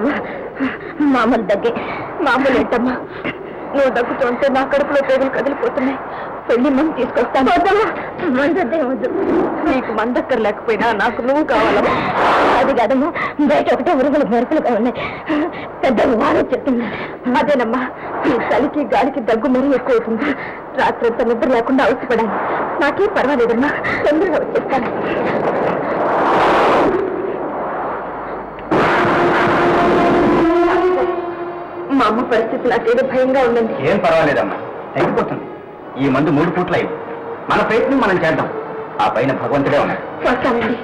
దగ్గమ్మా మామూలు దగ్గే మామూలు ఏంటమ్మా నువ్వు దగ్గుతుంటే నా కడుపులో పేగులు కదిలిపోతున్నాయి పెళ్లి మందు తీసుకొస్తాను వద్దమ్మా మందద్దే వద్దు నీకు మందక్కర్ లేకపోయినా నాకు నువ్వు కావాలమ్మా అది కాదమ్మా బయట ఒకటే ఉరుగులు మెరుపులుగా ఉన్నాయి పెద్ద వారు చెప్తుంది అదేనమ్మా ఈ చలికి గాలికి దగ్గు మరీ ఎక్కువ అవుతుంది రాత్రి అంతా నిద్ర లేకుండా అవసరపడాలి నాకేం పర్వాలేదమ్మా తొందరగా వచ్చేస్తాను మా అమ్మ పరిస్థితి నాకేదో భయంగా ఉందండి ఏం పర్వాలేదమ్మా తగ్గిపోతుంది ఈ మందు మూడు పూట్ల అయింది మన ప్రయత్నం మనం చేద్దాం ఆ పైన భగవంతుడే ఉన్నాడు వస్తానండి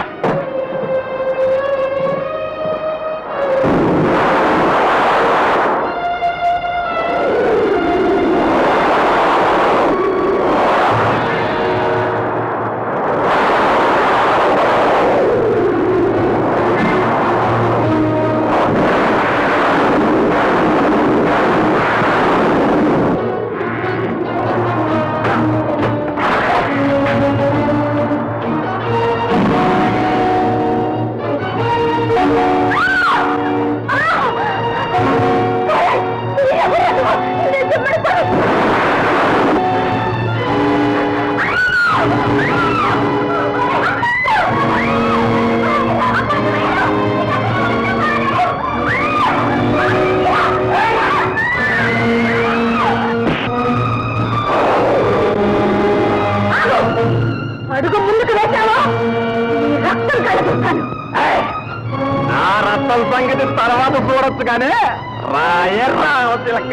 అడుగు ముందుకు వేశావా నీ రక్తం కలుగుతాను నా రత్నం సంగతి తర్వాత చూడొచ్చు కానీ రాయర్రా చిలక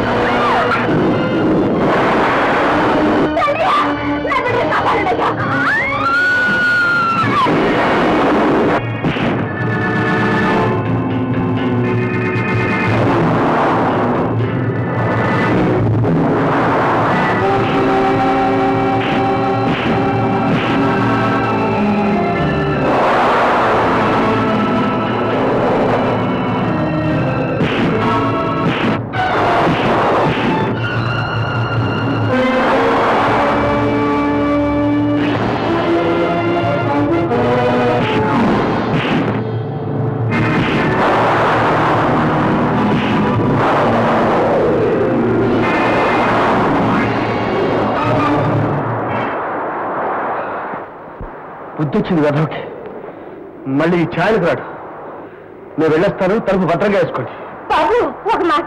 బుద్ధి వచ్చింది వెధవకి మళ్ళీ ఈ ఛాయలకు రాడు నేను వెళ్ళొస్తాను తలుపు భద్రంగా వేసుకోండి బాబు ఒక మాట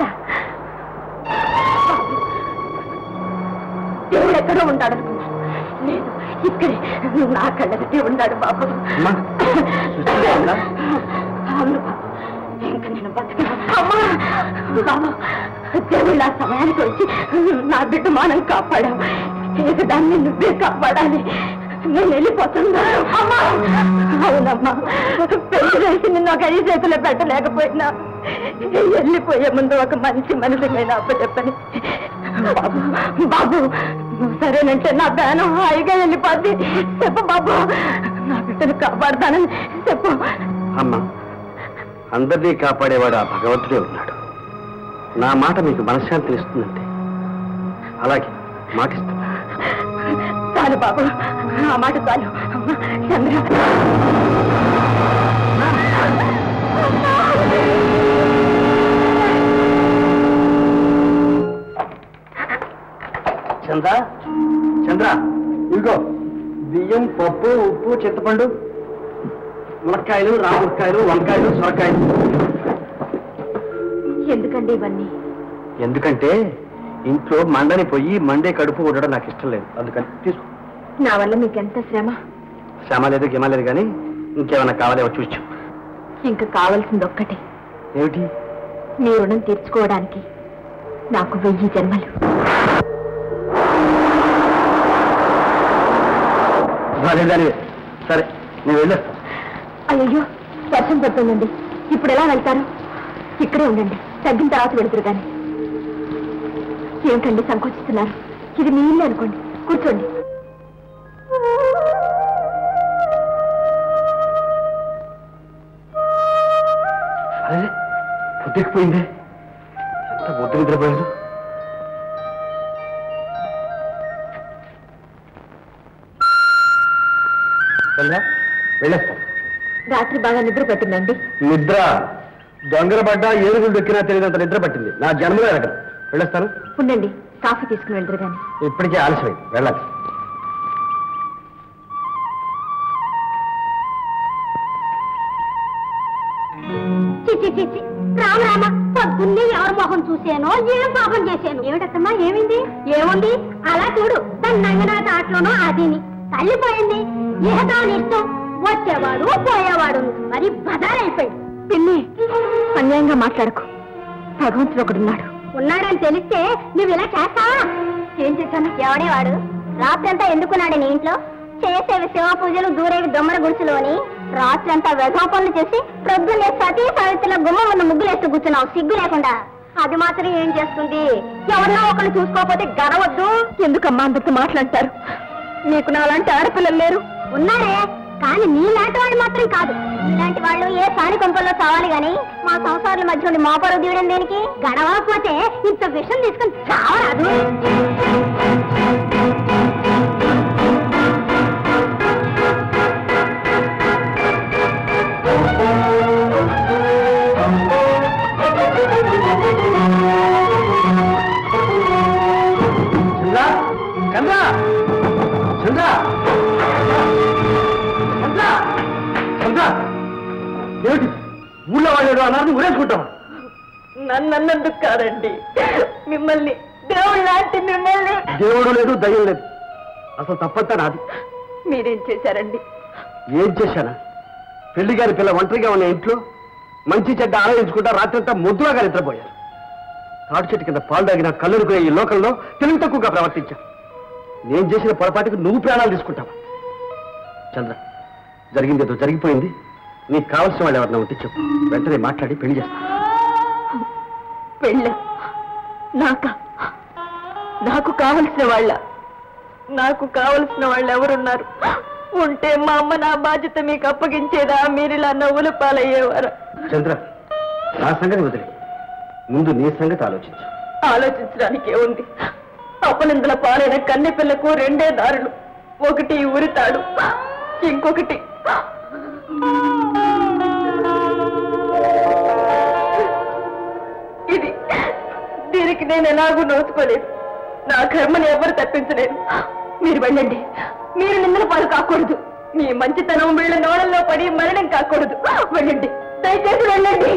దేవుడు ఎక్కడో ఉంటాడు అనుకున్నాను. లేదు ఇక్కడే నువ్వు నా కళ్ళకి ఉన్నాడు బాబు అమ్మా, సుస్థిగా ఉందా? అవును బాబు ఇంకా నేను బతకను అమ్మా బాబు దేవుడు ఆ సమయానికి వచ్చి నా బిడ్డ మానం కాపాడావు ఇక దాన్ని నువ్వే కాపాడాలి నేను వెళ్ళిపోతున్నా అమ్మా అవునమ్మా పెళ్లి చేసి నిన్ను ఒక ఐదు చేతులు పెట్టలేకపోయినా వెళ్ళిపోయే ముందు ఒక మంచి మనిషికైనా అప్పచెప్పని బాబు బాబు నువ్వు సరేనంటే నా ప్రాణం హాయిగా వెళ్ళిపోద్ది చెప్పు బాబు నా బిడ్డను కాపాడతానని చెప్పు అమ్మా అందరినీ కాపాడేవాడు ఆ భగవంతుడే ఉన్నాడు నా మాట మీకు మనశ్శాంతిని ఇస్తుందంటే అలాగే మాటిస్తున్నా చాలు బాబు ఆ మాట చాలు అమ్మా, చంద్ర చంద్ర చంద్ర ఇదిగో బియ్యం పప్పు ఉప్పు చింతపండు ములక్కాయలు రాములకాయలు వంకాయలు సొరకాయలు ఎందుకండి ఇవన్నీ ఎందుకంటే ఇంట్లో మండని పోయి మండే కడుపు ఉండడం నాకు ఇష్టం లేదు అందుకని తీసుకో నా వల్ల మీకెంత శ్రమ శ్రమ లేదు గిమ లేదు కానీ ఇంకేమైనా కావాలేమో చూచు ఇంకా కావాల్సింది ఒక్కటే ఏమిటి మీ రుణం తీర్చుకోవడానికి నాకు వెయ్యి జన్మలు దాని సరే నేను వెళ్ళొస్తా అయ్యో వర్షం పడుతుందండి ఇప్పుడు ఎలా వెళ్తారు ఇక్కడే ఉండండి తగ్గిన తర్వాత వెళ్తురు కానీ ఏమిటండి సంకోచిస్తున్నారు ఇది మీ ఇల్లు అనుకోండి కూర్చోండి అదే పొద్దుకుపోయిందే ఎంత పొద్దు నిద్రపోయాడు వెళ్ళా వెళ్ళొస్తా రాత్రి బాగా నిద్ర పట్టిందండి నిద్ర దొంగల పడ్డ ఏనుగులు దొక్కినా తెలియదంత నిద్ర పట్టింది నా జన్మలో ఎరగదు వెళ్ళొస్తాను ఉండండి కాఫీ తీసుకుని వెళ్తారు కానీ ఇప్పటికే ఆలస్యమైంది వెళ్ళాలి చిచి చిచి రామ రామ పొద్దున్నే ఎవరి మొహం చూసానో ఏం పాపం చేశాను ఏమిటమ్మా ఏమింది ఏముంది అలా చూడు తన నంగనాథ ఆటలోనో అదిని తల్లిపోయింది ఏదాని ఇష్టం వచ్చేవాడు పోయేవాడు మరి బదారైపోయింది పిన్ని అన్యాయంగా మాట్లాడకు భగవంతుడు ఒకడున్నాడు ఉన్నాడని తెలిస్తే నువ్వు ఇలా చేస్తావా ఏం చేశాను ఎవడే వాడు రాత్రంతా ఎందుకున్నాడు నీ ఇంట్లో చేసేవి శివ పూజలు దూరేవి దొమ్మల గుడిసెలోని రాత్రంతా వ్యధా పనులు చేసి ప్రొద్దున్నే సతీ సావిత్రిలో గుమ్మ ముందు ముగ్గులేస్తూ కూర్చున్నావు సిగ్గు లేకుండా అది మాత్రం ఏం చేస్తుంది ఎవరినో ఒకరు చూసుకోకపోతే గడవద్దు ఎందుకమ్మా అందరితో మాట్లాడతారు నీకు నాలాంటి ఆడపిల్లలు లేరు ఉన్నారే కానీ నీలాంటి వాళ్ళు మాత్రం కాదు ఇలాంటి వాళ్ళు ఏ సాని కొంపల్లో చావాలి గాని మా సంసారాల మధ్య ఉండి మా పరువు తీయడం దేనికి గడవకపోతే ఇంత విషం తీసుకుని చావరాదు చంద్ర చంద్ర చంద్ర చంద్ర చంద్ర ఏమిటి ఊళ్ళో వాళ్ళు అన్నారు ఊరేసుకుంటాం నన్నందుకు కాదండి మిమ్మల్ని దేవుడు లాంటి మిమ్మల్ని దేవుడు లేదు దయ్యం లేదు అసలు తప్పంతా నాది మీరేం చేశారండి ఏం చేశానా పెళ్లి గారి పిల్ల ఒంటరిగా ఉన్న ఇంట్లో మంచి చెడ్డ ఆలోచించుకుంటా రాత్రంతా ముద్దులాగా నిద్రపోయారు తాడు చెట్టు కింద పాలు తాగిన కళ్ళురుకునే ఈ లోకంలో తెలివి తక్కువగా ప్రవర్తించా నేను చేసిన పొరపాటుకు నువ్వు ప్రాణాలు తీసుకుంటావా చంద్ర జరిగింది ఏదో జరిగిపోయింది నీకు కావాల్సిన వాళ్ళు ఎవరన్నా ఉంటే చెప్పు వెంటనే మాట్లాడి పెళ్లి చేస్తా పెళ్ళ నాక నాకు కావలసిన వాళ్ళ నాకు కావలసిన వాళ్ళు ఎవరున్నారు ఉంటే మా అమ్మ నా బాధ్యత మీకు అప్పగించేదా మీరు ఇలా నవ్వులు పాలయ్యేవారు చంద్ర నా సంగతి వదిలే ముందు నీ సంగతి ఆలోచించు ఆలోచించడానికి ఏముంది అపనిందుల పాలైన కన్నె పిల్లకు రెండే దారులు ఒకటి ఉరితాడు ఇంకొకటి ఇది దీనికి నేను ఎలాగూ నోచుకోలేదు నా కర్మని ఎవరు తప్పించలేదు మీరు వెళ్ళండి మీరు నిందల పాలు కాకూడదు మీ మంచితనం వీళ్ళ నోడల్లో పడి మరణం కాకూడదు వెళ్ళండి దయచేసి వెళ్ళండి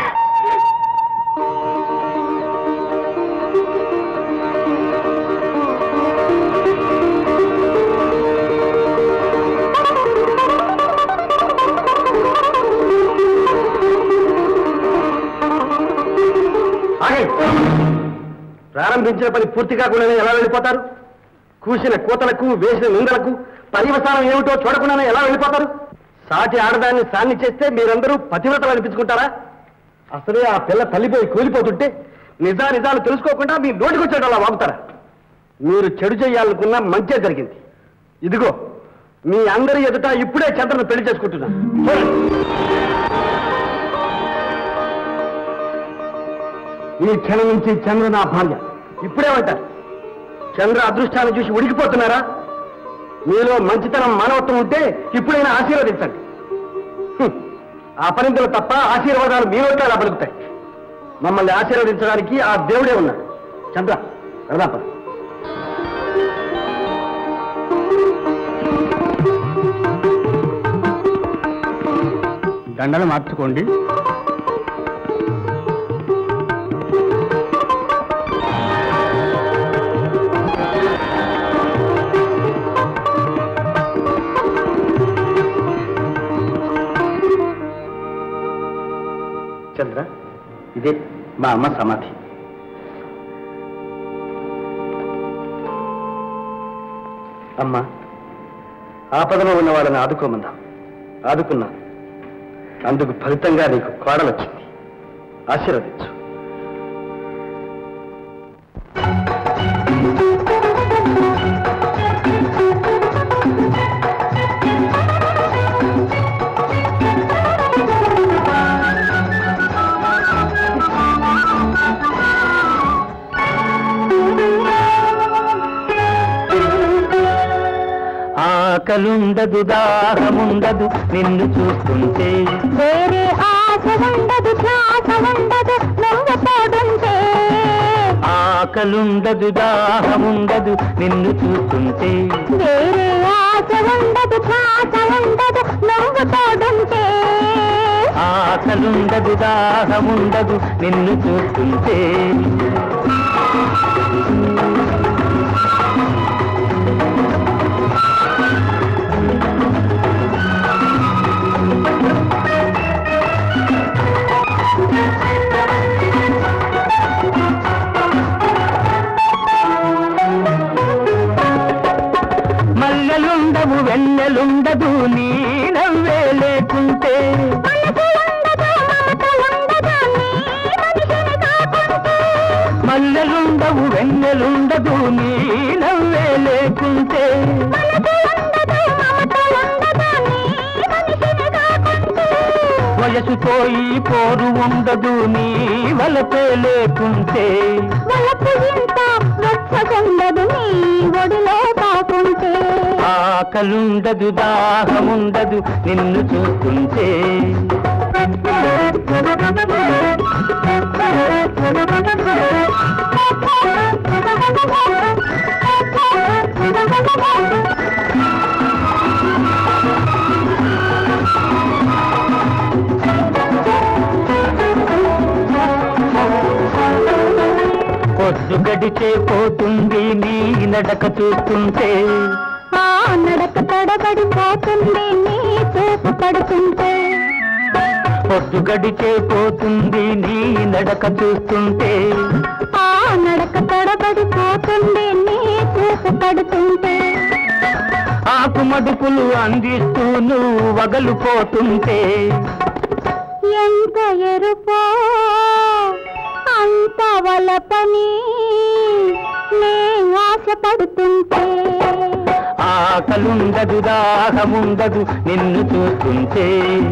ఆగండి. ప్రారంభించిన పని పూర్తి కాకుండానే ఎలా వెళ్ళిపోతారు కూసిన కూతలకు వేసిన నిందలకు పర్యవసానం ఏమిటో చూడకుండానే ఎలా వెళ్ళిపోతారు సాటి ఆడదాన్ని సాన్ని చేస్తే మీరందరూ పతివ్రతలు అనిపించుకుంటారా అసలే ఆ పిల్ల తల్లిపోయి కూలిపోతుంటే నిజా నిజాలు తెలుసుకోకుండా మీ నోటికొచ్చేటలా వాగుతారా మీరు చెడు చేయాలనుకున్నా మంచే జరిగింది ఇదిగో మీ అందరి ఎదుట ఇప్పుడే చంద్రను పెళ్లి చేసుకుంటున్నా చూడండి. ఈ క్షణం నుంచి చంద్ర నా భార్య ఇప్పుడేమంటారు చంద్ర అదృష్టాన్ని చూసి ఉడికిపోతున్నారా మీలో మంచితనం మానవత్వం ఉంటే ఇప్పుడైనా ఆశీర్వదించండి హ్మ్. ఆ పనిందులు తప్ప ఆశీర్వాదాలు మీ నోట్లో ఎలా పలుకుతాయి మమ్మల్ని ఆశీర్వదించడానికి ఆ దేవుడే ఉన్నాడు చంద్ర వెళదాం పద. దండలు మార్చుకోండి చంద్ర ఇదే మా అమ్మ సమాధి అమ్మా ఆపదలో ఉన్న వాళ్ళని ఆదుకోమన్నా ఆదుకున్నా అందుకు ఫలితంగా నీకు కోడలొచ్చింది ఆశీర్వదించు ఆకలుండదు దాహముండదు నిన్ను చూస్తుంటే వేరే ఆశ ఉండదు ధ్యాన ధ్యాస ఉండదు నువ్వు తోడుంటే ఆకలుండదు దాహముండదు నిన్ను చూస్తుంటే వేరే ఆశ ఉండదు ధ్యాస ఉండదు నువ్వు తోడుంటే ఆకలుండదు దాహముండదు నిన్ను చూస్తుంటే మల్లెలుండవు వెన్నెలుండదు నీ నవ్వే లేకుంటే మనసు ఉండదు మమత ఉండదు నీ మనిషిని కాకుంటే మల్లెలుండవు వెన్నెలుండదు నీ నవ్వే లేకుంటే మనసు ఉండదు మమత ఉండదు నీ మనిషిని కాకుంటే వయసుతో ఈ పోరు ఉండదు నీ వలపే లేకుంటే వలపు ఇంత వెచ్చకుండదు నీ ఒడిలో కాకుంటే ఆకలుండదు దాహముండదు నిన్ను చూస్తుంటే పొద్దు గడిచే పోతుంది నీ నడక చూస్తుంటే ఆ నడక తడబడిపోతుంది నీ చూపు పడుతుంటే పొద్దు గడిచే పోతుంది నీ నడక చూస్తుంటే ఆ నడక తడబడిపోతుంది నీ చూపు పడుతుంటే ఆకు మడుపులు అందిస్తూ నువ్వు వగలు పోతుంటే ఎంత ఎరుపో అంత వలపని నే ఆశపడుతుంటే ఆకలుండదు దాహముండదు నిన్ను చూస్తుంటే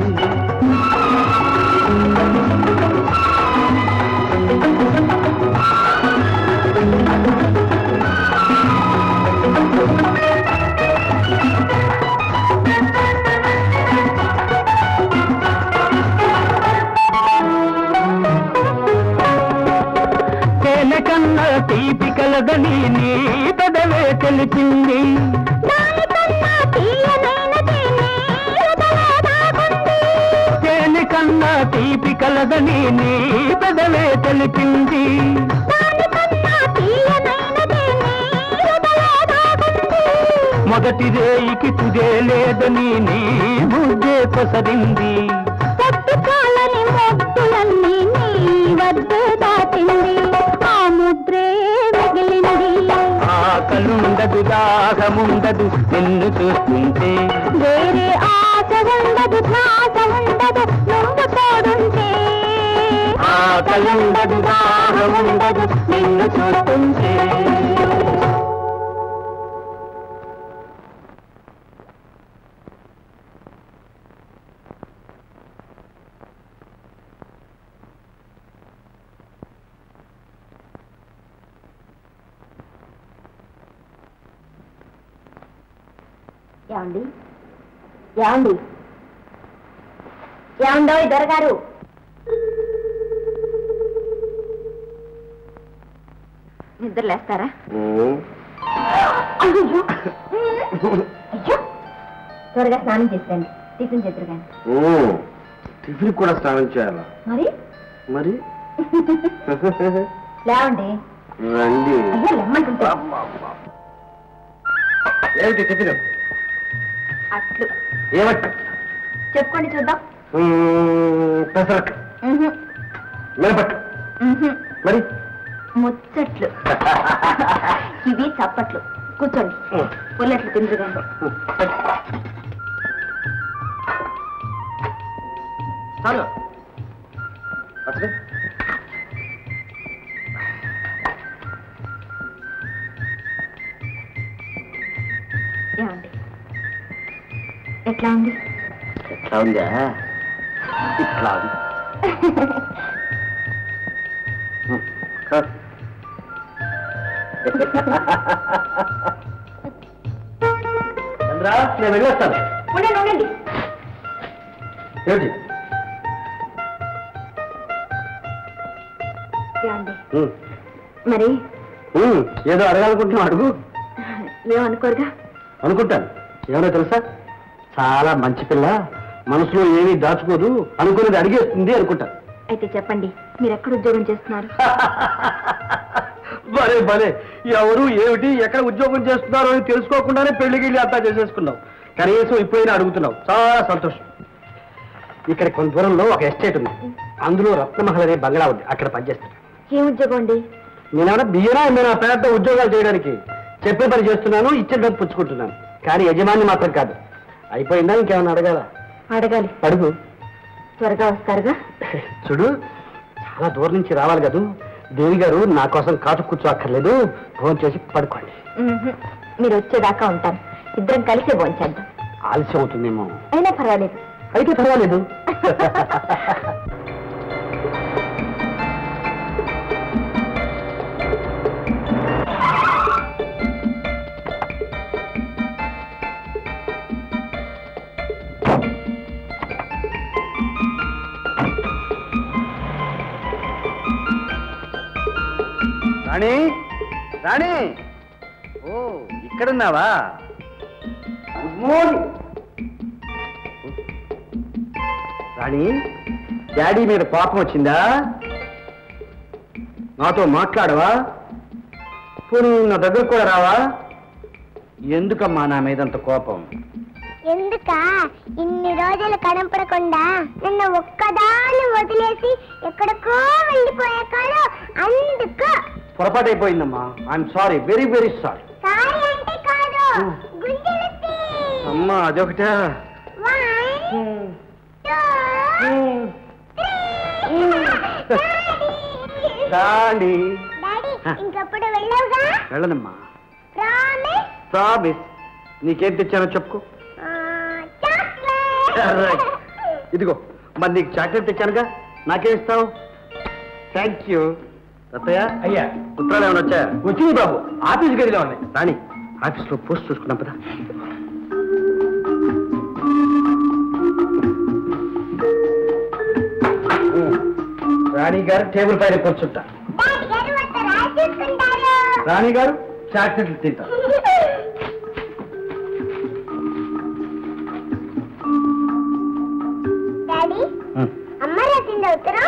తేనె కన్నా తీపి కలదని నీ పెదవే తెలిపింది దానికన్నా తీయనైనది నీ హృదయ దాగుంది. తేనె కన్నా తీపి కలదని నీ పెదవే తెలిపింది దానికన్నా తీయనైనది నీ హృదయ దాగుంది. మొదటి రేయికి తుదే లేదని నీ బుద్ధే కొసరింది తట్టుకోలని మొక్కులన్నీ నీ వద్దు దాటింది ఆ ముద్రే మిగిలింది ఆకలుండదు దాహముండదు నిన్ను చూస్తుంటే వేరే ఆశ ఉండదు ధ్యాస ఉండదు నువ్వు తోడుంటే ఆకలుండదు దాహముండదు నిన్ను చూస్తుంటే ఏమండి ఏమండి ఏమండో దొరగారు నిద్ర లేస్తారా అయ్యో అయ్యో త్వరగా స్నానం చేసిరండి టిఫిన్ చేద్దరు కానీ టిఫిన్ కూడా స్నానం చేయాలా మరి మరి లేవండి రండి అయ్యో లెమ్మంటుంటే ఏమిటి టిఫిన్ అట్లు ఏమట్ట చెప్పుకోండి చూద్దాం పెసరట్టు ఉహు, మినపట్టు ఉహు. మరి ముచ్చట్లు ఇవి చప్పట్లు కూర్చోండి పుల్లట్లు తిందురు కానీ చాలు అసలు ఏమండి ఎట్లా ఉంది ఎట్లా ఉందా ఇట్లా ఉంది చంద్ర నేను వెళ్ళొస్తాను ఉండండి ఉండండి ఏమిటి అండి ఉమ్, మరి ఉమ్, ఏదో అడగాలనుకుంటున్నావు అడుగు ఏమనుకోరుగా అనుకుంటాను ఏమో తెలుసా చాలా మంచి పిల్ల మనసులో ఏమీ దాచుకోదు అనుకున్నది అడిగేస్తుంది అనుకుంటాను అయితే చెప్పండి మీరు ఎక్కడ ఉద్యోగం చేస్తున్నారు భలే భలే ఎవరు ఏమిటి ఎక్కడ ఉద్యోగం చేస్తున్నారో అని తెలుసుకోకుండానే పెళ్లికి వెళ్ళి అంతా చేసేసుకున్నావు కనీసం ఇప్పుడైనా అడుగుతున్నావు చాలా సంతోషం ఇక్కడ కొంత దూరంలో ఒక ఎస్టేట్ ఉంది అందులో రత్నమహల్ అనే బంగ్లా ఉంది అక్కడ పనిచేస్తాను ఏం ఉద్యోగం అండి నేనేమన్నా బియ్యనా నేను ఆ పేద ఉద్యోగాలు చేయడానికి చెప్పే పని చేస్తున్నాను ఇచ్చిన డబ్బు పుచ్చుకుంటున్నాను కానీ యజమాని మాత్రం కాదు అయిపోయిందా ఇంకేమైనా అడగాల అడగాలి అడుగు త్వరగా వస్తారుగా చూడు చాలా దూరం నుంచి రావాలి కదూ దేవి గారు నా కోసం కాచు కూర్చో అక్కర్లేదు ఫోన్ చేసి పడుకోండి మ్మ్హ్. మీరు వచ్చేదాకా ఉంటాను ఇద్దరం కలిసి భోంచేద్దాం ఆలస్యం అవుతుందేమో అయినా పర్వాలేదు అయితే పర్వాలేదు రాణి రాణి ఓ ఇక్కడున్నావా గుడ్ మార్నింగ్ రాణి డాడీ మీద కోపం వచ్చిందా నాతో మాట్లాడవా పోనీ నా దగ్గర కూడా రావా ఎందుకమ్మా నా మీద అంత కోపం ఎందుక ఇన్ని రోజులు కనపడకుండా నన్ను ఒక్కదాన్ని వదిలేసి ఎక్కడికో వెళ్ళిపోయా కాదు అందుకు పొరపాటు అయిపోయిందమ్మా I'm sorry very very sorry sorry అంటే కాదు గుండెలెత్తి. అమ్మా అదొకటా One, two, three. Rani daddy ఇంకప్పుడు వెళ్ళవుగా వెళ్ళనమ్మా ప్రామిస్ ప్రామిస్ నీకేం తెచ్చానో చెప్పుకో Right. ఇదిగో మరి నీకు చాక్లెట్ తెచ్చానుగా నాకేం ఇస్తావు థ్యాంక్ యూ అత్తయ్య అయ్యా ఉత్తరాలు ఏమైనా వచ్చాయా వచ్చింది బాబు ఆఫీస్ గదిలో ఉన్నాయి రాణి ఆఫీస్లో పోస్ట్ చూసుకున్నాం పదా రాణి గారు టేబుల్ పైన కూర్చుంటా డాడీ గారు వస్తే రాసేసుకుంటారు రాణి గారు చాక్లెట్లు తింటారు డాడీ అమ్మ రాసింది ఉత్తరం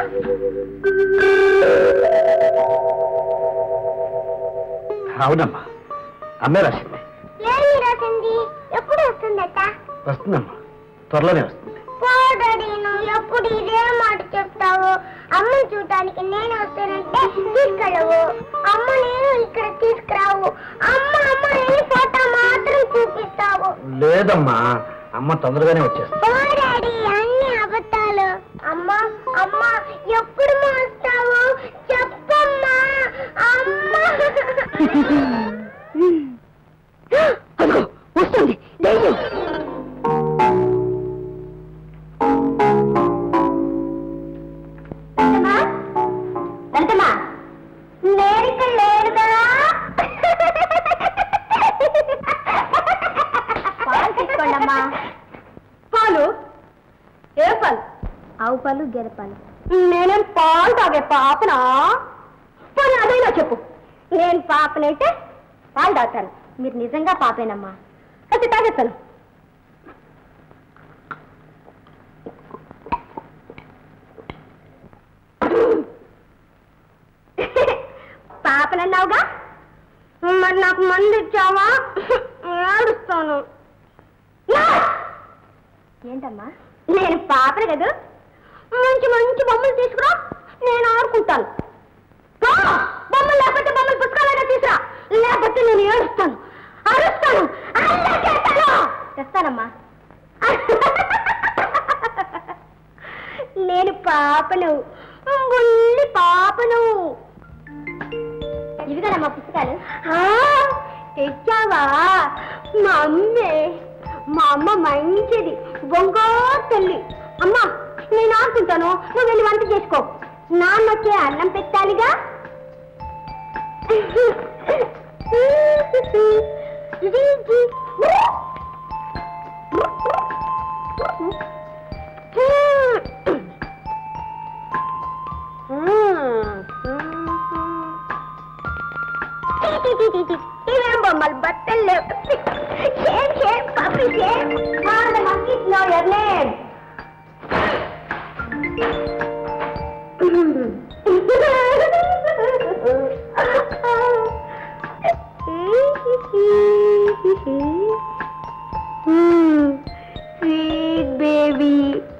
అవునమ్మా అమ్మే రాసింది ఏమి రాసింది ఎప్పుడు వస్తుందట వస్తుందమ్మా త్వరలోనే వస్తుంది పో డాడీ నువ్వు ఎప్పుడు ఇదే మాట చెప్తావు అమ్మని చూడటానికి నేను వస్తానంటే తీసుకెళ్ళవు అమ్మ నేను ఇక్కడ తీసుకురావు అమ్మ అమ్మ నేను ఫోటో మాత్రం చూపిస్తావు లేదమ్మా అమ్మ తొందరగానే వచ్చేస్తుంది పో డాడీ అన్ని అబద్ధాలు అమ్మ అమ్మ ఎప్పుడు మోస్తావు చెప్పమ్మా అమ్మ అదిగో వస్తుంది దెయ్యం లలితమ్మా లలితమ్మా నేను ఇక్కడ లేరు కదా పాలు తీసుకోండమ్మా పాలు ఏ పాలు ఆవు పాలు గెల పాలు నేనేం పాలు తాగే పాపనా పోనీ అదైనా చెప్పు నేను పాపనైతే పాలు తాగుతాను మీరు నిజంగా పాపేనమ్మా అయితే తాగేస్తాను పాపనన్నావుగా మరి నాకు మందు ఇచ్చావా ఏడుస్తాను ఏంటమ్మా నేను పాపను కదా మంచి మంచి బొమ్మలు తీసుకురా నేను ఆడుకుంటాను రా, బొమ్మలు లేకపోతే బొమ్మలు పుస్తకాలైనా తీసురా లేకపోతే నేను ఏడుస్తాను అరుస్తాను అల్లరి చేస్తాను తెస్తానమ్మా నేను పాపను బుల్లి పాపను ఇవి కదమ్మా పుస్తకాలు తెచ్చావా మా అమ్మే మా అమ్మ మంచిది బొంగోరు తల్లి అమ్మా నేను ఆడుకుంటాను నువ్వు వెళ్ళి వంట చేసుకో నాన్నకి అన్నం పెట్టాలిగా స్వీట్ బేబీ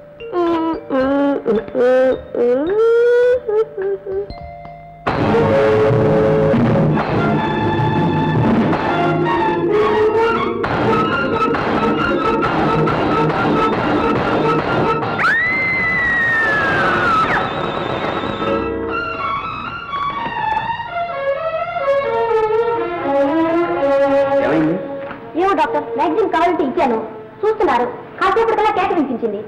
ఏమైంది ఏమో డాక్టర్ మ్యాగజైన్ కావాలంటే ఇచ్చాను చూస్తున్నారు కాసేపటికల్లా కేక వినిపించింది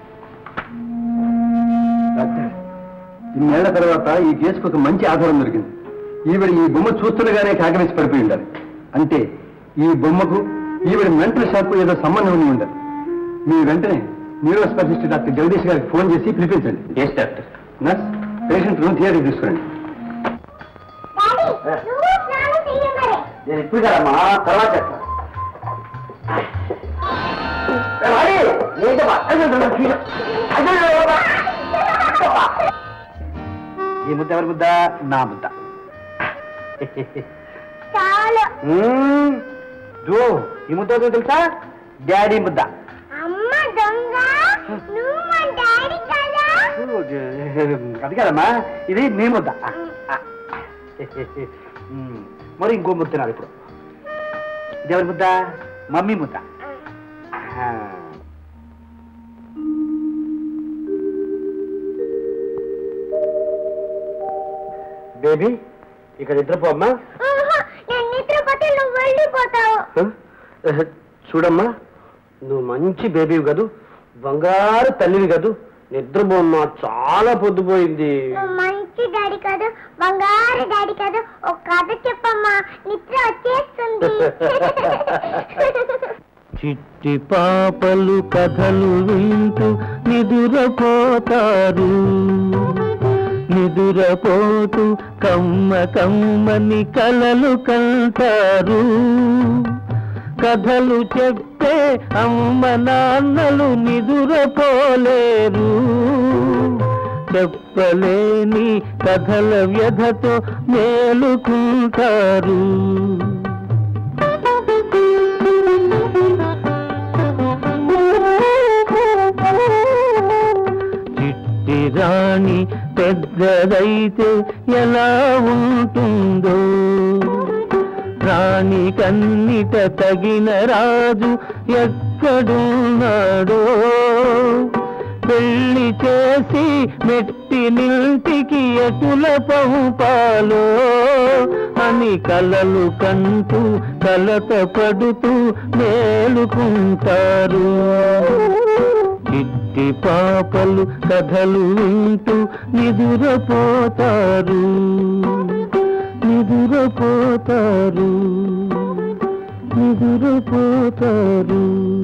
డాక్టర్ ఇన్నేళ్ల తర్వాత ఈ కేసుకు ఒక మంచి ఆధారం దొరికింది ఈవిడ ఈ బొమ్మ చూస్తుండగానే కాకరేసి పడిపోయి ఉండాలి అంటే ఈ బొమ్మకు ఈవిడ మెంటల్ షాక్ ఏదో సంబంధం ఉండి ఉండాలి మీ వెంటనే న్యూరో స్పెషలిస్ట్ డాక్టర్ జగదీష్ గారికి ఫోన్ చేసి పిలిపించండి yes doctor nurse patient room థియేటర్కి తీసుకురండి నేను ఇప్పుడు కదమ్మా తర్వాత చెప్తా ఈ ముద్ద ఎవరి ముద్ద నా ముద్ద చాలా మ్మ్. జో ఈ ముద్ద ఎవరిదో తెలుసా డాడీ ముద్ద అమ్మ దొంగ నువ్వు మా డాడీ కదా అది కదమ్మా ఇది నీ ముద్ద మ్మ్. మరి ఇంకో ముద్ద తినాలి ఇప్పుడు ఇది ఎవరి ముద్ద మమ్మీ ముద్ద ఆ. బేబీ ఇక్కడ నిద్రపో అమ్మా ఆహా, నేను నిద్రపోతే నువ్వు వెళ్ళిపోతావు హ? చూడమ్మా నువ్వు మంచి బేబీ కదూ బంగారు తల్లివి కదూ నిద్రపోమ్మా చాలా పొద్దుపోయింది నువ్వు మంచి డాడీ కాదు బంగారు డాడీ కాదు ఒక కథ చెప్పమ్మా నిద్ర వచ్చేస్తుంది చిట్టి పాపలు కథలు వింటూ నిదురపోతారు నిదురపోతూ కమ్మ కమ్మని కలలు కంటారు కథలు చెప్తే అమ్మ నాన్నలు నిదురపోలేరు చెప్పలేని కథల వ్యధతో మేలుకుంటారు చిట్టి రాణి పెద్దదైతే ఎలా ఉంటుందో రాణి కన్నిట తగిన రాజు ఎక్కడున్నాడో పెళ్లి చేసి మెట్టి నింటికి ఎటుల పంపాలో అని కలలు కంటూ కలత పడుతూ మేలుకుంటారు చిట్టి పాపలు కథలు వింటూ నిదురపోతారు నిదురపోతారు నిదురపోతారు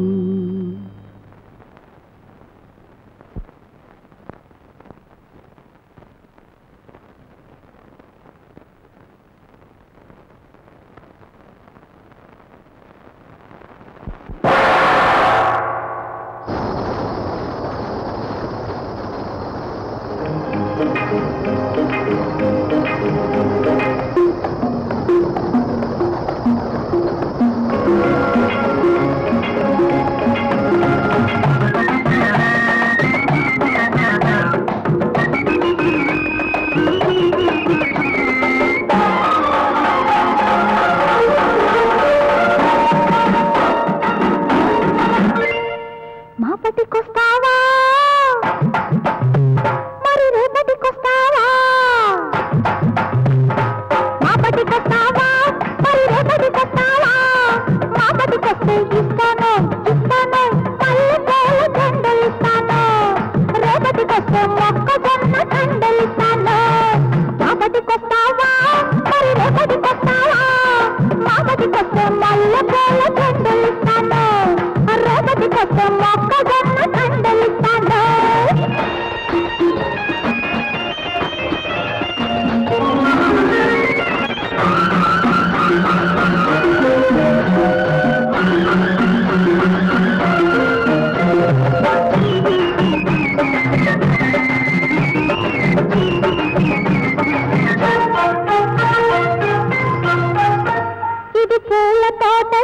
మా పటికొస్తావా మరి రేపటికొస్తావా మా పటికొస్తావా మరి రేపటికొస్తావా మా పటికొస్తే ఇస్తాను ఇస్తాను మళ్ళీ పూల దండలు ఇస్తాను రేపటికొస్తే మొక్కజొన్న దండలు ఇస్తాను మా పటికొస్తావా మరి రేపటికొస్తావా మా పటికొస్తే మళ్ళీ పూల దండలు ఇస్తాను రేపటికొస్తే మొక్కజొన్న దండలు ఇస్తాను ఇది పూల తోట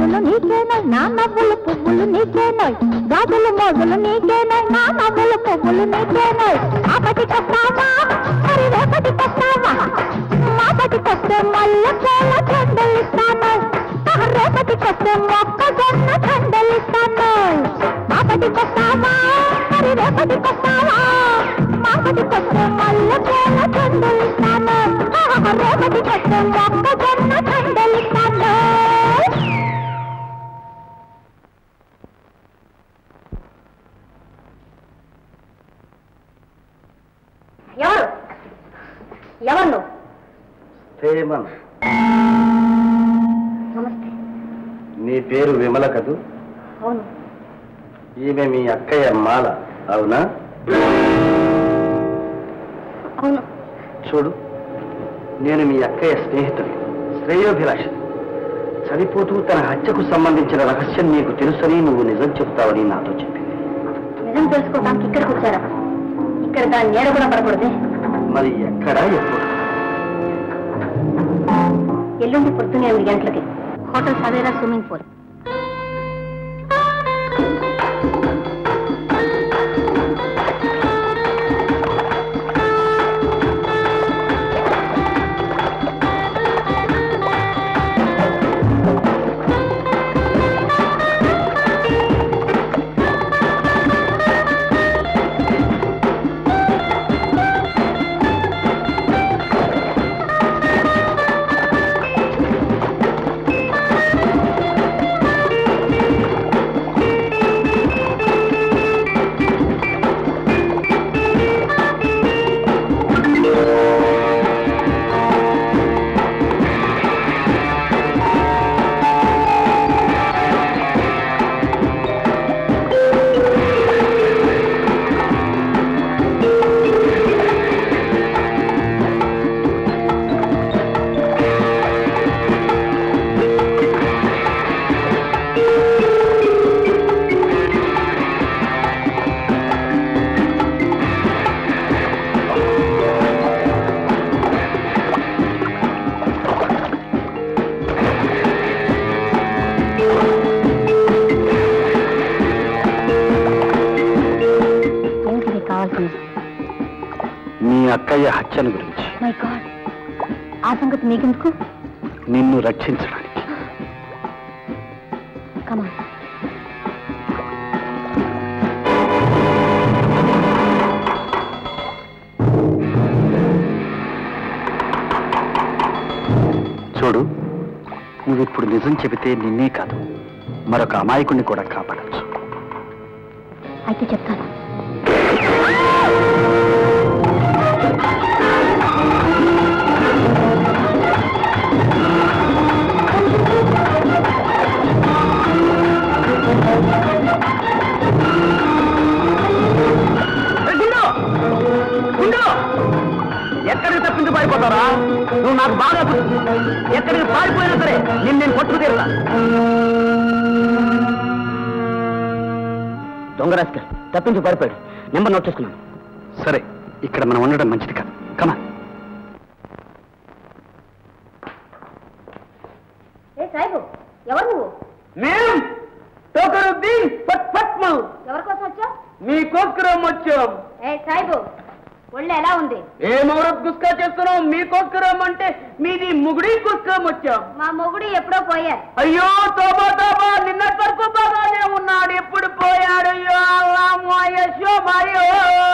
మోజులు నీకేనై నా నవ్వులు పువ్వులు నీకేనై గాజులు మోజులు నీకేనై నా నవ్వులు పువ్వులు నీకేనై ఆపటికొస్తావా మరి రేపటికొస్తావా మాపటికొస్తే మల్లె పూల చెండలిస్తాను రేపటికొస్తే మొక్కజొన్న చెండలిస్తాను మాపటికొస్తావా మరి రేపటికొస్తావా మాపటికొస్తే మల్లె పూల చెండలిస్తాను రేపటికొస్తే మొక్కజొన్న చెండలిస్తాను ఎవరు ఎవరు నువ్వు ప్రేమం నమస్తే నీ పేరు విమల కదూ అవును ఈమె మీ అక్కయ్య మాల అవునా అవును చూడు నేను మీ అక్కయ్య స్నేహితుడి శ్రేయోభిలాష చనిపోతూ తన హత్యకు సంబంధించిన రహస్యం నీకు తెలుసని నువ్వు నిజం చెప్తావని నాతో చెప్పింది నిజం తెలుసుకోవడానికి ఇక్కడికి వచ్చారా ఇక్కడ దాని నీడ కూడా పడకూడదే మరి ఎక్కడా ఎప్పుడు ఎల్లుండి పొద్దున్న ఎనిమిది గంటలకి హోటల్ సవేరా స్విమ్మింగ్ పూల్ ఏమిటి కావాల్సింది మీ అక్కయ్య హత్యను గురించి మై గాడ్ ఆ సంగతి మీకెందుకు నిన్ను రక్షించడానికి కమా చూడు నువ్వు ఇప్పుడు నిజం చెబితే నిన్నే కాదు మరొక అమాయకుణ్ణి కూడా కాపాడచ్చు అయితే చెప్తాను ఎక్కడికి తప్పించి పారిపోతారా నువ్వు నాకు బాగా తెలుసు. ఎక్కడికి పారిపోయినా సరే నిన్ను నేను పట్టుకు తీరుతా దొంగ రాస్కర్ తప్పించి పారిపోయాడు నెంబర్ నోట్ చేసుకున్నాను సరే ఇక్కడ మనం ఉండడం మంచిది కాదు కమా ఏ సాయిబు ఎవరు నువ్వు మేం టోకరుద్దీన్ పట్పట్ము ఎవరి కోసం వచ్చావు మీకోస్కరం వచ్చాం ఏ సాయిబు ఒళ్ళు ఎలా ఉంది ఏ మౌరత్ గుస్కా చేస్తున్నాం మీకోస్కరం అంటే మీది ముగుడి గుస్కరం వచ్చాం మా మొగుడు ఎప్పుడో పోయారు అయ్యో తోబా తోబా నిన్నటి వరకు బాగానే ఉన్నాడు ఎప్పుడు పోయాడు అయ్యో అమ్మో, అయ్యో మరియు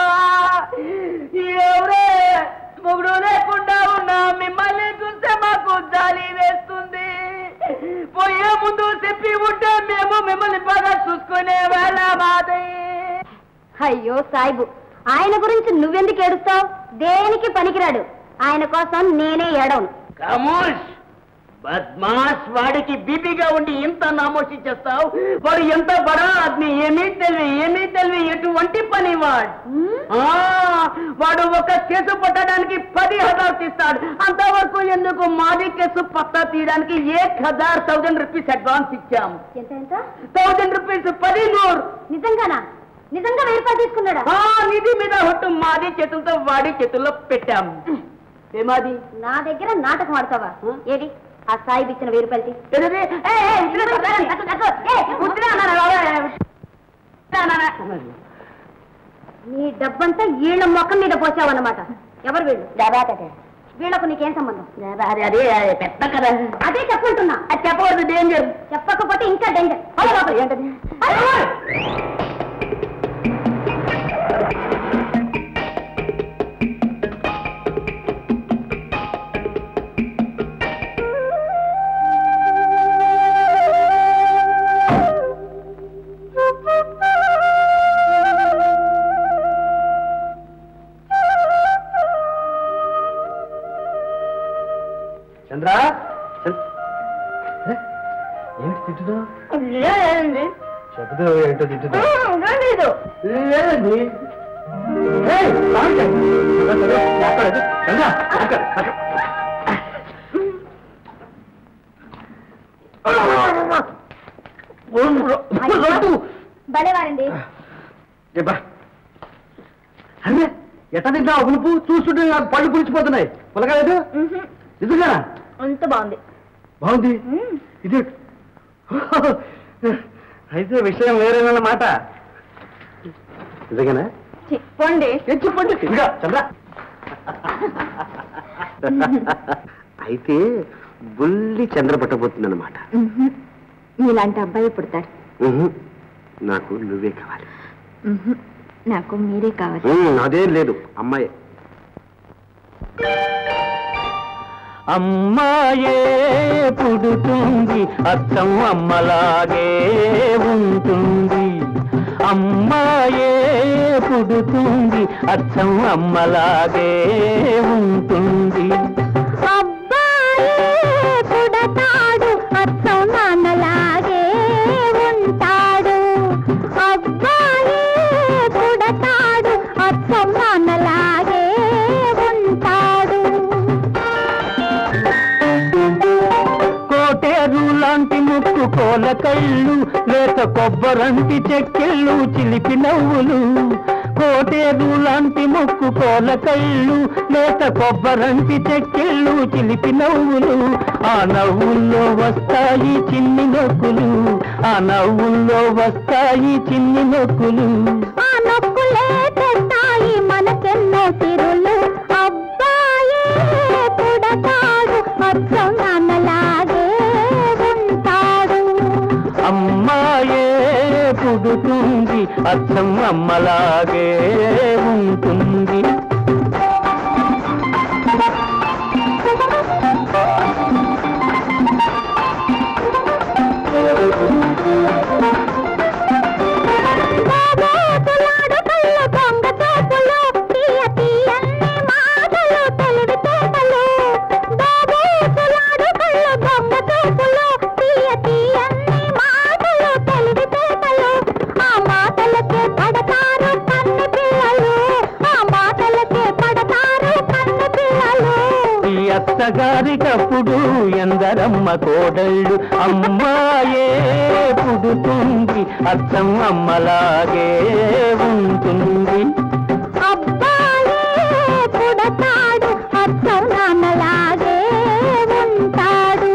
ఎవరే మొగుడు లేకుండా ఉన్నా మిమ్మల్ని చూస్తే మాకు జాలి వేస్తుంది పోయే ముందు చెప్పి ఉంటే మేము మిమ్మల్ని బాగా చూసుకునే వాళ్ళ మాదయ్య అయ్యో సాయిబు ఆయన గురించి నువ్వెందుకు ఏడుస్తావు దేనికి పనికిరాడు ఆయన కోసం నేనే ఏడవను ఖమోష్ బద్మాష్ వాడికి బీపీగా ఉండి ఇంత నామోషి చేస్తావు వాడు ఎంత బడా ఆద్మీ ఏమీ తెలివి ఏమీ తెలివి ఎటువంటి పని వాడు ఆ, వాడు ఒక కేసు పట్టడానికి పది హజార్ తీస్తాడు అంతవరకు ఎందుకు మాది కేసు పత్తా తీయడానికి ఏక్ హజార్ థౌజండ్ రూపీస్ అడ్వాన్స్ ఇచ్చాం ఎంత ఎంత థౌజండ్ రూపీస్ పది నూరు నిజంగానా నిజంగా వెయ్యి రూపాయలు తీసుకున్నాడా ఆ, నిధి మీద హొట్టు మాది చేతులతో వాడి చేతుల్లో పెట్టాం ఏమాది నా దగ్గర నాటకం ఆడతావా ఏది ఆ సాయి ఇచ్చిన వెయ్యి రూపాయలు తీ. నీ డబ్బంతా వీళ్ళ మొఖం మీద పోసావన్నమాట ఎవరు వీళ్ళు వీళ్ళకు నీకేం సంబంధం అదే అదే పెద్ద కదా అదే చెప్పుంటున్నా అది చెప్పకూడదు డేంజర్ చెప్పకపోతే ఇంకా డేంజర్ ఏంటది చంద్ర చంద్ర- ఏ? ఏంటి తిట్టుదా చెబుతూ ఏంటో తిట్టుదా లేదు లేదండి ఏయ్, లాంటి. చంద్ర, చంద్ర, అక్కడ, చంద్ర, అక్కడ, అక్కడ. రొట్టు. భలేవారండి ఏ బా. అరే ఎట్ట తింటావు పులుపు చూస్తుంటే నాకు పళ్ళు పులిచిపోతున్నాయి పులకలేదు నిజంగా అంత బాగుంది బాగుంది ఇది అయితే విషయం వేరేనన్నమాట నిజంగానా చెప్పండి ఏం చెప్పండి ఇంకా చంద్ర అయితే బుల్లి చంద్ర పట్టబోతుందన్నమాట మీలాంటి అబ్బాయి పుడతాడు నాకు నువ్వే కావాలి నాకు మీరే కావాలి ఉమ్, అదేం లేదు అమ్మాయి అమ్మాయే పుడుతుంది అచ్చం అమ్మలాగే ఉంటుంది అమ్మాయే పుడుతుంది అచ్చం అమ్మలాగే ఉంటుంది అబ్బాయి పుడతాడు అచ్చం నాన్నలాగే ఉంటాడు అబ్బాయి పుడతాడు అచ్చం నాన్నలాగే ఉంటాడు కోటేరు లాంటి ముక్కు కోల కళ్ళు లేక కొబ్బరంటి చెక్కిళ్ళు చిలిపి నవ్వులు కోటేరు లాంటి ముక్కు కోల కళ్ళు లేక కొబ్బరంటి చెక్కిళ్ళు చిలిపి నవ్వులు ఆ నవ్వుల్లో వస్తాయి చిన్ని నొక్కులు ఆ నవ్వుల్లో వస్తాయి చిన్ని నొక్కులు ఆ నొక్కులే తెస్తాయి మనకెన్నో తిరులు అబ్బాయి పుడతాడు అచ్చం నాన్నలాగే ఉంటాడు అమ్మాయే పుడుతుంది అచ్చం అమ్మలాగే ఉంటుంది బాబోతులాడు కళ్ళు దొంగ చూపులు తీయ తీయన్ని మాటలు తెలివితేటలు బాబోతులాడు కళ్ళు దొంగ చూపులు తీయ తీయన్ని మాటలు తెలివితేటలు ఆ మాటలకే పడతారు కన్ని పిల్లలు ఆ మాటలకే పడతారు కన్ని పిల్లలు ఈ అత్తగారికప్పుడు ఎందరమ్మ కోడళ్ళు అమ్మాయే పుడుతుంది అచ్చం అమ్మలాగే ఉంటుంది అబ్బాయే పుడతాడు అచ్చం నాన్నలాగే ఉంటాడు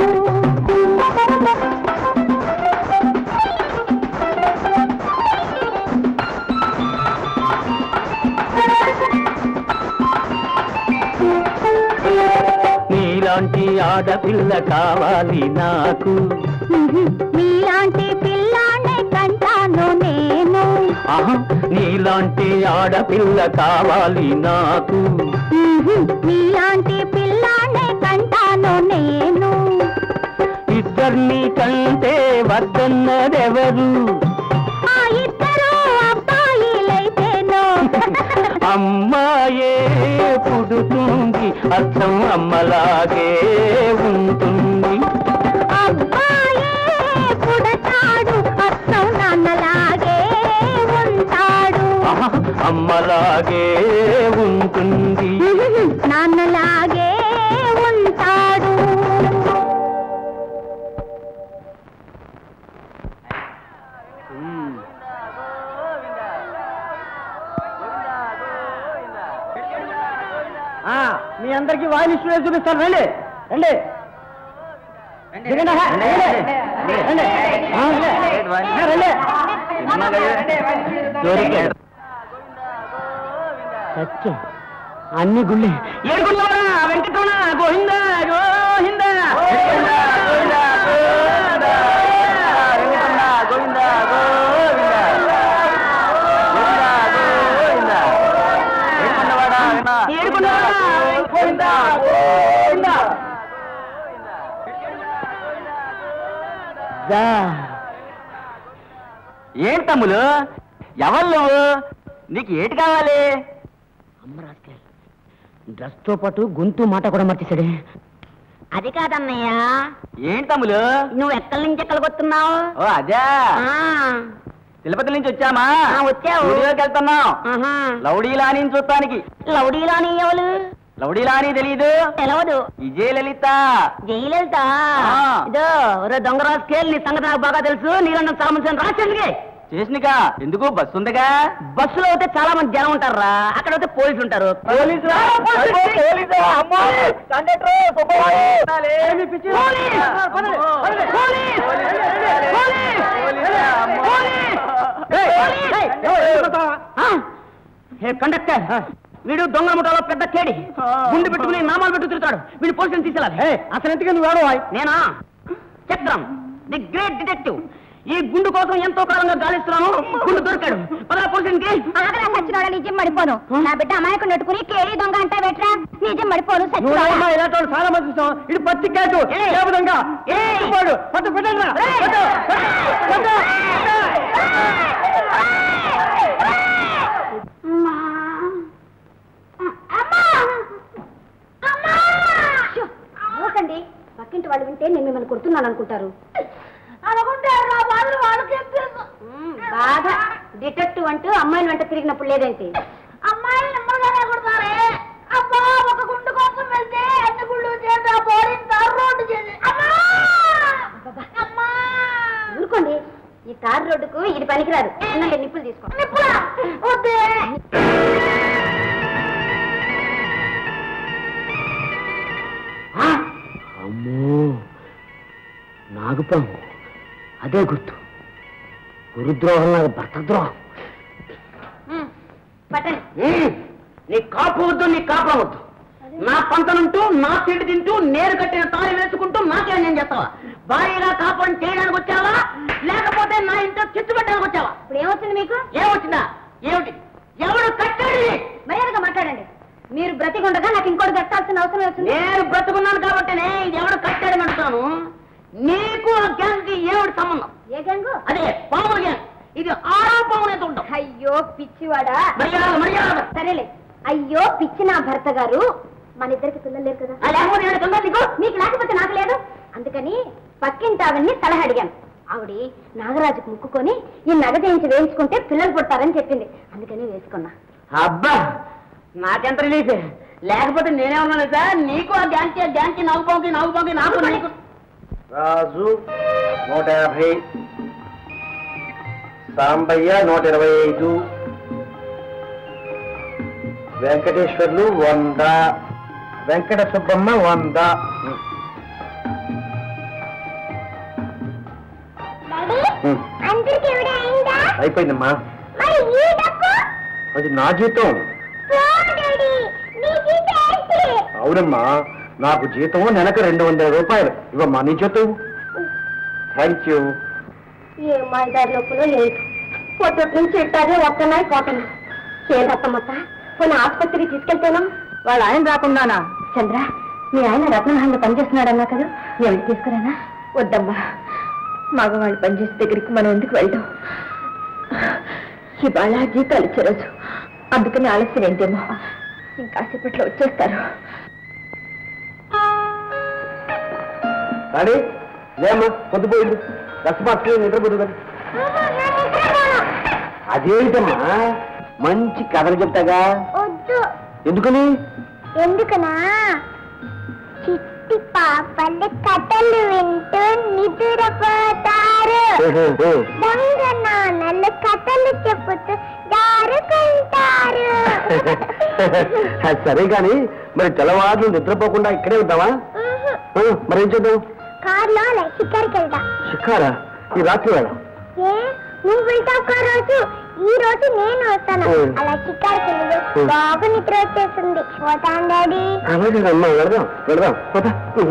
నీలాంటి ఆడపిల్ల కావాలి నాకు మీలాంటి పిల్లాన్ని కంటాను నేను ఆహా నీలాంటి ఆడపిల్ల కావాలి నాకు మీలాంటి పిల్లాన్ని కంటాను నేను ఇద్దరిని కంటే వద్దన్నదెవరు ఆ ఇద్దరు అబ్బాయిలైతేను అమ్మాయే పుడుతుంది అచ్చం అమ్మలాగే ఉంటుంది అబ్బాయే పుడతాడు అచ్చం నాన్నలాగే ఉంటాడు ఆహా, అమ్మలాగే ఉంటుంది నాన్నలాగే ఉంటాడు మీ అందరికి వాయిల్ ఇన్స్ట్రుమెంట్ చూపిస్తాను రండి రండి దిగండి, హా, రండి. రండి. ఆ, రండి. దొరికాడు. సత్యం అన్ని గుళ్ళే ఏడుకున్నావా వెంకటరమణ గోవింద గోవింద దా. ఏంటి తమ్ములు ఎవరు నువ్వు నీకు ఏటి కావాలి అమ్మరాజుకే డ్రెస్ తో పాటు గొంతు మాట కూడా మర్చేసాడే అది కాదన్నయ్య ఏంటి తమ్ములు నువ్వు ఎక్కడి నుంచి ఎక్కడికి వస్తున్నావు ఓ అదే తిరుపతి నుంచి వచ్చామా ఆ, వచ్చావు. స్టూడియోకి వెళ్తున్నాం లౌడీలాని చూడటానికి లౌడీలోని ఎవరు లౌడీలాని తెలీదు తెలవదు విజయ లలిత జయలలిత ఆ. ఇదో ఒరే దొంగరాజు కేల్ నీ సంగతి నాకు బాగా తెలుసు నీళ్ళని చాలా మంది రాసేందుకే చేసినగా ఎందుకు బస్సు ఉందిగా బస్సులో అయితే చాలా మంది జనం ఉంటారా అక్కడ అయితే పోలీసులు ఉంటారు పోలీసులా? అబ్బో, పోలీసా? అమ్మో, కండక్టరు, సుబ్బరావు. ఏమి పిచ్చి? అమ్మో. పోలీసా, అమ్మో. హే కండక్టర్ వీడు దొంగల ముఠాలో పెద్ద కేడి గుండు పెట్టుకుని నామాలు పెట్టు తిరుగుతాడు వీడు పోలీసుని తీసుకెళ్ళాలి అసలు ఎందుకు నువ్వు వాడు నేనా చక్రం ది గ్రేట్ డిటెక్టివ్ ఈ గుండు కోసం ఎంతో కాలంగా గాలిస్తున్నాను గుండు దొరికాడు పదరా పోలీసునికి ఆగరా సచ్చినోడా నిజం మడిపోను నా బిడ్డ అమాయకు నెట్టుకుని కేళీ దొంగ అంటే వెట్రా నిజం మడిపోను సచ్చినోడా ఇలాంటి వాళ్ళు చాలా మంది చూసాం ఇది పత్తి కాదు ఏయ్. ఏ విధంగా ఏయ్. వాడు పట్టు పెట్టండి ఏయ్. అవ్వకండి పక్కింటి వాళ్ళు వింటే నేను మిమ్మల్ని కొడుతున్నాను అనుకుంటారు బాధ డిటెక్టివ్ అంటూ అమ్మాయిని వెంట తిరిగినప్పుడు లేదేంటి అమ్మాయిలు నెమ్మదిగానే కొడతారే అబ్బా ఒక గుండు కోసం వెళ్తే ఎన్ని గుళ్ళు చేత బోరింగ్ తారు రోడ్డు చేసి అమ్మా అమ్మా ఊరుకోండి ఈ తారు రోడ్డుకు ఇది పనికిరాదు ఉండండి, నిప్పులు తీసుకో నిప్పులా వద్దే అమ్మో నాగుపాము అదే గుర్తు గురుద్రోహం నాకు భర్త ద్రోహం ఉమ్, పట్టండి ఉమ్, నీ కాపు వద్దు నీ కాపురం వద్దు నా పంతనుంటూ నా తిండి తింటూ నేను కట్టిన తాళి వేసుకుంటూ నాకే నేను చేస్తావా భారీగా కాపురం చేయడానికి వచ్చావా లేకపోతే నా ఇంట్లో చిచ్చు పెట్టడానికి వచ్చావా ఇప్పుడు ఏమొచ్చింది మీకు ఏమొచ్చిందా ఏమిటి ఎవడు కట్టాడు ఇది? మర్యాదగా మాట్లాడండి మీరు బ్రతికుండగా నాకు ఇంకోటి కట్టాల్సిన అవసరం వచ్చింది నేను బ్రతుకున్నాను కాబట్టినే ఇది ఎవడు కట్టాడని అంటాను నీకు ఆ గ్యాంగ్కి ఏమిటి సంబంధం ఏ గంగు అదే పాముల గ్యాంగ్ ఇది ఆరో పామునే ఉంటాం అయ్యో పిచ్చివాడా మర్యాద మర్యాద సరేలే అయ్యో పిచ్చి నా భర్త గారు మన ఇద్దరికి పిల్లలు లేరు కదా ఆ లేకపోతే ఏమిటి తొందర నీకు మీకు లేకపోతే నాకు లేదు అందుకని పక్కింటి ఆవిడ్ని సలహా అడిగాను ఆవిడ నాగరాజుకు ముక్కుకొని ఈ నగ చేయించి వేయించుకుంటే పిల్లలు పుడతారని చెప్పింది అందుకని వేసుకున్నా అబ్బా నాకెంత రిలీఫ్ లేకపోతే నేనే ఉన్నాను సార్ నీకు ఆ గ్యాంగ్కి ఆ గ్యాంగ్కి నవ్వుపోకి నవ్వుపోకి నాకు నీకు రాజు నూట యాభై సాంబయ్య నూట ఇరవై ఐదు వెంకటేశ్వర్లు వంద వెంకట సుబ్బమ్మ వంద ఉం. అందరికి అయిపోయిందమ్మా మరి ఈ డబ్బు అది నా జీతం అవునమ్మా నాకు జీతం నెలకు రెండు వందల రూపాయలు ఇవ్వమ్మా నీ జీతం థ్యాంక్ యూ ఏ మాయదారి లోపల లేదు పొద్దుటి నుంచి ఇట్టాగే వస్తున్నాయి పోతున్నాయి ఏంటత్తమ్మత్త కొన్ని ఆసుపత్రికి తీసుకెళ్తేనా వాళ్ళ ఆయన రాకుండానా చంద్ర మీ ఆయన రత్నమహల్లో పనిచేస్తున్నాడన్నా కదా నేను తీసుకురానా వద్దమ్మా మగవాళ్ళు పనిచేసే దగ్గరికి మనం ఎందుకు వెళ్దాం ఇవాళ జీతాలు ఇచ్చే రోజు అందుకని ఆలస్యం ఏంటేమో ఇంకాసేపట్లో వచ్చేస్తారు కానీ లేమ్మా పొద్దుపోయింది రసపాత్ర నిద్రపోదు కానీ అదేంటమ్మా మంచి కథలు చెప్తాగా వద్దు ఎందుకని ఎందుకనా చిట్టి పాపలు కథలు వింటూ నిద్రపోతారు దొంగ నాన్నలు కథలు చెప్పుతూ జారుకుంటారు సరే కానీ మరి తెల్లవారులు నిద్రపోకుండా ఇక్కడే ఉంటావా ఆ, మరేం చేద్దాం కార్లో అలా షికార్కి వెళ్తా షికారా ఈ రాత్రి వేళ ఏ నువ్వు వెళ్తావు కా రోజు ఈ రోజు నేను వస్తాను ఓ. అలా షికార్కి వెళ్ళి ఓ. బాగా నిద్ర వచ్చేస్తుంది పోతాను డాడీ అలాగే అమ్మా వెళదాం వెళదాం పద.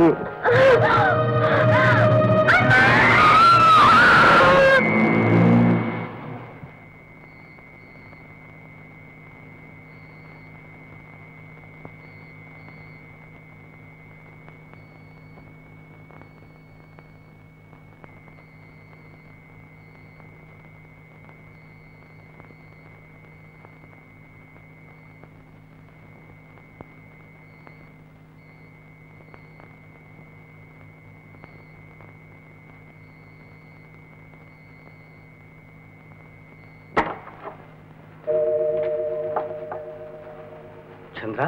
చంద్ర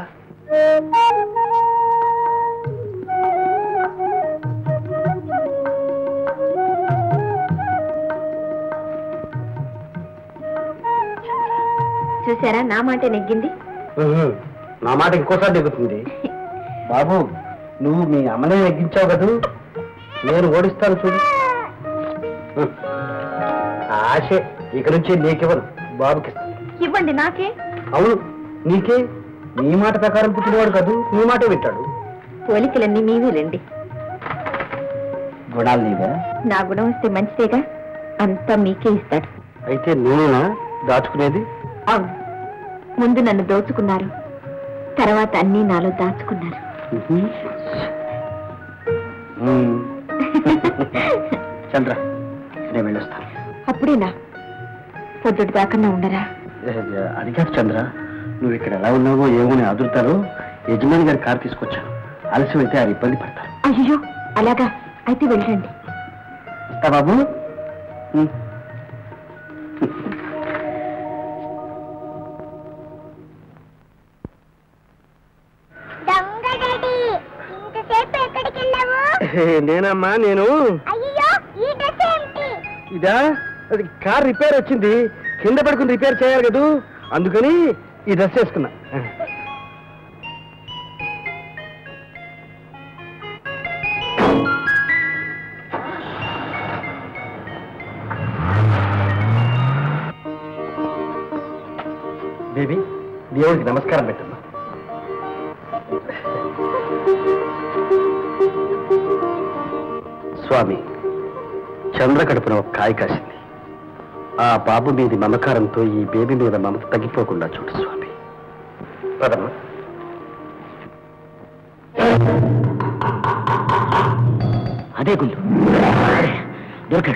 చూసారా నా మాట నెగ్గింది ఉహు, నా మాట ఇంకోసారి దిగుతుంది బాబు నువ్వు మీ అమ్మనే ఎగ్గించావు కదూ నేను ఓడిస్తాను చూడు ఉహ్. ఆశే ఇక నుంచి నీకివ్వను బాబుకి ఇవ్వండి నాకే అవును నీకే నీ మాట ప్రకారం పుట్టినవాడు కాదు నీ మాటే వింటాడు పోలికలన్నీ మీవేలండి గుణాలు నీవే నా గుణం వస్తే మంచిదేగా అంతా మీకే ఇస్తాడు అయితే నేనేనా దాచుకునేది అవును ముందు నన్ను దోచుకున్నారు తర్వాత అన్నీ నాలో దాచుకున్నారు ఉహు. ఉమ్. చంద్ర నేను వెళ్ళొస్తాను అప్పుడేనా పొద్దుటి దాకన్నా ఉండరా ఏ, అది కాదు చంద్ర నువ్వు ఇక్కడ ఎలా ఉన్నావో ఏమో అని అదురుతారో యజమాని గారి కారు తీసుకొచ్చాను ఆలస్యం అయితే ఆయన ఇబ్బంది పడతారు అయ్యో అలాగా అయితే వెళ్ళండి వస్తా బాబు ఉమ్. దొంగ డాడీ ఇంతసేపు ఎక్కడికి వెళ్ళావు నేనమ్మా నేను అయ్యో ఈ డ్రెస్ ఏమిటి ఇదా అది కార్ రిపేర్ వచ్చింది కింద పడుకుని రిపేర్ చేయాలి కదూ అందుకని ఈ డ్రెస్ వేసుకున్నా బేబీ దేవుడికి నమస్కారం పెట్టమ్మా స్వామి చంద్ర కడుపున ఒక కాయ కాసింది ఆ బాబు మీది మమకారంతో ఈ బేబీ మీద మమత తగ్గిపోకుండా చూడు స్వామి పదమ్మా అదే గుళ్ళు దొరికాడు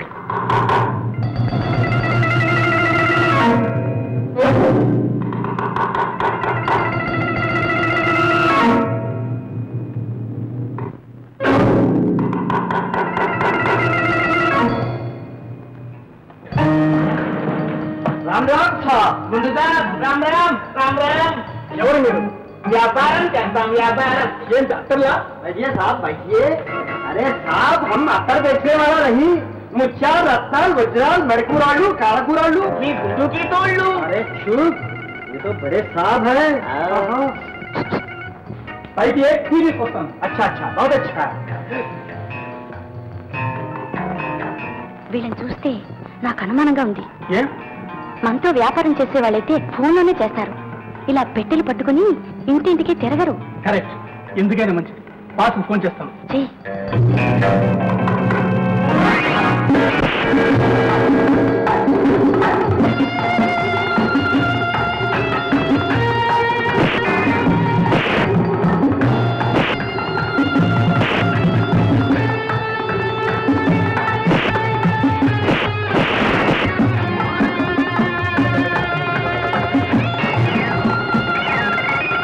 రామ్ రామ్ సాబ్ ముందుగా రామ్ రామ్ రామ్ రామ్ ఎవరు మీరు వ్యాపారం చేస్తాం వ్యాపారం ఏం డాక్టర్లా बैठिए साहब बैठिए अरे साहब हम अत्तर बेचने वाला नहीं मुच्छा रत्ताल वज्राल मड़कुरालू कालाकुरालू की गुड्डू की तोड़लू अरे चुप ये तो बड़े साहब हैं बैठिए फिर इसको अच्छा अच्छा बहुत अच्छा వీళ్ళని చూస్తే నాకు అనుమానంగా ఉంది ఏ మనతో వ్యాపారం చేసే వాళ్ళైతే ఫోన్లోనే చేస్తారు ఇలా పెట్టెలు పట్టుకుని ఇంటింటికి తిరగరు కరెక్ట్ ఎందుకైనా మంచిది బాస్ ఫోన్ చేస్తాను చెయ్యి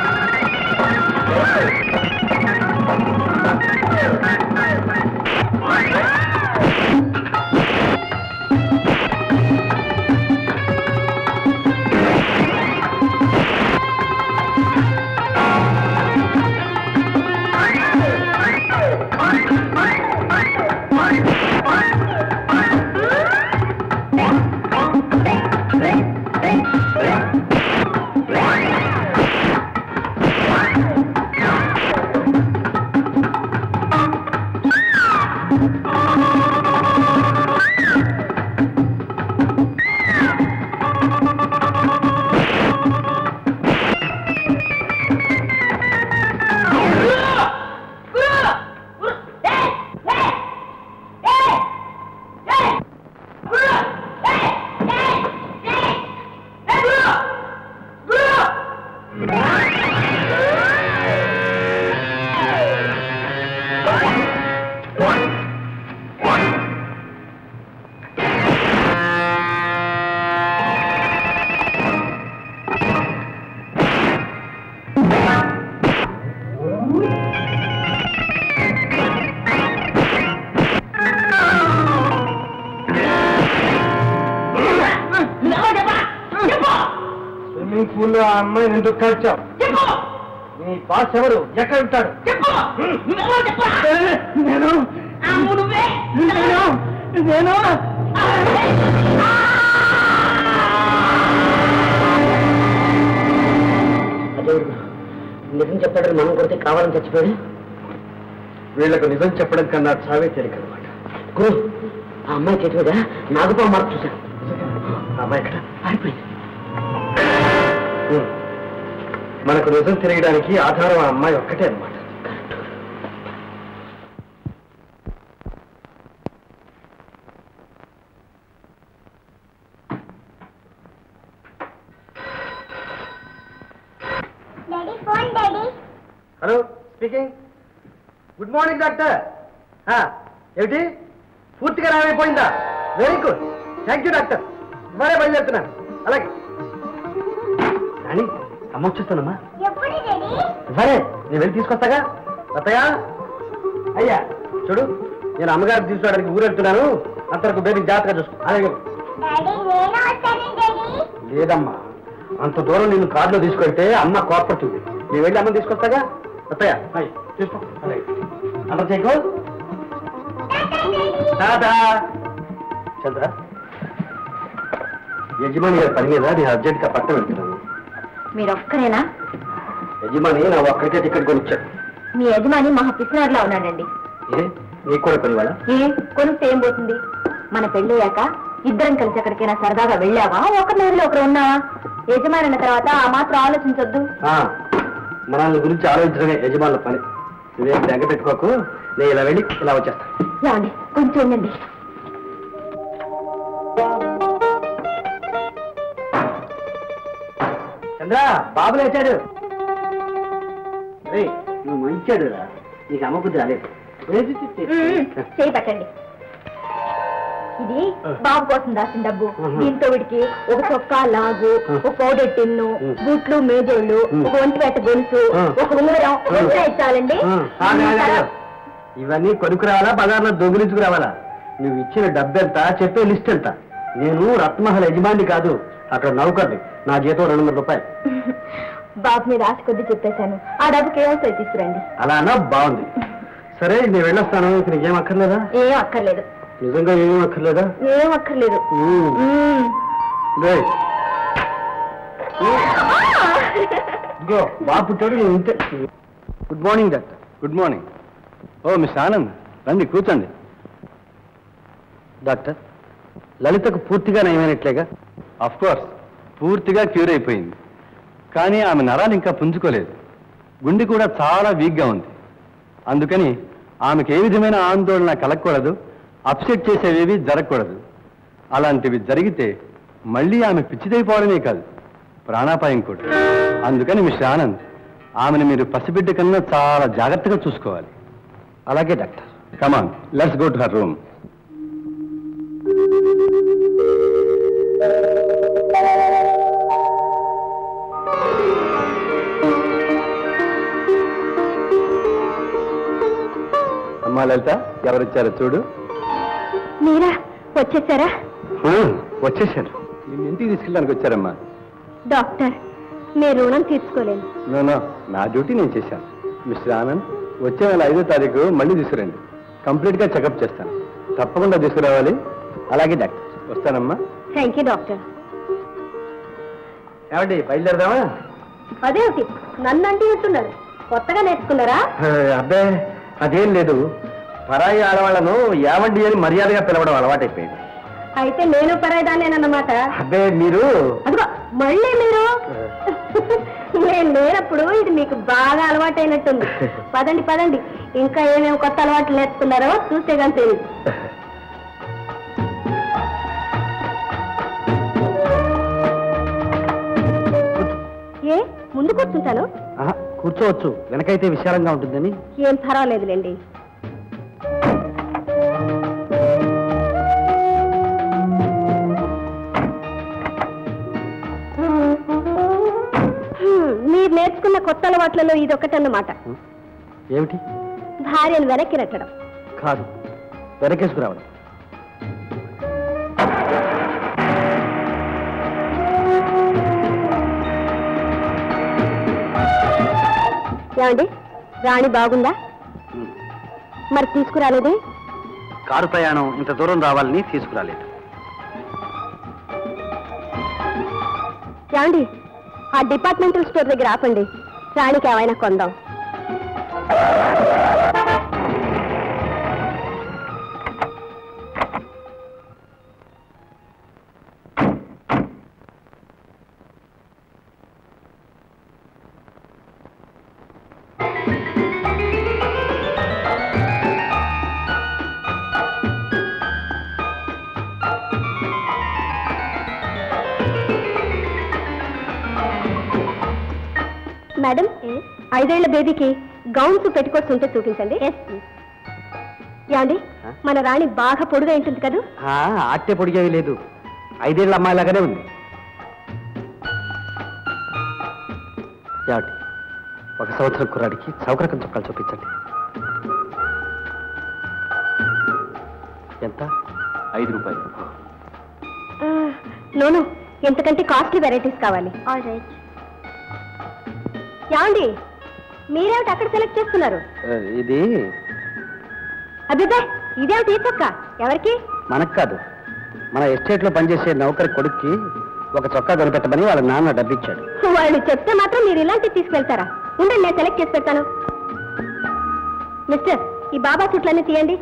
ఆ స్విమ్మింగ్ పూల్ లో ఆ అమ్మాయిని ఎందుకు కలిచావు చెప్పు నీ బాస్ ఎవరు ఎక్కడ ఉంటాడు చెప్పు నువ్వెవరో చెప్పు నేను అమ్ము నువ్వే నేను నేను నిజం చెప్తాడని మనం కొడితే కావాలని చచ్చిపోయాడు వీళ్లకు నిజం చెప్పడం కన్నా చావే తేలికనమాట గురు ఆ అమ్మాయి చేతి మీద నాగపాము మార్పు చూశాను అమ్మాయి ఎక్కడ పారిపోయింది ఉం. మనకు నిజం తెలియడానికి ఆధారం ఆ అమ్మాయి ఒక్కటే అన్నమాట daddy phone daddy hello speaking good morning doctor ఆ, ఏమిటి పూర్తిగా రామైపోయిందా very good thank you doctor ఇవాళే బయలుదేరుతున్నాను అలాగే రాణి అమ్మ వచ్చేస్తానమ్మా ఎప్పుడు డాడీ ఇవ్వరే నేను వెళ్ళి తీసుకొస్తాగా అత్తయ్య అయ్యా చూడు నేను అమ్మగారికి తీసుకోవడానికి ఊరు వెళ్తున్నాను అంతవరకు బేబీ జాగ్రత్తగా చూసుకో అలాగే డాడీ నేను వస్తాను డాడీ లేదమ్మా అంత దూరం నేను కారులో తీసుకెళ్తే అమ్మ కోపడుతుంది నేను వెళ్ళి అమ్మ తీసుకొస్తాగా అత్తయ్య అయ్, తీసుకో అలాగే అంత చేయకు టాటా చంద్ర యజమాని గారి పని మీద నేను అర్జెంట్గా పట్టం వెళ్తున్నాను మీరు ఒక్కరేనా యజమాని నా ఒక్కరికే టికెట్ కొనిచ్చాడు మీ యజమాని మహా పిసినారులా ఉన్నాడండి ఏ నీకు కూడా కొనివాడా ఏ కొనిస్తే ఏం పోతుంది మన పెళ్ళయ్యాక ఇద్దరం కలిసి ఎక్కడికైనా సరదాగా వెళ్ళావా ఒకరి నేరులో ఒకరు ఉన్నావా యజమాని అన్న తర్వాత ఆ మాత్రం ఆలోచించొద్దు ఆ, మనల్ని గురించి ఆలోచించడమే యజమానుల పని నువ్వేం దగ్గర పెట్టుకోకు నేను ఇలా వెళ్ళి ఇలా వచ్చేస్తాను ఏమండి కొంచెం ఉండండి చంద్ర బాబు లేచాడు రేయ్, నువ్వు మంచాడు రా నీకు అమ్మ బుద్ధి రాలేదు చేయి పట్టండి ఇది బాబు కోసం దాచిన డబ్బు మ్మ్. దీంతో వీడికి ఒక చొక్కా లాగు మ్మ్. ఒక పౌడర్ టిన్ను మ్మ్. బూట్లు మేజోళ్ళు మ్మ్. ఒక ఒంటి పెట్ట గొలుసు మ్మ్. ఒక ఉంగరం మ్మ్. ఎంత ఇచ్చాలండి ఇవన్నీ కొనుక్కురావాలా బజార్లో దొంగిలించుకురావాలా నువ్వు ఇచ్చిన డబ్బెంత చెప్పే లిస్ట్ ఎంత నేను రత్మహల్ యజమాని కాదు అక్కడ నౌకర్ని నా జీతం రెండు వందల రూపాయలు బాబు మీద ఆశ కొద్ది చెప్పేశాను ఆ డబ్బుకి ఏమొస్తాయి తీసుకురండి అలా అన్నా బాగుంది సరే నేను వెళ్ళొస్తాను ఇక నీకేం అక్కర్లేదా ఏం అక్కర్లేదు నిజంగా ఏమీ అక్కర్లేదా ఏం అక్కర్లేదు మ్మ్. మ్మ్. రేయ్. ఇదిగో బాబు పుట్టాడు నేను ఇంతే good morning doctor good morning oh miss Anand రండి కూర్చోండి డాక్టర్ లలితకు పూర్తిగా నయమైనట్లేగా అఫ్ కోర్స్ పూర్తిగా క్యూర్ అయిపోయింది కానీ ఆమె నరాలు ఇంకా పుంజుకోలేదు గుండె కూడా చాలా వీక్గా ఉంది అందుకని ఆమెకు ఏ విధమైన ఆందోళన కలగకూడదు అప్సెట్ చేసేవేవి జరగకూడదు అలాంటివి జరిగితే మళ్ళీ ఆమె పిచ్చిదైపోవడమే కాదు ప్రాణాపాయం కూడా అందుకని మిస్టర్ ఆనంద్ ఆమెను మీరు పసిబిడ్డ కన్నా చాలా జాగ్రత్తగా చూసుకోవాలి అలాగే doctor come on let's go to her room అమ్మా లలిత ఎవరిచ్చారో చూడు మీరా వచ్చేసారా వచ్చేసాను నిన్ను ఇంటికి తీసుకెళ్ళడానికి వచ్చారమ్మా డాక్టర్ మీ రుణం తీర్చుకోలేను నో నో నా డ్యూటీ నేను చేశాను మిస్టర్ ఆనంద్ వచ్చే నెల ఐదో తారీఖు మళ్ళీ తీసుకురండి కంప్లీట్గా చెకప్ చేస్తాను తప్పకుండా తీసుకురావాలి అలాగే డాక్టర్ వస్తానమ్మా థ్యాంక్ యూ డాక్టర్ ఏమండి బయలుదేరదామా అదేమిటి నన్ను అంటున్నారు కొత్తగా నేర్చుకున్నారా ఆ, అబ్బే అదేం లేదు పరాయి ఆడవాళ్లను యావండి అని మర్యాదగా పిలవడం అలవాటైపోయింది అయితే నేను పరాయిదానేనన్నమాట అబ్బే మీరు అదిగో మళ్ళీ మీరు నేను లేనప్పుడు ఇది మీకు బాగా అలవాటైనట్టుంది పదండి పదండి ఇంకా ఏమేమి కొత్త అలవాట్లు నేర్చుకున్నారో చూస్తే కానీ తెలియదు ఏ ముందు కూర్చుంటాను ఆహా, కూర్చోవచ్చు వెనకైతే విశాలంగా ఉంటుందని ఏం పర్వాలేదులేండి హ్మ్, మీరు నేర్చుకున్న కొత్త అలవాట్లలో ఇది ఒకటన్నమాట ఏమిటి భార్యను వెనక్కి నెట్టడం కాదు వెనకేసుకురావడం ఏమండి రాణి బాగుందా మరి తీసుకురాలేదే కారు ప్రయాణం ఇంత దూరం రావాలని తీసుకురాలేదు ఏమండి ఆ డిపార్ట్మెంటల్ స్టోర్ దగ్గర ఆపండి రాణికి ఏమైనా కొందాం మేడం ఐదేళ్ల బేబీకి గౌన్స్ పెట్టుకోవచ్చు ఉంటే చూపించండి ఏమండి మన రాణి బాగా పొడుగా ఉంటుంది కదా అట్టే పొడిగేవి లేదు ఐదేళ్ళ అమ్మాయిలాగానే ఉంది ఏమిటి ఒక సంవత్సరం కుర్రాడికి సౌకర్యం చొక్కాలు చూపించండి ఎంత ఐదు రూపాయలు నోను ఎంతకంటే కాస్ట్లీ వెరైటీస్ కావాలి ఏమండి మీరేమిటి అక్కడ సెలెక్ట్ చేస్తున్నారు ఆ, ఇది అభిదే ఇదేమిటి ఈ చొక్క ఎవరికి మనకు కాదు మన ఎస్టేట్లో పనిచేసే నౌకరి కొడుక్కి ఒక చొక్కా కొనిపెట్టమని వాళ్ళ నాన్న డబ్బిచ్చాడు వాళ్ళు చెప్తే మాత్రం మీరు ఇలాంటివి తీసుకెళ్తారా ఉండండి నేను సెలెక్ట్ చేసి పెడతాను మిస్టర్ ఈ బాబా చుట్లన్నీ తీయండి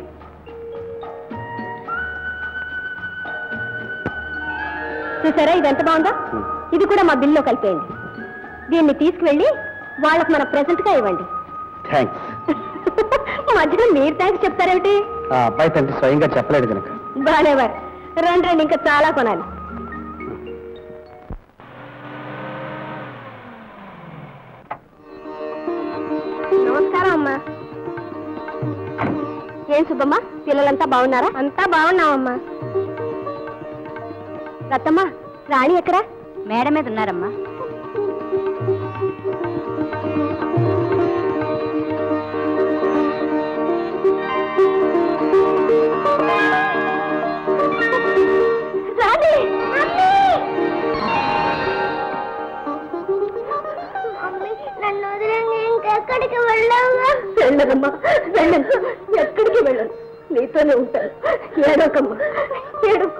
చూసారా ఇది ఎంత బాగుందో Hmm. ఇది కూడా మా బిల్లో కలిపేయండి దీన్ని తీసుకువెళ్ళి వాళ్ళకి మన ప్రెసెంట్ గా ఇవ్వండి థ్యాంక్స్ మధ్యలో మీరు థ్యాంక్స్ చెప్తారేమిటి ఆ అబ్బాయి తండ్రి స్వయంగా చెప్పలేడు కనుక బాగానేవారు రండి రండి ఇంకా చాలా కొనాలి నమస్కారం అమ్మా ఏం సుబ్బమ్మ పిల్లలంతా బాగున్నారా అంతా బాగున్నామమ్మా రత్తమ్మ రాణి ఎక్కడా మేడ మీద ఉన్నారమ్మా రాణి నన్ను వదిలేండి ఇంకెక్కడికి వెళ్ళావుగా వెళ్ళదమ్మా వెళ్ళను ఎక్కడికి వెళ్ళను నీతోనే ఉంటాను ఏడోకమ్మా ఏడోక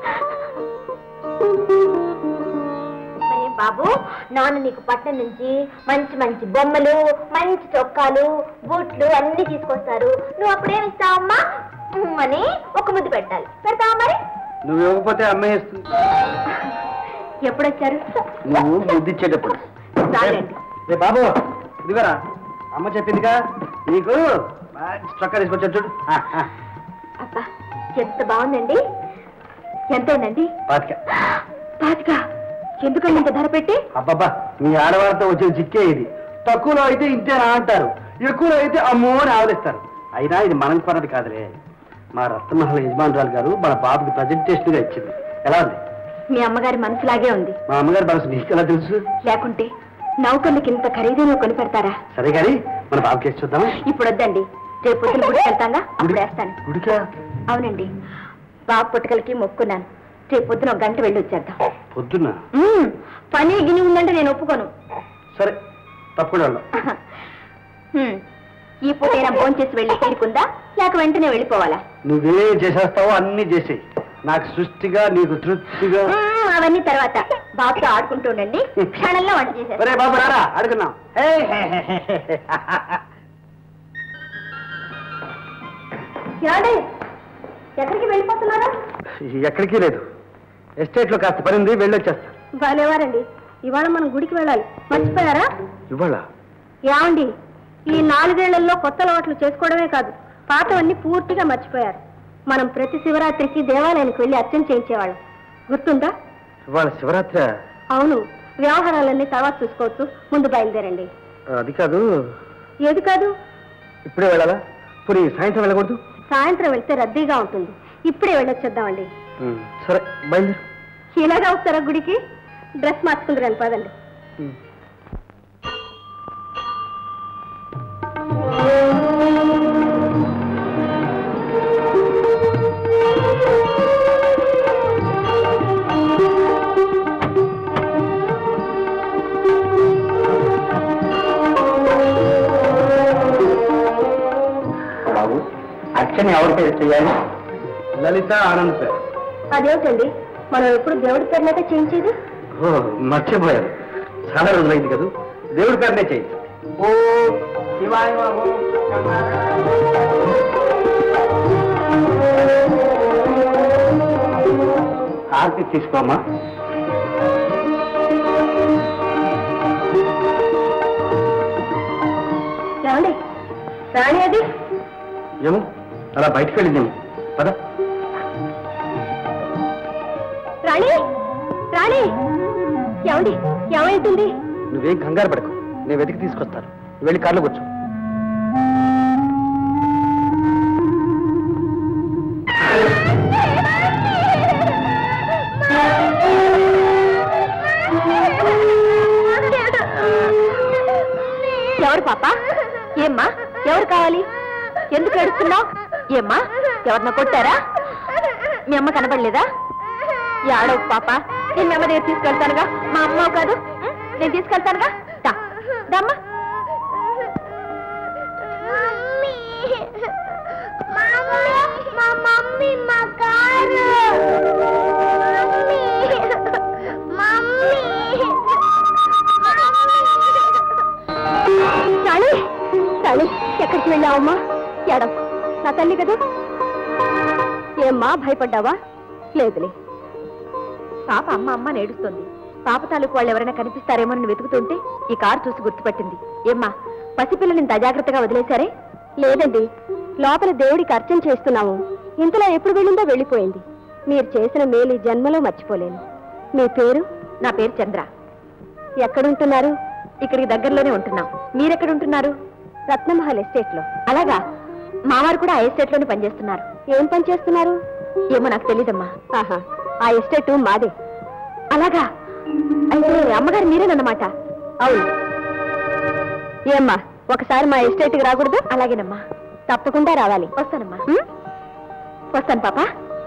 మరి బాబు నాన్న నీకు పట్నం నుంచి మంచి మంచి బొమ్మలు మంచి చొక్కాలు బూట్లు అన్ని తీసుకొస్తారు నువ్వు అప్పుడేమి ఇస్తావమ్మా ఉమ్ అని ఒక ముద్దు పెట్టాలి పెడతావా మరి నువ్వు ఇవ్వకపోతే అమ్మేస్తుంది ఎప్పుడొచ్చారు నువ్వు ముద్దిచ్చేటప్పుడు చాలండి రే బాబు ఇదిగోరా అమ్మ చెప్పిందిగా నీకు మంచి చొక్కా తీసుకొచ్చాడు చూడు ఆ, ఆ, అబ్బా ఎంత బాగుందండి ఎంతేనండి పాతిక పాతిక ఎందుకండి ఇంత ధర పెట్టి అబ్బబ్బా మీ ఆడవారితో వచ్చిన చిక్కే ఇది తక్కువలో అయితే ఇంతేనా అంటారు ఎక్కువలో అయితే అమ్మో అని ఆవలిస్తారు అయినా ఇది మనం కొన్నది కాదులే మా రత్నమహల్ యజమానురాలు గారు మన బాబుకి ప్రజెంటేషన్ గా ఇచ్చింది ఎలా ఉంది మీ అమ్మగారి మనసులాగే ఉంది మా అమ్మగారి మనసు నీకు ఎలా తెలుసు లేకుంటే నౌకర్లకి ఇంత ఖరీదైన కొని పెడతారా సరే కానీ మన బాబుకి వేసి చూద్దామా ఇప్పుడు వద్దండి రేపు పొద్దున గుడికి వెళ్తాగా అప్పుడు వేస్తాను గుడికా అవునండి బాబు పుట్టకలకి మొక్కున్నాను రేపు పొద్దున ఒక గంట వెళ్ళి వచ్చేద్దాం పొద్దున్న మ్మ్. పని గిని ఉందంటే నేను ఒప్పుకోను సరే తప్పకుండా వెళ్దాం హ్మ్. ఈ పూటైనా ఫోన్ చేసి వెళ్ళి తీరుకుందా లేక వెంటనే వెళ్ళిపోవాలా నువ్వేం చేసేస్తావో అన్ని చేసేయి నాకు సృష్టిగా నీకు తృప్తిగా మ్మ్, అవన్నీ తర్వాత బాబుతో ఆడుకుంటూ ఉండండి క్షణంలో వంట చేసేస్తా ఒరే బాబు రారా అడుగున్నాం ఏమండి? ఎక్కడికి వెళ్ళిపోతున్నారా ఎక్కడికి లేదు ఎస్టేట్ లో కాస్త పని ఉంది వెళ్ళొచ్చేస్తా బాగానేవారండి ఇవాళ మనం గుడికి వెళ్ళాలి మర్చిపోయారా ఇవాళ ఏమండి ఈ నాలుగేళ్లలో కొత్త అలవాట్లు చేసుకోవడమే కాదు పాతవన్నీ పూర్తిగా మర్చిపోయారు మనం ప్రతి శివరాత్రికి దేవాలయానికి వెళ్ళి అర్చన చేయించేవాళ్ళం గుర్తుందా ఇవాళ శివరాత్రి అవును వ్యవహారాలన్నీ తర్వాత చూసుకోవచ్చు ముందు బయలుదేరండి అది కాదు ఏది కాదు ఇప్పుడే వెళ్ళాలా పోనీ సాయంత్రం వెళ్ళకూడదు సాయంత్రం వెళ్తే రద్దీగా ఉంటుంది ఇప్పుడే వెళ్ళొచ్చేద్దామండి ఉమ్, సరే బయలుదేరు ఇలాగా వస్తారా గుడికి డ్రెస్ మార్చుకుందరండి పదండి ఉమ్. ఆ ఎవరి పేరు చేయాలి లలిత ఆనంద్ పేరు అదేమిటండి మనం ఎప్పుడు దేవుడి పేరునైతే చేయించేది ఓ మర్చిపోయారు చాలా రోజులైంది కదా దేవుడి పేరునే చేయి ఓ శివాయ నమః. హారతి తీసుకోమ్మా ఏమండి రాణి అది ఏమో అలా బయటకు వెళ్ళిందేమో పద రాణి రాణి ఏమండి ఏమైతుంది నువ్వేం కంగారు పడకు నేను వెతికి తీసుకొస్తాను నువ్వు వెళ్ళి కార్లో కూర్చో ఎవరు పాప ఏమ్మా ఎవరు కావాలి ఎందుకు ఏడుస్తున్నావు ఏమ్మా ఎవరిన కొట్టారా మీ అమ్మ కనబడలేదా ఏడవు పాప నేను మీ అమ్మ దగ్గర తీసుకెళ్తానుగా మా అమ్మ కాదు ఉం? నేను తీసుకెళ్తానుగా దా దమ్మా మా మమ్మీ మా కారు మమ్మీ రాణి రాణి ఎక్కడికి వెళ్ళావమ్మా ఎడం నా తల్లి కదా ఏమ్మా భయపడ్డావా లేదులే పాప అమ్మ అమ్మ నేడుస్తుంది పాప తాలూకు వాళ్ళు ఎవరైనా కనిపిస్తారేమో అని వెతుకుతుంటే ఈ కారు చూసి గుర్తుపట్టింది ఏమ్మా పసిపిల్లని ఇంత అజాగ్రత్తగా వదిలేశారే లేదండి లోపల దేవుడికి అర్చన చేస్తున్నాము ఇంతలో ఎప్పుడు వెళ్ళిందో వెళ్ళిపోయింది మీరు చేసిన మేలు ఈ జన్మలో మర్చిపోలేను మీ పేరు నా పేరు చంద్ర ఎక్కడుంటున్నారు ఇక్కడికి దగ్గరలోనే ఉంటున్నాం మీరెక్కడుంటున్నారు రత్నమహల్ ఎస్టేట్ లో అలాగా మావారు కూడా ఆ ఎస్టేట్ లోనే పనిచేస్తున్నారు ఏం పని చేస్తున్నారు ఏమో నాకు తెలీదమ్మా ఆహా ఆ ఎస్టేట్ మాదే అలాగా అయితే అమ్మగారు మీరేనన్నమాట అవును ఏమ్మా ఒకసారి మా ఎస్టేట్కి రాకూడదు అలాగేనమ్మా తప్పకుండా రావాలి వస్తానమ్మా వస్తాను పాప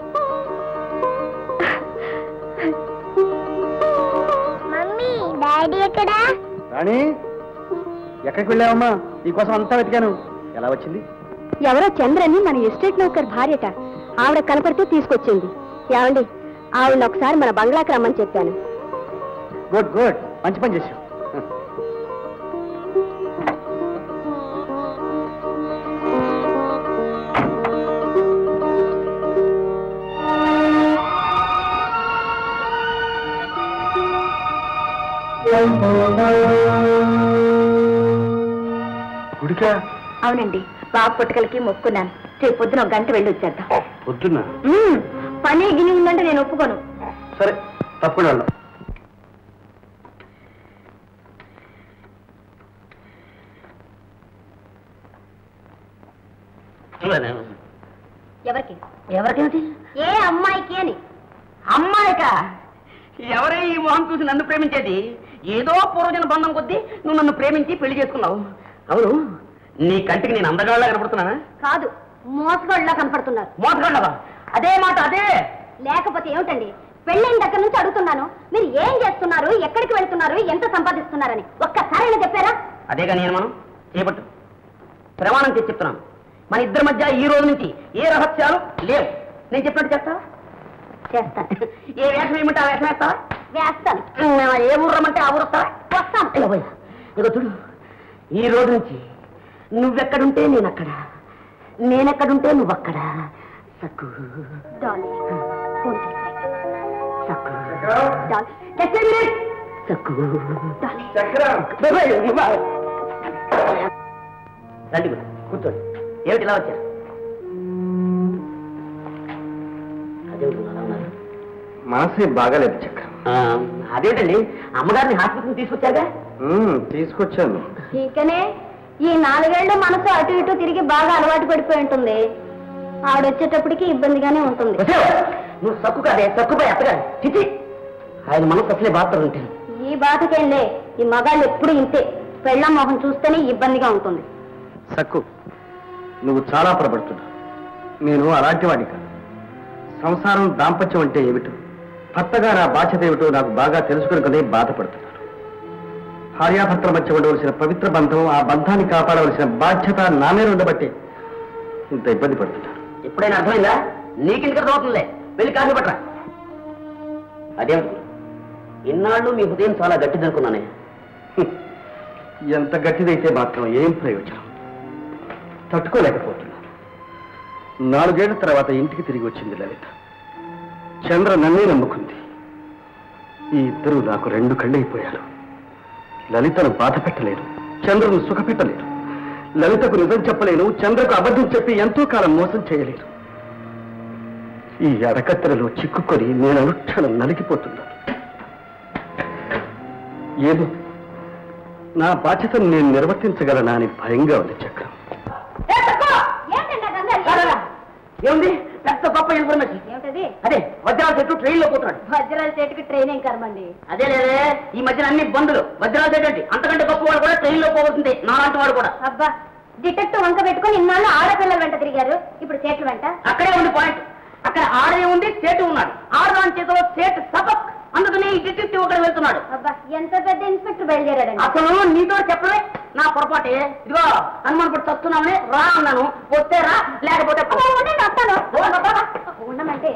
మమ్మీ డాడీ ఎక్కడా రాణి ఎక్కడికి వెళ్ళావమ్మా నీకోసం అంతా వెతికాను ఎలా వచ్చింది ఎవరో చంద్రని మన ఎస్టేట్ నౌకర్ భార్యట ఆవిడ కనపడితే తీసుకొచ్చింది ఏమండి ఆవిడ ఒకసారి మన బంగ్లాకి రమ్మని చెప్పాను గుడ్ గుడ్ మంచి పని చేశావు గుడికా అవునండి బాబు పుట్టకలకి మొక్కున్నాను రేపు పొద్దున ఒక గంట వెళ్ళి వచ్చేద్దాం పొద్దున్న మ్మ్. పని గిని ఉందంటే నేను ఒప్పుకోను సరే తప్పకుండా వెళ్దాం ఎవరికి ఎవరికేమిటి ఏ అమ్మాయికి అని అమ్మాయిక ఎవరే ఈ మొహం చూసి నన్ను ప్రేమించేది ఏదో పూర్వజన బంధం కొద్దీ నువ్వు నన్ను ప్రేమించి పెళ్లి చేసుకున్నావు అవును నీ కంటికి నేను అందగాళ్ళ కనపడుతున్నానా కాదు మోసగాళ్ళ కనపడుతున్నారు మోసగాళ్ళవా అదే మాట అదే లేకపోతే ఏమిటండి పెళ్ళైన దగ్గర నుంచి అడుగుతున్నాను మీరు ఏం చేస్తున్నారు ఎక్కడికి వెళ్తున్నారు ఎంత సంపాదిస్తున్నారని ఒక్కసారైనా చెప్పారా అదేగా నేను మనం చేపట్టు ప్రమాణం చేసి చెప్తున్నాను మన ఇద్దరి మధ్య ఈ రోజు నుంచి ఏ రహస్యాలు లేవు నేను చెప్పినట్టు చేస్తావా చేస్తాను ఏ వేషం ఏమంటే ఆ వేషం వేస్తావా వేస్తాను ఏ ఊరు రమ్మంటే ఆ ఊరు వస్తావా వస్తాను అయ్యో పోయ్. ఇదిగో చూడు ఈ రోజు నుంచి నువ్వెక్కడుంటే నేను అక్కడ నేనెక్కడుంటే నువ్వు అక్కడ సక్కు డాలీ, ఫోన్ చేసి. Sakku Dolly, just a minute. Sakku Dolly. Bye bye, bye. రండి గురు కూర్చోండి ఏమిటి ఇలా వచ్చారు అదేమిటి అలా ఉన్నారు? మనసే బాగాలేదు చక్రం ఆ, అదేంటండి అమ్మగారిని హాస్పిటల్ తీసుకొచ్చాగా మ్మ్, తీసుకొచ్చాను ఇంకనే ఈ నాలుగేళ్ల మనసు అటు ఇటు తిరిగి బాగా అలవాటు పడిపోయి ఉంటుంది ఆవిడ వచ్చేటప్పటికి ఇబ్బందిగానే ఉంటుంది వచ్చావు? నువ్వు సక్కు కాదే సక్కుపోయి అత్తగారు చిచి ఆయన మనసు అసలే బాధ ఉంటాను ఈ బాధకేంలే ఈ మగాళ్ళు ఎప్పుడు ఇంతే పెళ్ళం మొహం చూస్తేనే ఇబ్బందిగా ఉంటుంది సక్కు నువ్వు చాలా పొరపడుతున్నావు నేను అలాంటి వాడి కాదు సంసారం దాంపత్యం అంటే ఏమిటో భర్తగా నా బాధ్యత ఏమిటో నాకు బాగా తెలుసుకుని కదే బాధపడుతున్నాను భార్యాభర్తల మధ్య ఉండవలసిన పవిత్ర బంధం ఆ బంధాన్ని కాపాడవలసిన బాధ్యత నా మీద ఉండబట్టి ఇంత ఇబ్బంది పడుతున్నాను ఇప్పుడైనా అర్థమైందా నీకెందుకు అర్థమవుతుందిలే వెళ్ళి కాఫీ పట్టరా అదేమిటి ఇన్నాళ్ళు మీ హృదయం చాలా గట్టిదనుకున్నానే ఎంత గట్టిదైతే మాత్రం ఏం ప్రయోజనం తట్టుకోలేకపోతున్నా నాలుగేళ్ల తర్వాత ఇంటికి తిరిగి వచ్చింది లలిత చంద్ర నన్నే నమ్ముకుంది ఈ ఇద్దరు నాకు రెండు కళ్ళైపోయారు లలితను బాధ పెట్టలేను చంద్రను సుఖపెట్టలేను లలితకు నిజం చెప్పలేను చంద్రకు అబద్ధం చెప్పి ఎంతో కాలం మోసం చేయలేను ఈ అడకత్తెరలో చిక్కుకొని నేను అనుక్షణం నలిగిపోతున్నాను ఏదో నా బాధ్యతను నేను నిర్వర్తించగలనా అని భయంగా ఉంది చక్రం ఏముంది పెద్ద గొప్ప ఇన్ఫర్మేషన్ ఏమిటది అదే వజ్రాల చెట్టు ట్రైన్ లో పోతున్నాడు వజ్రాల చెట్టుకి ట్రైనింగ్ కర్మండి అదే లేదే ఈ మధ్యన అన్ని బంధులు వజ్రాల చెట్టు అంటే అంతకంటే గొప్ప వాడు కూడా ట్రైన్ లో పోతుంది నాలాంటి వాడు కూడా అబ్బా డిటెక్టివ్ వంక పెట్టుకుని ఇన్నాళ్ళు ఆడపిల్లల వెంట తిరిగారు ఇప్పుడు చేతుల వెంట అక్కడే ఉంది పాయింట్ అక్కడ ఆడే ఉంది సేటు ఉన్నాడు ఆడదాని చేతిలో సేటు సపక్ అందుకని ఈ డిటెక్టివ్ అక్కడ వెళ్తున్నాడు అబ్బా ఎంత పెద్ద ఇన్స్పెక్టర్ బయలుదేరాడండి అసలు నీతో చెప్పలే నా పొరపాటే ఇదిగో హనుమాన్ ఇప్పుడు చస్తున్నామని రా అన్నాను వస్తే రా లేకపోతే పో. అబ్బా, ఉండండి, వస్తాను. ఉండమంటే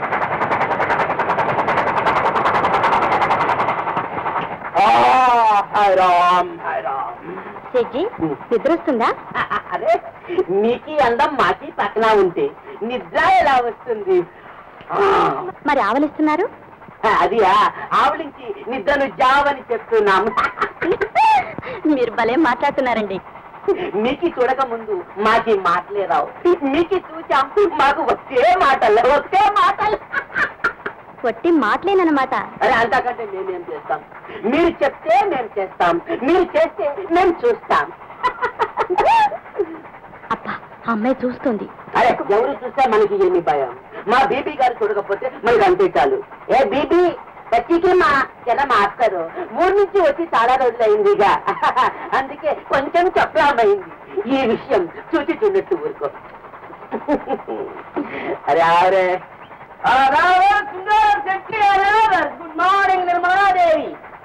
హాయ్ రామ్ హాయ్ రామ్ సెజ్జి నిద్ర వస్తుందా అదే నీకి అందం మాకి పక్కన ఉంటే నిద్ర ఎలా వస్తుంది మరి ఆవలిస్తున్నారు అది ఆవిడించి నిద్రను జావని చెప్తున్నాం మీరు భలే మాట్లాడుతున్నారండి మీకు చూడక ముందు మాకి మాటలే రావు మీకు చూచాం మాకు వచ్చే మాటలు వచ్చే మాటలు కొట్టి మాటలేనమాట అరే అంతకంటే మేమేం చేస్తాం మీరు చెప్తే మేము చేస్తాం మీరు చేస్తే మేము చూస్తాం అబ్బా అమ్మాయి చూస్తుంది అరే ఎవరు చూస్తే మనకి ఏమి భయం మా బీబీ గారు చూడకపోతే మనకి అంతే చాలు ఏ బీబీ బచ్చికి మా జన మాస్టరు ఊరి నుంచి వచ్చి చాలా రోజులైందిగా అందుకే కొంచెం చెప్పలామైంది ఈ విషయం చూచి చూడట్టు ఊరుకో అరే అరే గుడ్ మార్నింగ్ నిర్మలాదేవి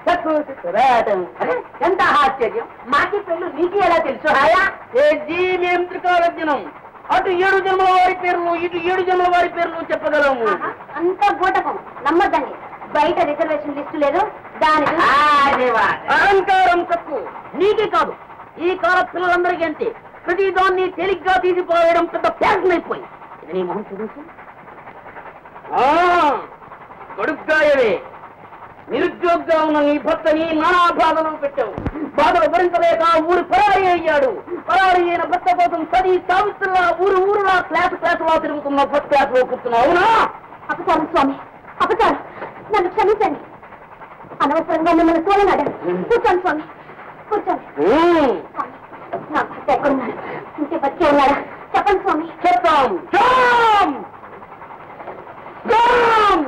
ఎంత ఆశ్చర్యం మాకి పెళ్ళు నీకు ఎలా తెలుసు హాయా జీవియం త్రికాలజ్ఞనం అటు ఏడు జన్మల వారి పేర్లు ఇటు ఏడు జన్మల వారి పేర్లు చెప్పగలము అంత బూటకం నమ్మద్దండి బయట రిజర్వేషన్ లిస్టు లేదు దాని అహంకారం తక్కువ నీకే కాదు ఈ కాల పిల్లలందరికీ అంతే ప్రతి దాన్ని తేలిగ్గా తీసిపోయడం పెద్ద ఫ్యాషన్ అయిపోయింది ఇది నీ మొహం చూపించు కొడుగ్గాయవే నిరుద్యోగంగా ఉన్న నీ భర్తని నానా బాధలు పెట్టావు బాధలు భరించలేక ఊరు పరారి అయ్యాడు పరారి అయిన భర్త కోసం చది సావిత్రులా ఊరు ఊరులా క్లాస్ క్లాస్ లో తిరుగుతున్న ఫస్ట్ క్లాస్ లో కూర్చున్నావు అవునా అపచారం స్వామి అపచారం నన్ను క్షమించండి అనవసరంగా మిమ్మల్ని తోలనాడాను కూర్చోండి స్వామి కూర్చోండి ఉమ్. స్వామి, నా భర్త ఎక్కడున్నాడు ఇంటి బతికే ఉన్నాడా చెప్పండి స్వామి చెప్తాం జామ్ జామ్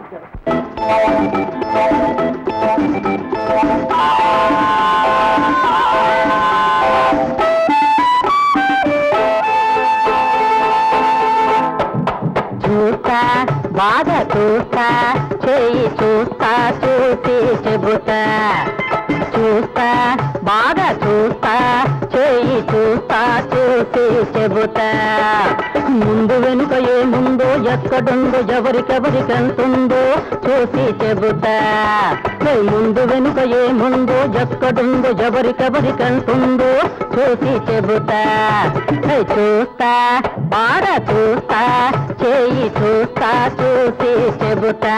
చూస్తా బాగా చూస్తా చేయి చూస్తా చూసి చెబుతా చూస్తా బాగా చూస్తా చేయి చూస్తా చూసి చెబుతా ముందు వెనుక ఏముందో ఎక్కడుందో ఎవరికెవరికెంతుందో చూసి చెబుతా ఏ ముందు వెనుక ఏముందో ఎక్కడుందో ఎవరికెవరికెంతుందో చూసి చెబుతా ఏ చూస్తా బాగా చూస్తా చేయి చూస్తా చూసి చెబుతా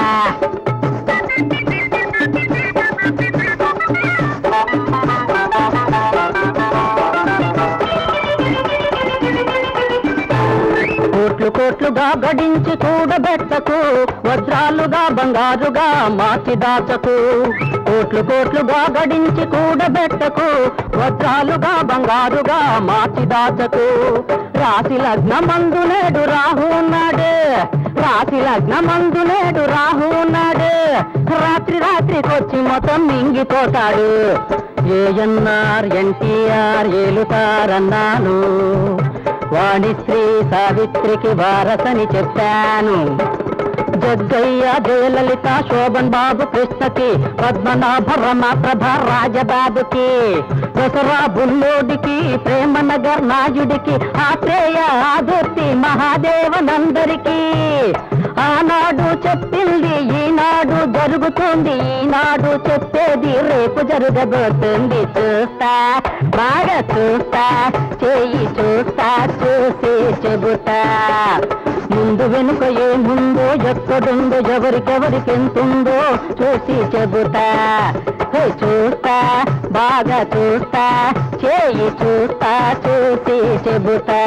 కోట్లు కోట్లుగా గడించి కూడబెట్టకు వజ్రాలుగా బంగారుగా మార్చి దాచకు కోట్లు కోట్లుగా గడించి కూడబెట్టకు వజ్రాలుగా బంగారుగా మార్చి దాచకు రాశి లగ్నమందు నేడు రాహు ఉన్నాడు రాశి లగ్నమందు నేడు రాహు ఉన్నాడు రాత్రి రాత్రికొచ్చి మొత్తం మింగిపోతాడు ఏఎన్ఆర్ ఎన్టీఆర్ ఏలుతారన్నాను వాణి శ్రీ సావిత్రికి వారసని చెప్పాను జగ్గయ్య జయలలిత శోభన్ బాబు కృష్ణకి పద్మనాభ రమ ప్రభ రాజబాబుకి దసరా బుల్లోడికి ప్రేమ నగర్ నాయుడికి ఆత్రేయ ఆదుర్తి మహాదేవనందరికీ ఆనాడు చెప్పింది ఈనాడు జరుగుతుంది ఈనాడు చెప్పేది రేపు జరగబోతుంది చూస్తా బాగా చూస్తా చేయి చూస్తా చూసి చెబుతా ముందు వెనుక ఏముందో ఎక్కడుందో ఎవరికెవరికి ఎంతుందో చూసి చెబుతా హే, చూస్తా బాగా చూస్తా చేయి చూస్తా చూసి చెబుతా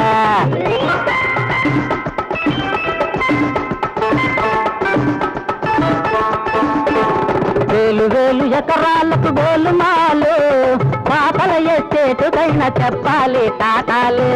వేలు వేలు ఎకరాలకు గోలుమాలు పాపల ఎస్టేటుకైనా చెప్పాలి టాటాలు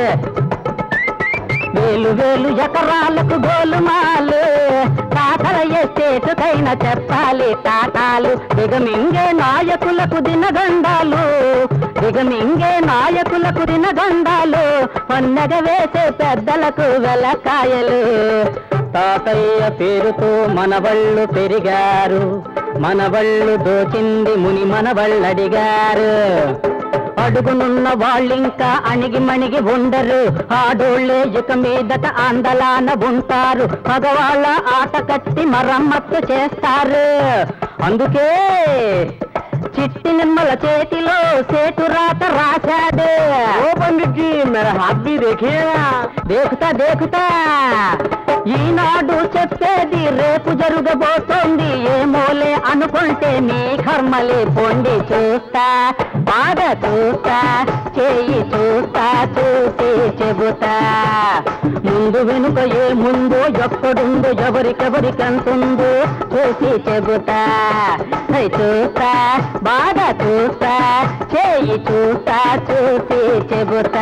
వేలు వేలు ఎకరాలకు గోలుమాలు తాతల ఎస్టేటుకైనా చెప్పాలి టాటాలు దిగమింగే నాయకులకు దినగండాలు దిగమింగే నాయకులకు దినగండాలు పన్నగ వేసే పెద్దలకు వెలకాయలు తాతయ్య పేరుతో మనవళ్ళు పెరిగారు మనవళ్ళు దోచింది ముని మనవళ్ళడిగారు అడుగునున్న వాళ్ళింకా అణిగి మణిగి ఉండరు ఆడోళ్ళే ఇక మీదట ఆందలాన ఉంటారు మగవాళ్ళ ఆట కట్టి మరమ్మత్తు చేస్తారు అందుకే చిట్టి నిమ్మల చేతిలో సేటు రాత రాశాడు ఓ పండిట్జీ మేరా హాత్ భీ దేఖియేగా దేకుతా దేకుతా ఈనాడు చెప్పేది రేపు జరగబోతోంది ఏమోలే అనుకుంటే మీ కర్మలే పొండి చూస్తా బాగా చూస్తా చేయి చూస్తా చూసి చెబుతా ముందు వెనుక ఏ ముందు ఎక్కడుందో ఎవరికెవరికెంతుందో చూసి చెబుతా హై చూస్తా బాగా చూస్తా చేయి చూస్తా చూసి చెబుతా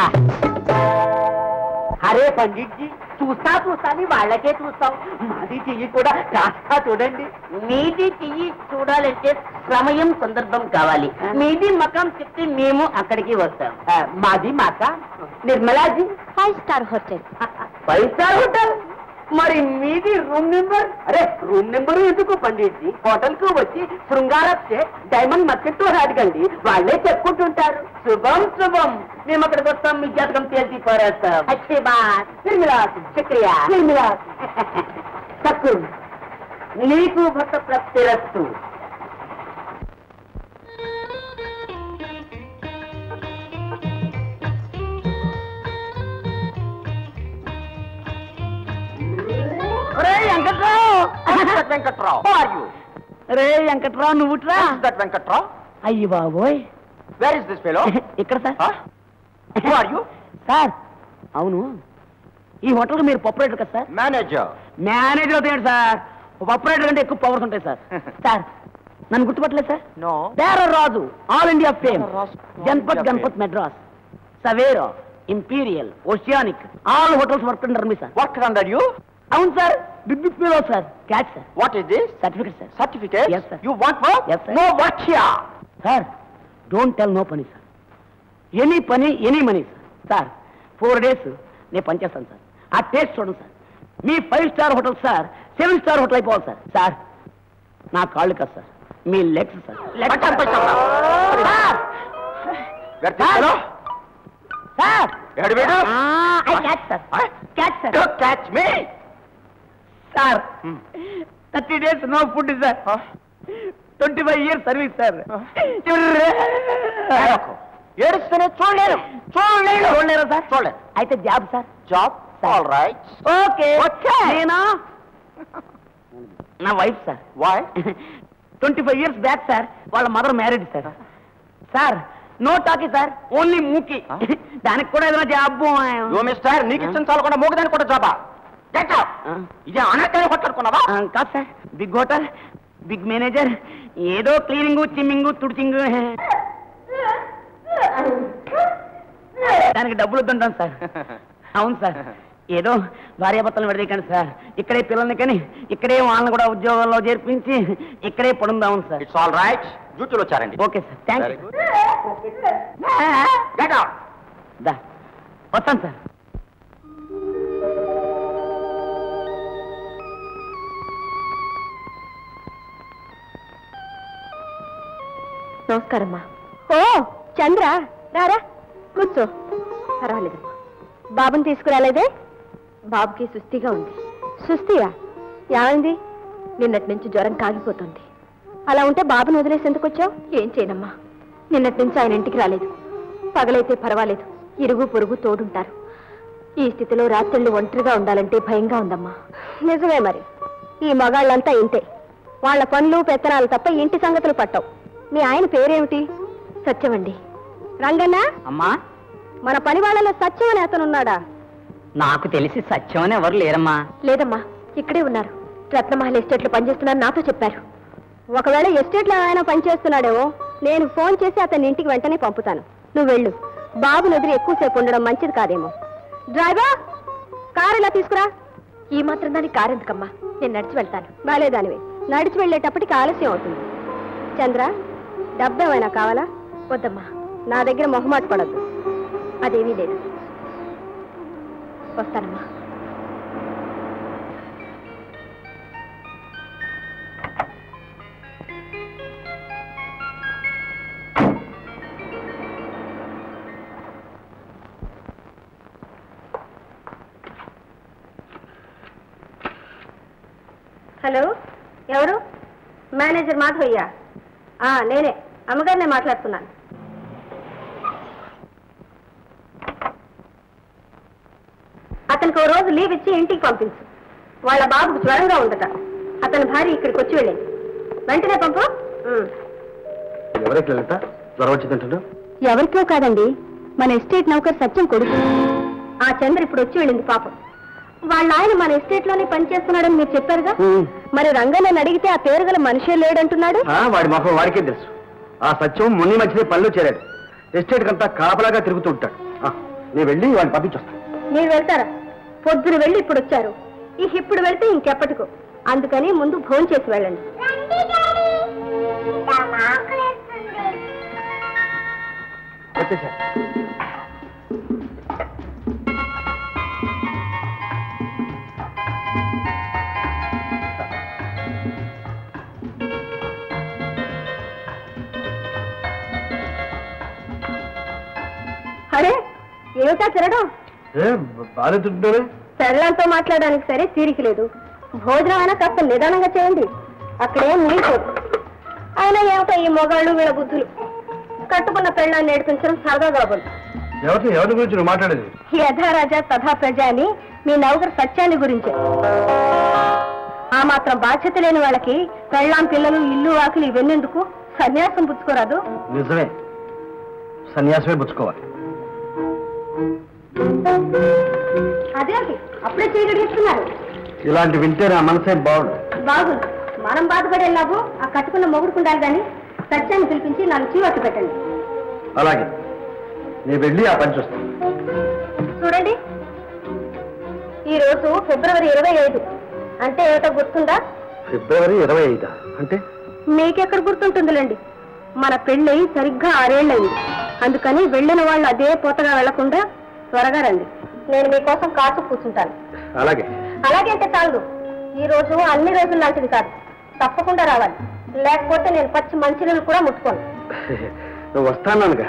అరే పండిట్జీ చూస్తా చూస్తాని వాళ్ళకే చూస్తాం మాది చెయ్యి కూడా కాస్త చూడండి మీది చెయ్యి చూడాలంటే సమయం సందర్భం కావాలి మీది మకం చెప్తే మేము అక్కడికి వస్తాం మాది మాక Nirmalaji five star hotel five star hotel మరి మీది రూమ్ నెంబర్ అరే రూమ్ నెంబర్ ఎందుకు పండిట్జీ హోటల్ కు వచ్చి శృంగారప్ చే డైమండ్ మార్కెట్ అడగండి వాళ్ళే చెప్పుకుంటుంటారు శుభం శుభం మేము అక్కడికి వస్తాం మీ జాతకం తేల్చి పారేస్తాం అచ్చే బాత్ నిర్మిలాస్ శుక్రియా నిర్మిలాస్ తక్కువ నీకు భక్త ప్రాప్తిరస్తు రే వెంకట్రావు వెంకట్రావు ఆర్ యూ రే వెంకట్రావు నువ్వుట్రా దట్ వెంకట్రావు అయ్యి బాబోయ్ వేర్ ఇస్ దిస్ ఫెలో ఇక్కడ sir who are you sir అవును ఈ హోటల్కి మీరు పప్పురేటర్ కదా సార్ మేనేజర్ మేనేజర్ అవుతాడు సార్ పప్పురేటర్ కంటే ఎక్కువ పవర్స్ ఉంటాయి సార్ సార్ నన్ను గుర్తుపట్టలేదు సార్ నో పేర Raju all India fame Raju, Janpath India Ganpat Madras Savera imperial oceanic all hotels work under me sir what under you అవును sir big big pillow sir catch sir what is this certificate sir certificate Yes, sir. You want work Yes, sir. No work here sir don't tell no పని sir any పని any money sir sir four days నేను పనిచేస్తాను sir ఆ taste చూడండి sir మీ five star hotel sir seven star hotel అయిపోవాలి sir sir నా కాళ్ళు కాదు సార్ మీ లెగ్స్ సార్ పట్టాను, పట్టాను. Sir Where this fellow? Sir ఎక్కడ వీడు? I catch sir Huh? Catch sir Don't catch me. Sir Hmm. Thirty days no food sir Huh? Twenty five years service sir ఏడవకు. ఏడుస్తూనే చూడలేను చూడలేను చూడలేరా సార్ చూడలేను అయితే job sir job all right okay Okay. నేనా నా wife sir why twenty five years back sir వాళ్ళ mother married sir sir no talkie sir only మూకి Huh? దానికి కూడా ఏదైనా జాబ్ యో మిస్టర్ నీకు ఇచ్చిన చాలకుండా మూగదానికి కూడా జాబా గెట్ అవుట్ ఇది అనకాయ కొట్టుకున్నావా కాదు sir big hotel big manager ఏదో క్లీనింగ్ చిమ్మింగ్ తుడిచింగ్ దానికి డబ్బులు వద్దుంటాను సార్ అవును సార్ ఏదో భార్యాభర్తలు విడదీకండి సార్ ఇక్కడే పిల్లల్ని కానీ ఇక్కడే వాళ్ళని కూడా ఉద్యోగంలో చేర్పించి ఇక్కడే పడుందాం సార్ ఇట్స్ ఆల్ రైట్ డ్యూటీలో వచ్చారండి okay sir thank Very you get out దా వస్తాను సార్ నమస్కారమ్మా ఓ చంద్ర రారా కూర్చో పర్వాలేదమ్మా బాబుని తీసుకురాలేదే బాబుకి సుస్థిగా ఉంది సుస్థియా ఏమైంది నిన్నటి నుంచి జ్వరం కాగిపోతుంది అలా ఉంటే బాబుని వదిలేసి ఎందుకు వచ్చావు ఏం చేయనమ్మా నిన్నటి నుంచి ఆయన ఇంటికి రాలేదు పగలైతే పర్వాలేదు ఇరుగు పొరుగు తోడుంటారు ఈ స్థితిలో రాత్రుళ్ళు ఒంటరిగా ఉండాలంటే భయంగా ఉందమ్మా నిజమే మరి ఈ మగాళ్ళంతా ఇంతే వాళ్ళ పనులు పెత్తనాలు తప్ప ఇంటి సంగతులు పట్టవు మీ ఆయన పేరేమిటి సత్యమండి రంగన్న అమ్మా మన పని వాళ్ళలో సత్యం అనే అతను ఉన్నాడా నాకు తెలిసి సత్యం అని ఎవరు లేరమ్మా లేదమ్మా ఇక్కడే ఉన్నారు రత్నమహల్ ఎస్టేట్లో పనిచేస్తున్నారు నాతో చెప్పారు ఒకవేళ ఎస్టేట్లో ఆయన పనిచేస్తున్నాడేమో నేను ఫోన్ చేసి అతని ఇంటికి వెంటనే పంపుతాను నువ్వు వెళ్ళు బాబుని ఎదురు ఎక్కువసేపు ఉండడం మంచిది కాదేమో డ్రైవర్ కారు ఇలా తీసుకురా ఈ మాత్రం దానికి కారు ఎందుకమ్మా నేను నడిచి వెళ్తాను బాలేదానివి నడిచి వెళ్ళేటప్పటికి ఆలస్యం అవుతుంది చంద్ర డబ్బు ఏమైనా కావాలా వద్దమ్మా నా దగ్గర మొహమాట పడద్దు అదేమీ లేదు వస్తానమ్మా హలో ఎవరు మేనేజర్ మాధవయ్య ఆ, నేనే అమ్మగారినే మాట్లాడుతున్నాను అతనికి ఓ రోజు లీవ్ ఇచ్చి ఇంటికి పంపించు వాళ్ళ బాబుకు జ్వరంగా ఉందట అతని భార్య ఇక్కడికి వచ్చి వెళ్ళింది వెంటనే పంపు ఉమ్. ఎవరికి లలిత జ్వరం వచ్చిందంటున్నావు ఎవరికో కాదండి మన ఎస్టేట్ నౌకర్ సత్యం కొడుకు ఆ చంద్ర ఇప్పుడు వచ్చి వెళ్ళింది పాపం వాళ్ళ ఆయన మన ఎస్టేట్ లోనే పనిచేస్తున్నాడని మీరు చెప్పారుగా మరి రంగన్నని అడిగితే ఆ పేరు గల మనిషే లేడంటున్నాడు ఆ, వాడి మొహం వాడికే తెలుసు ఆ సత్యం మొన్ని మధ్యనే పనిలో చేరాడు ఎస్టేట్ కంతా కాపలాగా తిరుగుతూ ఉంటాడు ఆ, నేను వెళ్ళి వాడిని పంపించొస్తాను మీరు వెళ్తారా పొద్దున వెళ్ళి ఇప్పుడు వచ్చారు ఈ ఇప్పుడు వెళ్తే ఇంకెప్పటికో అందుకని ముందు భోజనం చేసి వెళ్ళండి వచ్చేసా అరే ఏమిటా తిరగడం ఏ బాగా తింటున్నావే పెళ్ళంతో మాట్లాడడానికి సరే తీరిక లేదు భోజనం అయినా కాస్త నిదానంగా చేయండి అక్కడేం మునిగిపోదు అయినా ఏమిటో ఈ మొగాళ్ళు వీళ్ళ బుద్ధులు కట్టుకున్న పెళ్ళాన్ని నేర్పించడం సరదా కాబోదు ఎవరి ఎవరి గురించి నువ్వు మాట్లాడేది యథారాజా తథా ప్రజ అని మీ నౌకరు సత్యాన్ని గురించే ఆ మాత్రం బాధ్యత లేని వాళ్ళకి పెళ్ళాం పిల్లలు ఇల్లు వాకిలు ఇవన్నెందుకు సన్యాసం పుచ్చుకోరాదు నిజమే సన్యాసమే పుచ్చుకోవాలి అదేంటి అప్పుడే చేయగడిస్తున్నారు ఇలాంటి వింటే నా మనసే బాగుండు బాగుంది మనం బాధపడే లాభం ఆ కట్టుకున్న మొగుడుకు ఉండాలి కానీ సత్యాన్ని పిలిపించి నాలుగు చీవట్టు పెట్టండి అలాగే నేను వెళ్ళి ఆ పని చూస్తాను చూడండి ఈ రోజు ఫిబ్రవరి ఇరవై ఐదు అంటే ఏమిటో గుర్తుందా ఫిబ్రవరి ఇరవై ఐదా అంటే మీకెక్కడ గుర్తుంటుందిలేండి మన పెళ్ళై సరిగ్గా ఆరేళ్ళయింది అందుకని వెళ్ళిన వాళ్ళు అదే పూతగా వెళ్లకుండా త్వరగా రండి నేను మీకోసం కాచు కూర్చుంటాను అలాగే అలాగే అంటే చాలు ఈ రోజు అన్ని రోజులు లాంటిది కాదు తప్పకుండా రావాలి లేకపోతే నేను పచ్చి మంచినీళ్ళు కూడా ముట్టుకోను నువ్వు వస్తాననుగా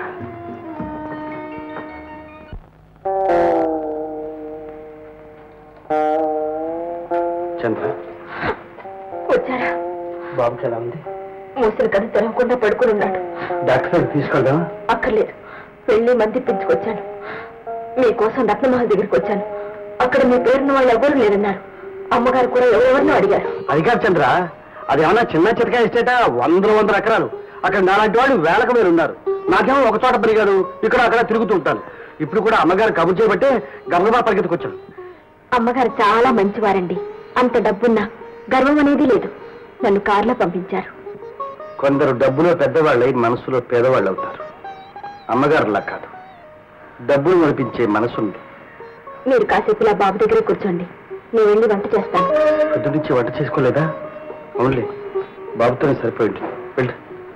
చంద్ర వచ్చారా బాబుకి ఎలా ఉంది మూసిన కథ తెరవకుండా పడుకుని ఉన్నాడు డాక్టర్ దగ్గరికి తీసుకెళ్దాం అక్కర్లేదు వెళ్ళి మంది పెంచుకొచ్చాను మీకోసం రత్నమహల్ దగ్గరికి వచ్చాను అక్కడ మీ పేరున్న వాళ్ళు ఎవరు లేరన్నారు అమ్మగారు కూడా ఎవరెవరినో అడిగారు అది కాదు చంద్ర అది ఏమన్నా చిన్న చితక ఎస్టేటా వందల వందల ఎకరాలు అక్కడ నాలాంటి వాళ్ళు వేలకు మీరు ఉన్నారు నాకేమో ఒక చోట పెరిగారు ఇక్కడ అక్కడ తిరుగుతూ ఉంటాను ఇప్పుడు కూడా అమ్మగారు కబుర్ చేయబట్టే గబగబా పరిగెత్తుకొచ్చాను అమ్మగారు చాలా మంచివారండి అంత డబ్బున్నా గర్వం అనేది లేదు నన్ను కారులో పంపించారు కొందరు డబ్బులో పెద్దవాళ్ళై మనసులో పేదవాళ్ళు అవుతారు అమ్మగారులా కాదు డబ్బులు నడిపించే మనసుంది మీరు కాసేపు ఇలా బాబు దగ్గర కూర్చోండి నేను వెళ్ళి వంట చేస్తాను పొద్దు నుంచి వంట చేసుకోలేదా అవునులే బాబుతోనే సరిపోయింది వెళ్ళు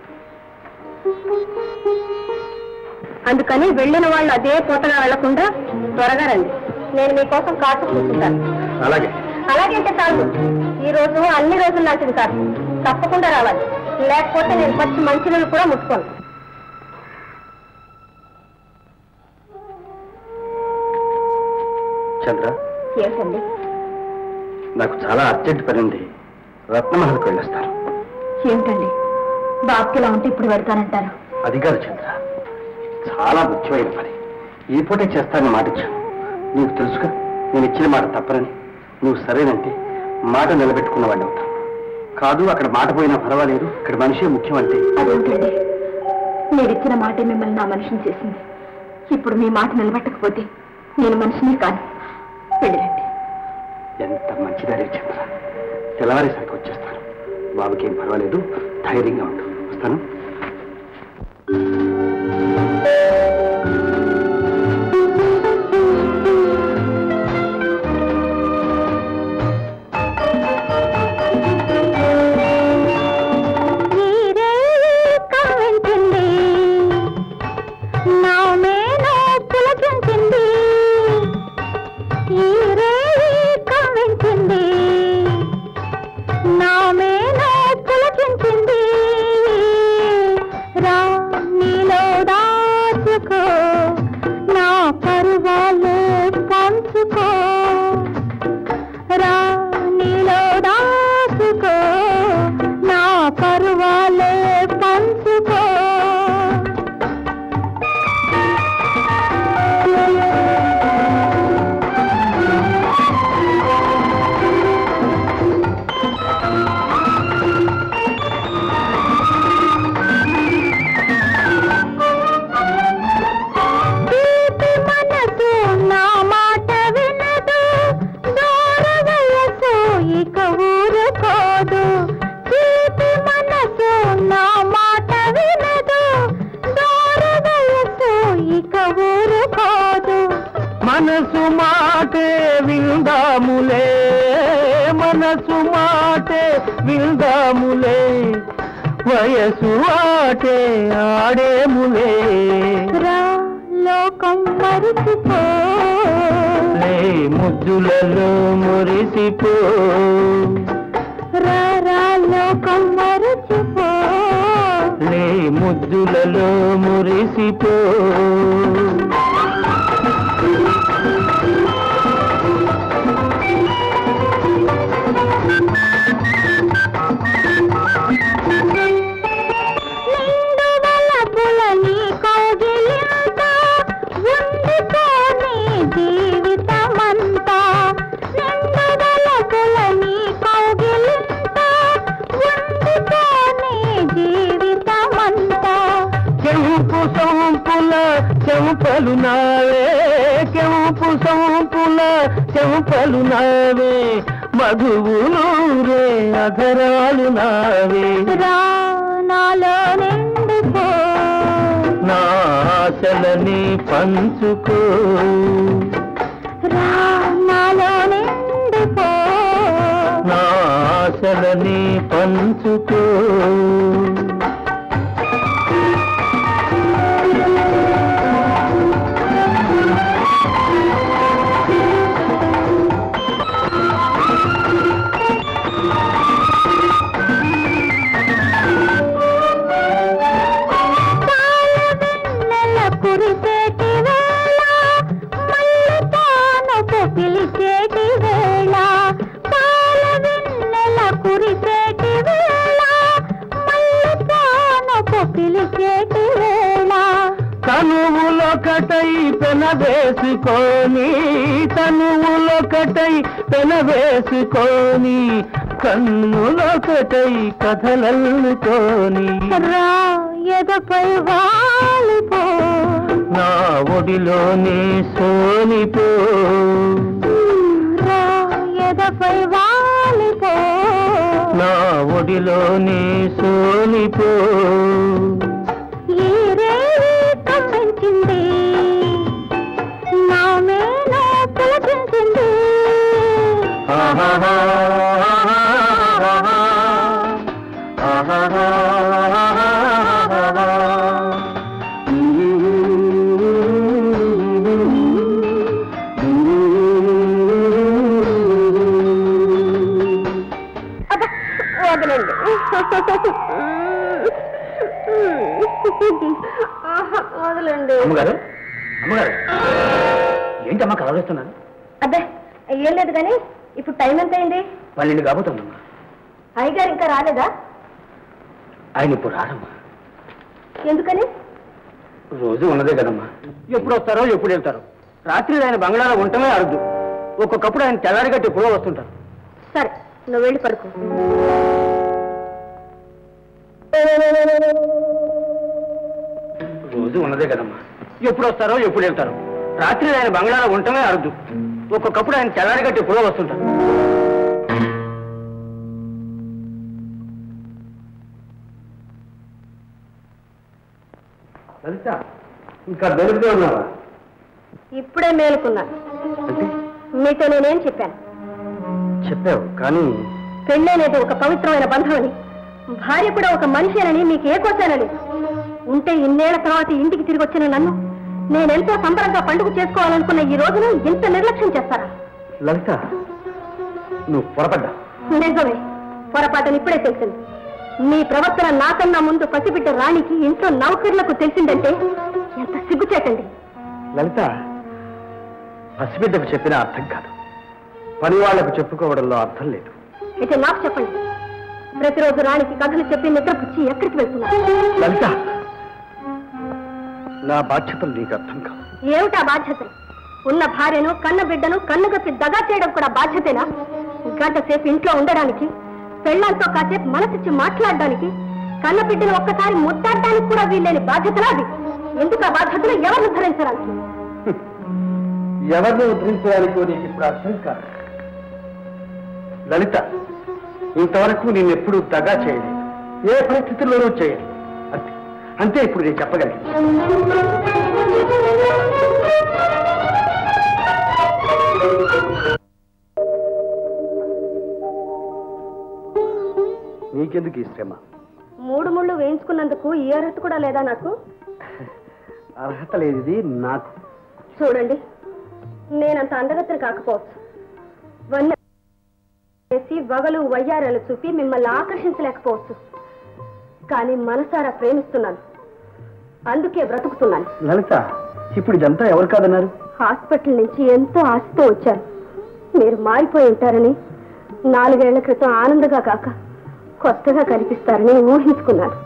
అందుకని వెళ్ళిన వాళ్ళు అదే పూటగా వెళ్లకుండా త్వరగా రండి నేను మీకోసం కాచు కూర్చుంటాను అలాగే అలాగే అంటే చాలు ఈ రోజు అన్ని రోజులు లాంటిది కాదు తప్పకుండా రావాలి లేకపోతే నేను పచ్చి మంచినీళ్ళు కూడా ముట్టుకోను చంద్ర ఏమిటండి నాకు చాలా అర్జెంట్ పని ఉంది రత్నమహల్కి వెళ్ళొస్తాను ఏమిటండి బాబుకి ఇలా ఉంటే ఇప్పుడు పెడతానంటారు అది కాదు చంద్ర చాలా ముఖ్యమైన పని ఈ పూటే చేస్తానని మాట ఇచ్చాను నీకు తెలుసుగా నేను ఇచ్చిన మాట తప్పనని నువ్వు సరేనంటే మాట నిలబెట్టుకున్న వాడిని అవుతాను కాదు అక్కడ మాట పోయినా పర్వాలేదు ఇక్కడ మనిషే ముఖ్యం అంటే అదేమిటండి మీరిచ్చిన మాటే మిమ్మల్ని నా మనిషిని చేసింది ఇప్పుడు మీ మాట నిలబెట్టకపోతే నేను మనిషిని కాను వెళ్ళండి ఎంత మంచిదని చంద్ర తెల్లవారేసరికి వచ్చేస్తాను బాబుకి ఏం పర్వాలేదు ధైర్యంగా ఉండు వస్తాను నీరే కవ్వించింది నా మేన పులకించింది ఈరే కవ్వించింది నా మేన పులకించింది రా నీలో దాచుకో నా పరువాలే పంచుకో రా నీలో దాచుకో నా పరువాలే పంచుకో తీపి మనసు నా మాట వినదు దూర వయసు ఇక ఊరుకోదు తీపి మనసు నా మాట వినదు దూర వయసు ఇక ఊరుకోదు మనసు మాటే విందాములే మనసు మాటే విందాములే వయసు ఆటే ఆడేములే రా లోకం మరిచిపో లే ముద్దులలో మురిసిపో రా రా లోకం మరిచిపో లే ముద్దులలో మురిసిపో నిండు వలపుల నీ కౌగిలింత ఉండిపోని జీవితమంతా నిండు వలపుల నీ కౌగిలింత ఉండిపోని జీవితమంతా కెంపు సొంపుల చెంపలు నావే కెంపు సొంపుల చెంపలు నావే మధువులూరే అధరాలు నావే రా నాలో నిండిపో నా ఆశలని పంచుకో రా నాలో నిండిపో నా ఆశలని పంచుకో నెల కురిసేటి వేళ మళ్ళీ తానుకు పిలిచేటి వేళ పాల వెన్నెల కురిసేటి వేళ మళ్ళీ తానుకు పిలిచేటి వేళ తనువులొకటై పెనవేసుకొని తనువులొకటై పెనవేసుకొని కన్నులొకటై కథలల్లుకొని రా ఎదపై వాలిపో నా ఒడిలోనే సోనిపో రా ఎదపై వాలిపో నా ఒడిలోనే సోనిపో ఈ రేవి కమ్మించింది నా మేను పులకించింది వదలండి వదలండి అమ్మగారు అమ్మగారు ఏంటమ్మా కలవరిస్తున్నారు అబ్బే ఏం లేదు కానీ ఇప్పుడు టైం ఎంత అయింది పన్నెండు కాబోతుందమ్మా అయ్యగారు ఇంకా రాలేదా ఆయన ఇప్పుడు రాడమ్మా ఎందుకని రోజు ఉన్నదే కదమ్మా ఎప్పుడు వస్తారో ఎప్పుడు వెళ్తారో రాత్రి ఆయన బంగ్లాలో ఉండటమే అరుదు ఒక్కొక్కప్పుడు ఆయన తెల్లారిగట్టి ఎప్పుడో వస్తుంటారు సరే నువ్వు వెళ్ళి పడుకో రోజు ఉన్నదే కదమ్మా ఎప్పుడు వస్తారో ఎప్పుడు వెళ్తారో రాత్రి ఆయన బంగ్లాలో ఉండటమే అరుదు ఒక్కొక్కప్పుడు ఆయన తెల్లారిగట్టి ఎప్పుడో వస్తుంటారు లలిత ఇంకా బెదిరితే ఉన్నావా ఇప్పుడే మేలుకున్నాను అంటే మీతో నేనేం చెప్పాను చెప్పావు కానీ పెళ్ళి అనేది ఒక పవిత్రమైన బంధమని భార్య కూడా ఒక మనిషి అని మీకు ఏ కోసానని ఉంటే ఇన్నేళ్ల తర్వాత ఇంటికి తిరిగి వచ్చిన నన్ను నేనెంతో సంబరంగా పండుగ చేసుకోవాలనుకున్న ఈ రోజును ఇంత నిర్లక్ష్యం చేస్తారా లలిత నువ్వు పొరపడ్డా నిజమే పొరపాటుని ఇప్పుడే తెలిసింది మీ ప్రవర్తన నాకన్నా ముందు పసిబిడ్డ రాణికి ఇంట్లో నౌకర్లకు తెలిసిందంటే ఎంత సిగ్గుచేటండి లలిత పసిబిడ్డకు చెప్పిన అర్థం కాదు పని వాళ్లకు చెప్పుకోవడంలో అర్థం లేదు అయితే నాకు చెప్పండి ప్రతిరోజు రాణికి కథలు చెప్పి నిద్రపుచ్చి ఎక్కడికి వెళ్తున్నారు లలిత నా బాధ్యతలు నీకు అర్థం కాదు ఏమిటా బాధ్యతలు ఉన్న భార్యను కన్న బిడ్డను కన్నుగప్పి దగా చేయడం కూడా బాధ్యతేనా గంట సేపు ఇంట్లో ఉండడానికి పెళ్ళంతో కాసేపు మనసిచ్చి మాట్లాడడానికి కన్న బిడ్డను ఒక్కసారి ముద్దాడడానికి కూడా వీల్లేని బాధ్యతలా అది ఎందుకు ఆ బాధ్యతలు ఎవరిని ధరించడానికి ఎవరిని ఉద్ధరించడానికో నీకు ఇప్పుడు అర్థం కాదు లలిత ఇంతవరకు నేను ఎప్పుడు దగా చేయలేదు ఏ పరిస్థితుల్లోనూ చేయలేదు అంతే అంతే ఇప్పుడు నేను చెప్పగలిగింది నీకెందుకు ఈ శ్రమ మూడు ముళ్ళు వేయించుకున్నందుకు ఈ అర్హత కూడా లేదా నాకు అర్హత లేదు ఇది నాకు చూడండి నేనంత అందగతిని కాకపోవచ్చు వన్న చేసి వగలు వయ్యారాలు చూపి మిమ్మల్ని ఆకర్షించలేకపోవచ్చు కానీ మనసారా ప్రేమిస్తున్నాను అందుకే బ్రతుకుతున్నాను లలిత ఇప్పుడు ఇదంతా ఎవరు కాదన్నారు హాస్పిటల్ నుంచి ఎంతో ఆశతో వచ్చాను మీరు మారిపోయి ఉంటారని నాలుగేళ్ల క్రితం ఆనందగా కాక కొత్తగా కనిపిస్తారని ఊహించుకున్నాను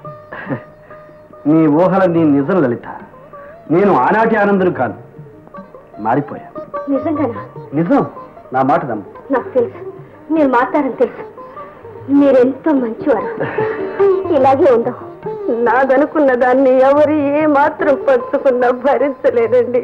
నీ ఊహలన్నీ నిజం లలిత నేను ఆనాటి ఆనందుడు కాను మారిపోయా నిజంగానా నిజం నా మాట నమ్ము నాకు తెలుసు మీరు మాట్లాడని తెలుసు మీరెంతో మంచివారు ఇలాగే ఉందాం నాదనుకున్న దాన్ని ఎవరు ఏ మాత్రం పంచుకున్నా భరించలేదండి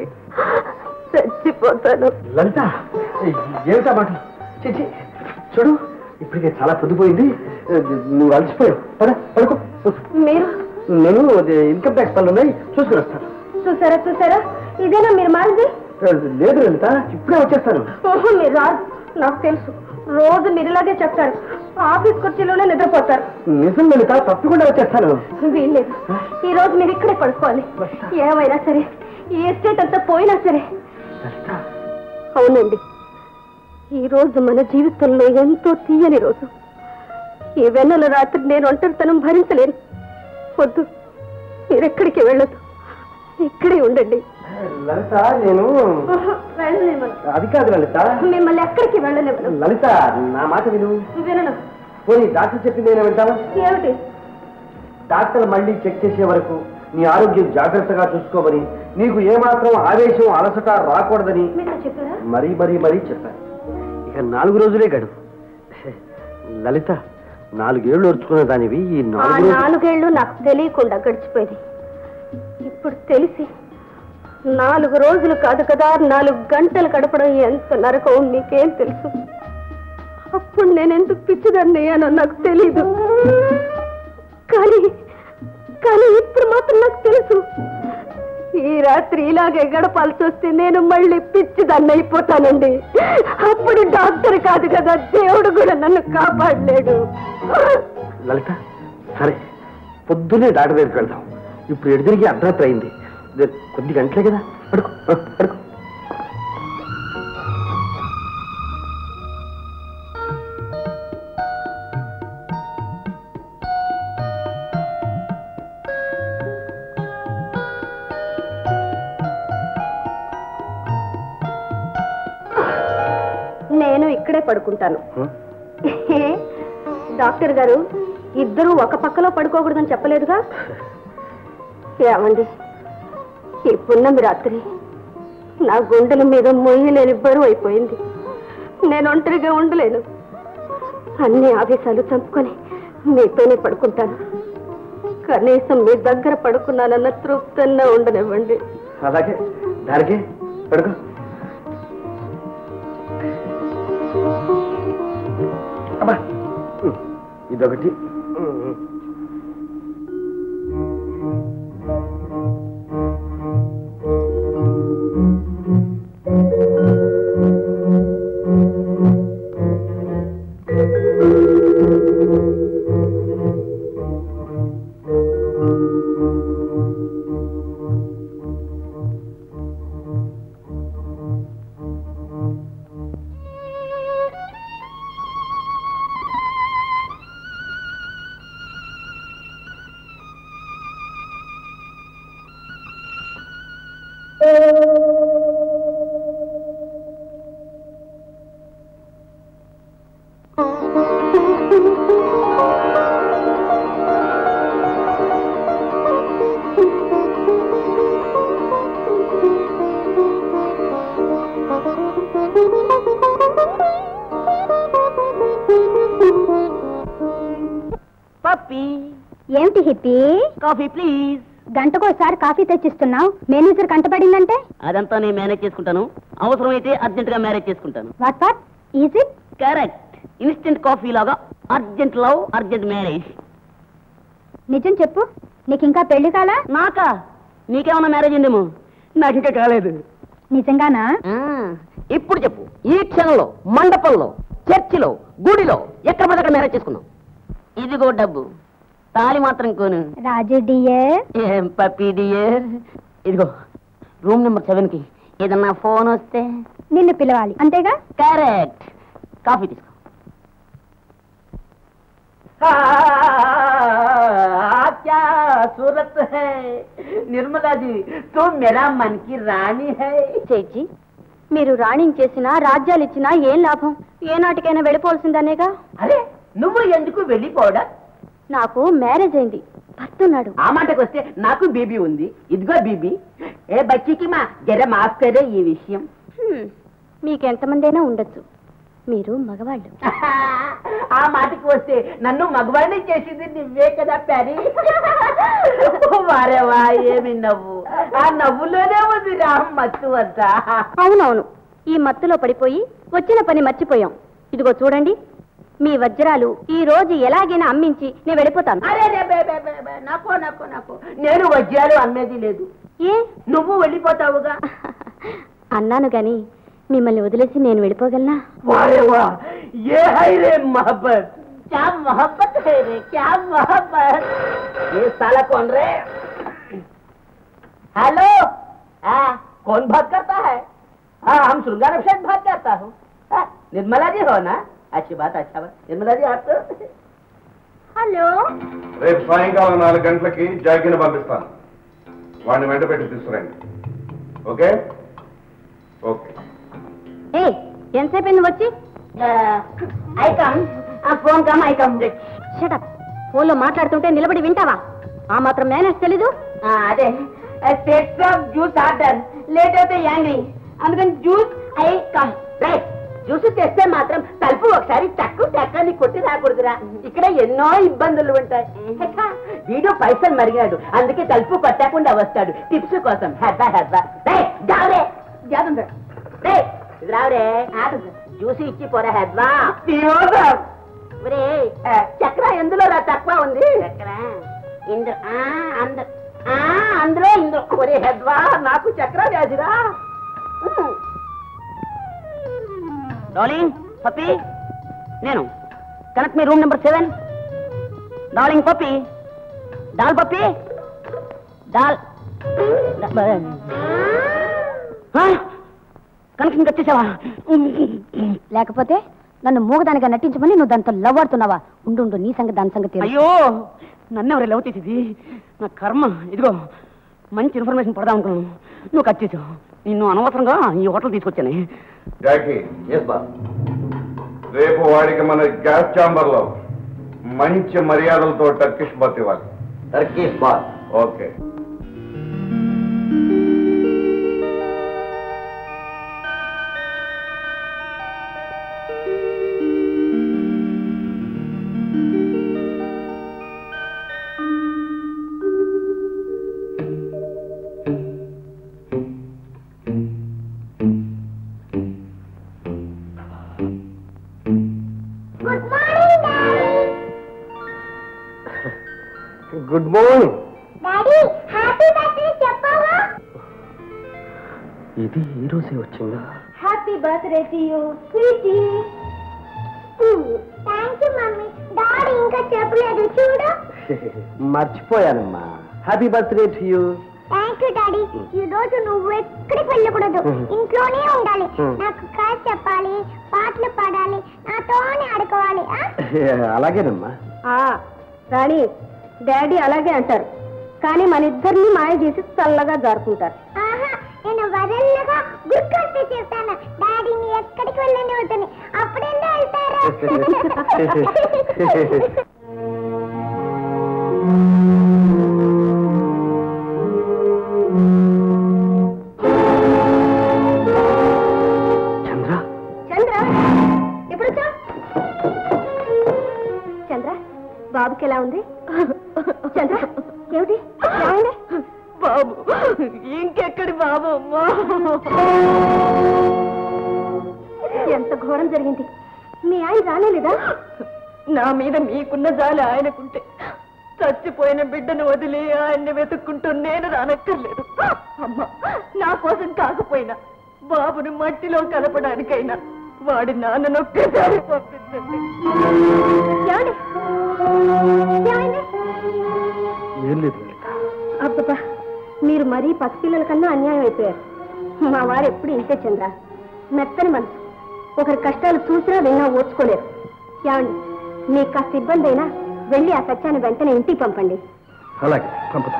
చచ్చిపోతాను లలిత ఏమిటా మాట చిచి చూడు ఇప్పటికే చాలా పొద్దుపోయింది నువ్వు అలసిపోయావు పద పడుకో మీరు నేను అది ఇన్కమ్ ట్యాక్స్ పనులు ఉన్నాయి చూసుకుని వస్తాను చూసారా చూసారా ఇదేనా మీరు మారింది లేదు లలిత ఇప్పుడే వచ్చేస్తాను ఓహో మీరు రాదు నాకు తెలుసు రోజు మీరు ఇలాగే చెప్తారు ఆఫీస్ కుర్చీలోనే నిద్రపోతారు నిజం లలిత తప్పకుండా వచ్చేస్తాను వీల్లేదు ఈ రోజు మీరు ఇక్కడే పడుకోవాలి ఏమైనా సరే ఈ ఎస్టేట్ అంతా పోయినా సరే లలిత అవునండి ఈ రోజు మన జీవితంలో ఎంతో తీయని రోజు ఈ వెన్నెల రాత్రి నేను ఒంటరితనం భరించలేను వద్దు మీరెక్కడికి వెళ్ళదు ఇక్కడే ఉండండి లలిత నేను వెళ్ళలేమను అది కాదు లలిత మిమ్మల్ని ఎక్కడికి వెళ్ళలేమను లలిత నా మాట విను వినను పోనీ డాక్టర్ చెప్పింది నేను వింటావా ఏమిటి డాక్టర్ మళ్ళీ చెక్ చేసే వరకు నీ ఆరోగ్యం జాగ్రత్తగా చూసుకోమని నీకు ఏమాత్రం ఆవేశం అలసట రాకూడదని మీతో చెప్పారా మరీ మరీ మరీ చెప్పాను ఇక నాలుగు రోజులే గడువు లలిత నాలుగేళ్లు ఓర్చుకున్న దానివి ఈ ఆ నాలుగు రోజులు నాలుగేళ్లు నాకు తెలియకుండా గడిచిపోయింది ఇప్పుడు తెలిసి నాలుగు రోజులు కాదు కదా నాలుగు గంటలు గడపడం ఎంత నరకం నీకేం తెలుసు అప్పుడు నేను ఎందుకు పిచ్చిదాన్ని అయ్యానో నాకు తెలీదు కానీ కానీ ఇప్పుడు మాత్రం నాకు తెలుసు ఈ రాత్రి ఇలాగే గడపాల్సి వస్తే నేను మళ్ళీ పిచ్చిదాన్ని అయిపోతానండి అప్పుడు డాక్టర్ కాదు కదా దేవుడు కూడా నన్ను కాపాడలేడు లలిత సరే పొద్దున్నే డాక్టర్ దగ్గరికి వెళ్దాం ఇప్పుడు ఎడిదిరిగి అర్ధరాత్రి అయింది ఇదే కొద్ది గంటలే కదా పడుకో ఆ, పడుకో పక్కనే పడుకుంటాను డాక్టర్ గారు ఇద్దరు ఒక పక్కలో పడుకోకూడదని చెప్పలేదుగా ఏమండి ఈ పున్నమి రాత్రి నా గుండెల మీద మొయ్యలేని బరువు అయిపోయింది నేను ఒంటరిగా ఉండలేను అన్ని ఆవేశాలు చంపుకొని మీతోనే పడుకుంటాను కనీసం మీ దగ్గర పడుకున్నానన్న తృప్తన్నా ఉండనివ్వండి అలాగే దానికి పడుకో అబ్బా ఉమ్, ఇదొకటి ఉమ్, ఉమ్. పప్పి ఏమిటి హిప్పీ కాఫీ ప్లీజ్ గంటకోసారి కాఫీ తెచ్చిస్తున్నావు మేనేజర్ కంటపడిందంటే అదంతా నేను మేనేజ్ చేసుకుంటాను అవసరమైతే అర్జెంట్ గా మ్యారేజ్ చేసుకుంటాను what what is it correct instant coffee లాగా అర్జెంట్ లవ్ అర్జెంట్ మ్యారేజ్ నిజం చెప్పు నీకు ఇంకా పెళ్లి కాలా నాకా నీకేమన్నా మ్యారేజ్ అయిందేమో నాకు ఇంకా కాలేదు నిజంగానా ఆ, ఇప్పుడు చెప్పు ఈ క్షణంలో మండపంలో చర్చిలో గుడిలో ఎక్కడ పడితే అక్కడ మ్యారేజ్ చేసుకుందాం ఇదిగో డబ్బు తాళి మాత్రం కోను రాజు డియర్ ఏం పప్పి డియర్ ఇదిగో రూమ్ నెంబర్ సెవెన్ కి ఏదన్నా ఫోన్ వస్తే నిన్ను పిలవాలి అంతేగా కరెక్ట్ కాఫీ తీసుకో क्या सूरत है निर्मला जी तुम मेरा मन की रानी है చేజీ మీరు రాణింగ్ చేసినా రాజ్యాలు ఇచ్చినా ఏం లాభం ఏ నాటికైనా వెళ్ళిపోవాల్సిందనేగా అరే నువ్వు ఎందుకు వెళ్ళిపోవడం నాకు మ్యారేజ్ అయింది భర్తున్నాడు ఆ మాటకు వస్తే నాకు బీబీ ఉంది ఇదిగో బీబీ ఏ బచ్చికి మా జర మాఫ్ కరే ఈ విషయం మీకెంతమందైనా ఉండొచ్చు మీరు మగవాళ్ళు ఆ మాటకి వస్తే నన్ను మగవాడిని చేసింది నువ్వే కదా ప్యారి వారే వా ఏమి నవ్వు ఆ నవ్వులోనే ఉంది రా మత్తు అంతా అవునవును ఈ మత్తులో పడిపోయి వచ్చిన పని మర్చిపోయాం ఇదిగో చూడండి మీ వజ్రాలు ఈ రోజు ఎలాగైనా అమ్మించి నేను వెళ్ళిపోతాను అరే రే బే బే బే బే, నాకు నాకు నాకు నేను వజ్రాలు అమ్మేది లేదు ఏ నువ్వు వెళ్ళిపోతావుగా అన్నాను గాని మిమ్మల్ని వదిలేసి నేను వెళ్ళిపోగలనా वारे वाह ये है रे मोहब्बत क्या मोहब्बत है रे क्या मोहब्बत ये साला कौन रे हेलो हाँ कौन बात करता है हाँ हम श्रृंगार से बात करता हूँ हाँ, निर्मला जी हो ना अच्छी बात अच्छा बात निर्मला जी आप तो హలో రేపు సాయంకాలం నాలుగు గంటలకి జాగిని పంపిస్తాను వాడిని వెంట పెట్టి తీసుకురండి ఓకే ఓకే ఏ ఎంతసేపు అయింది వచ్చి आई कम फोन कम आई कम షటప్ ఫోన్లో మాట్లాడుతుంటే నిలబడి వింటావా ఆ మాత్రం మేనేజ్ తెలీదు అదే text of juice order late అయితే యాంగ్రీ అందుకని juice I come right juice తెస్తే మాత్రం తలుపు ఒకసారి టక్కు టక్కని కొట్టి రాకూడదురా ఇక్కడ ఎన్నో ఇబ్బందులు ఉంటాయి హెచ్చా, వీడు పైసలు మరిగాడు అందుకే తలుపు కొట్టకుండా వస్తాడు టిప్స్ కోసం హెద్దా హెద్దా రే జావరే జాదుందా రే ఇది రావరే జ్యూస్ ఇచ్చి పోరా హెద్వా ఒరే చక్ర ఎందులో రా తక్కువ ఉంది చక్ర ఇందు ఆ, అందు ఆ, అందులో ఇందు ఒరే హెద్వా నాకు చక్ర వ్యాధిరా డార్లింగ్ పప్పి నేను connect me room number seven darling Pappi doll Pappi doll connection వచ్చేసావా లేకపోతే నన్ను మూగదానిగా నటించమని నువ్వు దాంతో లవ్ ఆడుతున్నావా ఉండు ఉండు నీ సంగతి దాని సంగతి తెలుసు. అయ్యో నన్నెవరు లవ్ చేసేది నా కర్మ ఇదిగో మంచి ఇన్ఫర్మేషన్ పడదాం అనుకున్నాను నువ్వు కట్ చేసావు నిన్ను అనవసరంగా ఈ హోటల్ తీసుకొచ్చాను జాకీ ఎస్ బా రేపు వాడికి మన గ్యాస్ ఛాంబర్ లో మంచి మర్యాదలతో టర్కిష్ బాత్ ఇవ్వాలి Turkish bath okay good morning daddy good morning daddy happy birthday చెప్పావా ఇది ఈ రోజే వచ్చిందా happy birthday to you sweetie thank you mummy daddy ఇంకా చెప్పలేదు చూడు మర్చిపోయానమ్మా happy birthday to you thank you daddy ఈ రోజు నువ్వు ఎక్కడికి వెళ్ళకూడదు ఇంట్లోనే ఉండాలి నాకు కథ చెప్పాలి పాటలు పాడాలి నాతోనే ఆడుకోవాలి ఆ? అలాగేనమ్మా రాణి డాడీ అలాగే అంటారు కానీ మన ఇద్దరిని మాయ చేసి చల్లగా జారుకుంటారు ఆహా నేను వదల్లగా గుర్కొస్తే చెప్తాను డాడీని ఎక్కడికి వెళ్ళండి వద్దని అప్పుడెందుకు వెళ్తారు చంద్ర చంద్ర ఎప్పుడు వచ్చా చంద్ర బాబుకి ఎలా ఉంది చంద్ర ఏమిటి ఏమైంది బాబు ఇంకెక్కడి బాబు ఎంత ఘోరం జరిగింది మీ ఆయన రానేలేదా నా మీద మీకున్న జాలి ఆయనకుంటే చచ్చిపోయిన బిడ్డను వదిలి ఆయన్ని వెతుక్కుంటూ నేను రానక్కర్లేదు అమ్మ నా కోసం కాకపోయినా బాబుని మట్టిలో కలపడానికైనా వాడి నాన్నను ఒక్కసారి పంపించండి ఏమండి? ఏమైంది? ఏం లేదు లలిత అబ్బబ్బా మీరు మరీ పసిపిల్లల కన్నా అన్యాయం అయిపోయారు మా వారు ఎప్పుడు ఇంతే చంద్ర మెత్తని మనసు ఒకరి కష్టాలు చూసినా విన్నా ఓర్చుకోలేరు ఏమండి మీకు కాస్త ఇబ్బంది అయినా వెళ్ళి ఆ సత్యాన్ని వెంటనే ఇంటికి పంపండి అలాగే పంపుతా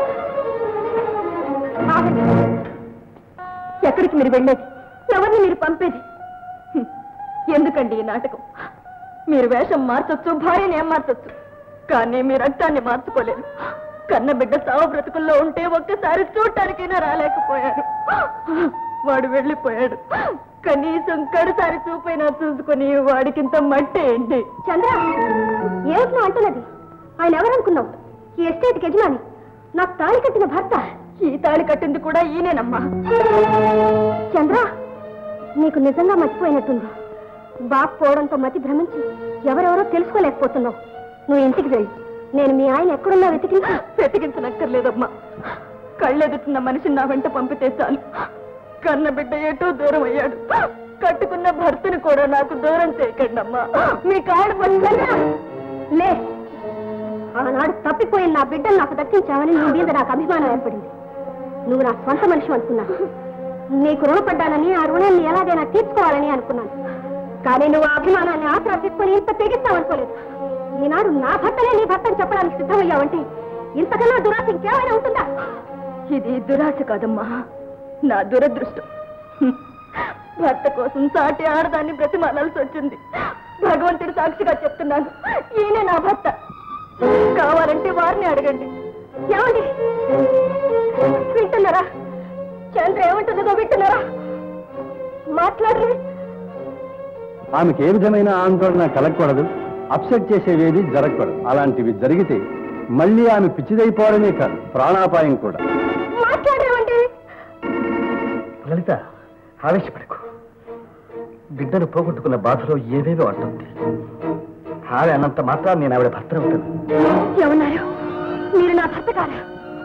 ఆగండి. ఎక్కడికి మీరు వెళ్ళేది ఎవరిని మీరు పంపేది హ్మ్. ఎందుకండి ఈ నాటకం మీరు వేషం మార్చొచ్చు భార్యని ఏం మార్చొచ్చు కానీ మీ రక్తాన్ని మార్చుకోలేరు కన్న బిడ్డ సావు బ్రతుకుల్లో ఉంటే ఒక్కసారి చూడటానికైనా రాలేకపోయారు వాడు వెళ్ళిపోయాడు కనీసం కడసారి చూపైనా చూసుకుని వాడికింత మట్టి ఏంటి చంద్ర ఏమిటి నువ్వు అంటున్నది ఆయన ఎవరనుకున్నావు ఈ ఎస్టేట్ యజమాని నాకు తాళి కట్టిన భర్త ఈ తాళి కట్టింది కూడా ఈయనేనమ్మా చంద్ర నీకు నిజంగా మర్చిపోయినట్టుంది బాబు పోవడంతో మతి భ్రమించి ఎవరెవరో తెలుసుకోలేకపోతున్నావు నువ్వు ఇంటికి వెళ్ళి నేను మీ ఆయన ఎక్కడున్నా వెతికించి వెతికించనక్కర్లేదమ్మా కళ్ళెదుటిన మనిషిని నా వెంట పంపితే చాలు కన్న బిడ్డ ఏటో దూరం అయ్యాడు కట్టుకున్న భర్తను కూడా నాకు దూరం చేయకండి అమ్మా మీ కాడు పట్టుకున్నా లే ఆనాడు తప్పిపోయిన నా బిడ్డను నాకు దక్కించావని నీ మీద నాకు అభిమానం ఏర్పడింది నువ్వు నా స్వంత మనిషి అనుకున్నాను నీకు రుణపడ్డానని ఆ రుణాన్ని ఎలాగైనా తీర్చుకోవాలని అనుకున్నాను కానీ నువ్వు ఆ అభిమానాన్ని ఆసరా తీసుకొని ఇంత తెగిస్తావనుకోలేదు ఈనాడు నా భర్తనే నీ భర్తను చెప్పడానికి సిద్ధమయ్యావంటే ఇంతకన్నా దురాశ ఇంకేమైనా ఉంటుందా ఇది దురాశ కాదమ్మా నా దురదృష్టం హ్మ్. భర్త కోసం సాటి ఆడదాన్ని బ్రతిమాలాల్సి వచ్చింది భగవంతుడి సాక్షిగా చెప్తున్నాను ఈయనే నా భర్త కావాలంటే వారిని అడగండి ఏమండి వింటున్నారా చంద్ర ఏమంటుందో వింటున్నారా మాట్లాడండి ఆమెకి ఏ విధమైన ఆందోళన కలగకూడదు అప్సెట్ చేసేవేది జరగకూడదు అలాంటివి జరిగితే మళ్ళీ ఆమె పిచ్చిదైపోవడమే కాదు ప్రాణాపాయం కూడా మాట్లాడేవండి లలిత ఆవేశపడకు బిడ్డను పోగొట్టుకున్న బాధలో ఏవేవో అంటుంది ఆమె అన్నంత మాత్రం నేను ఆవిడ భర్త అవుతాను ఏమన్నారు మీరు నా భర్త కాదా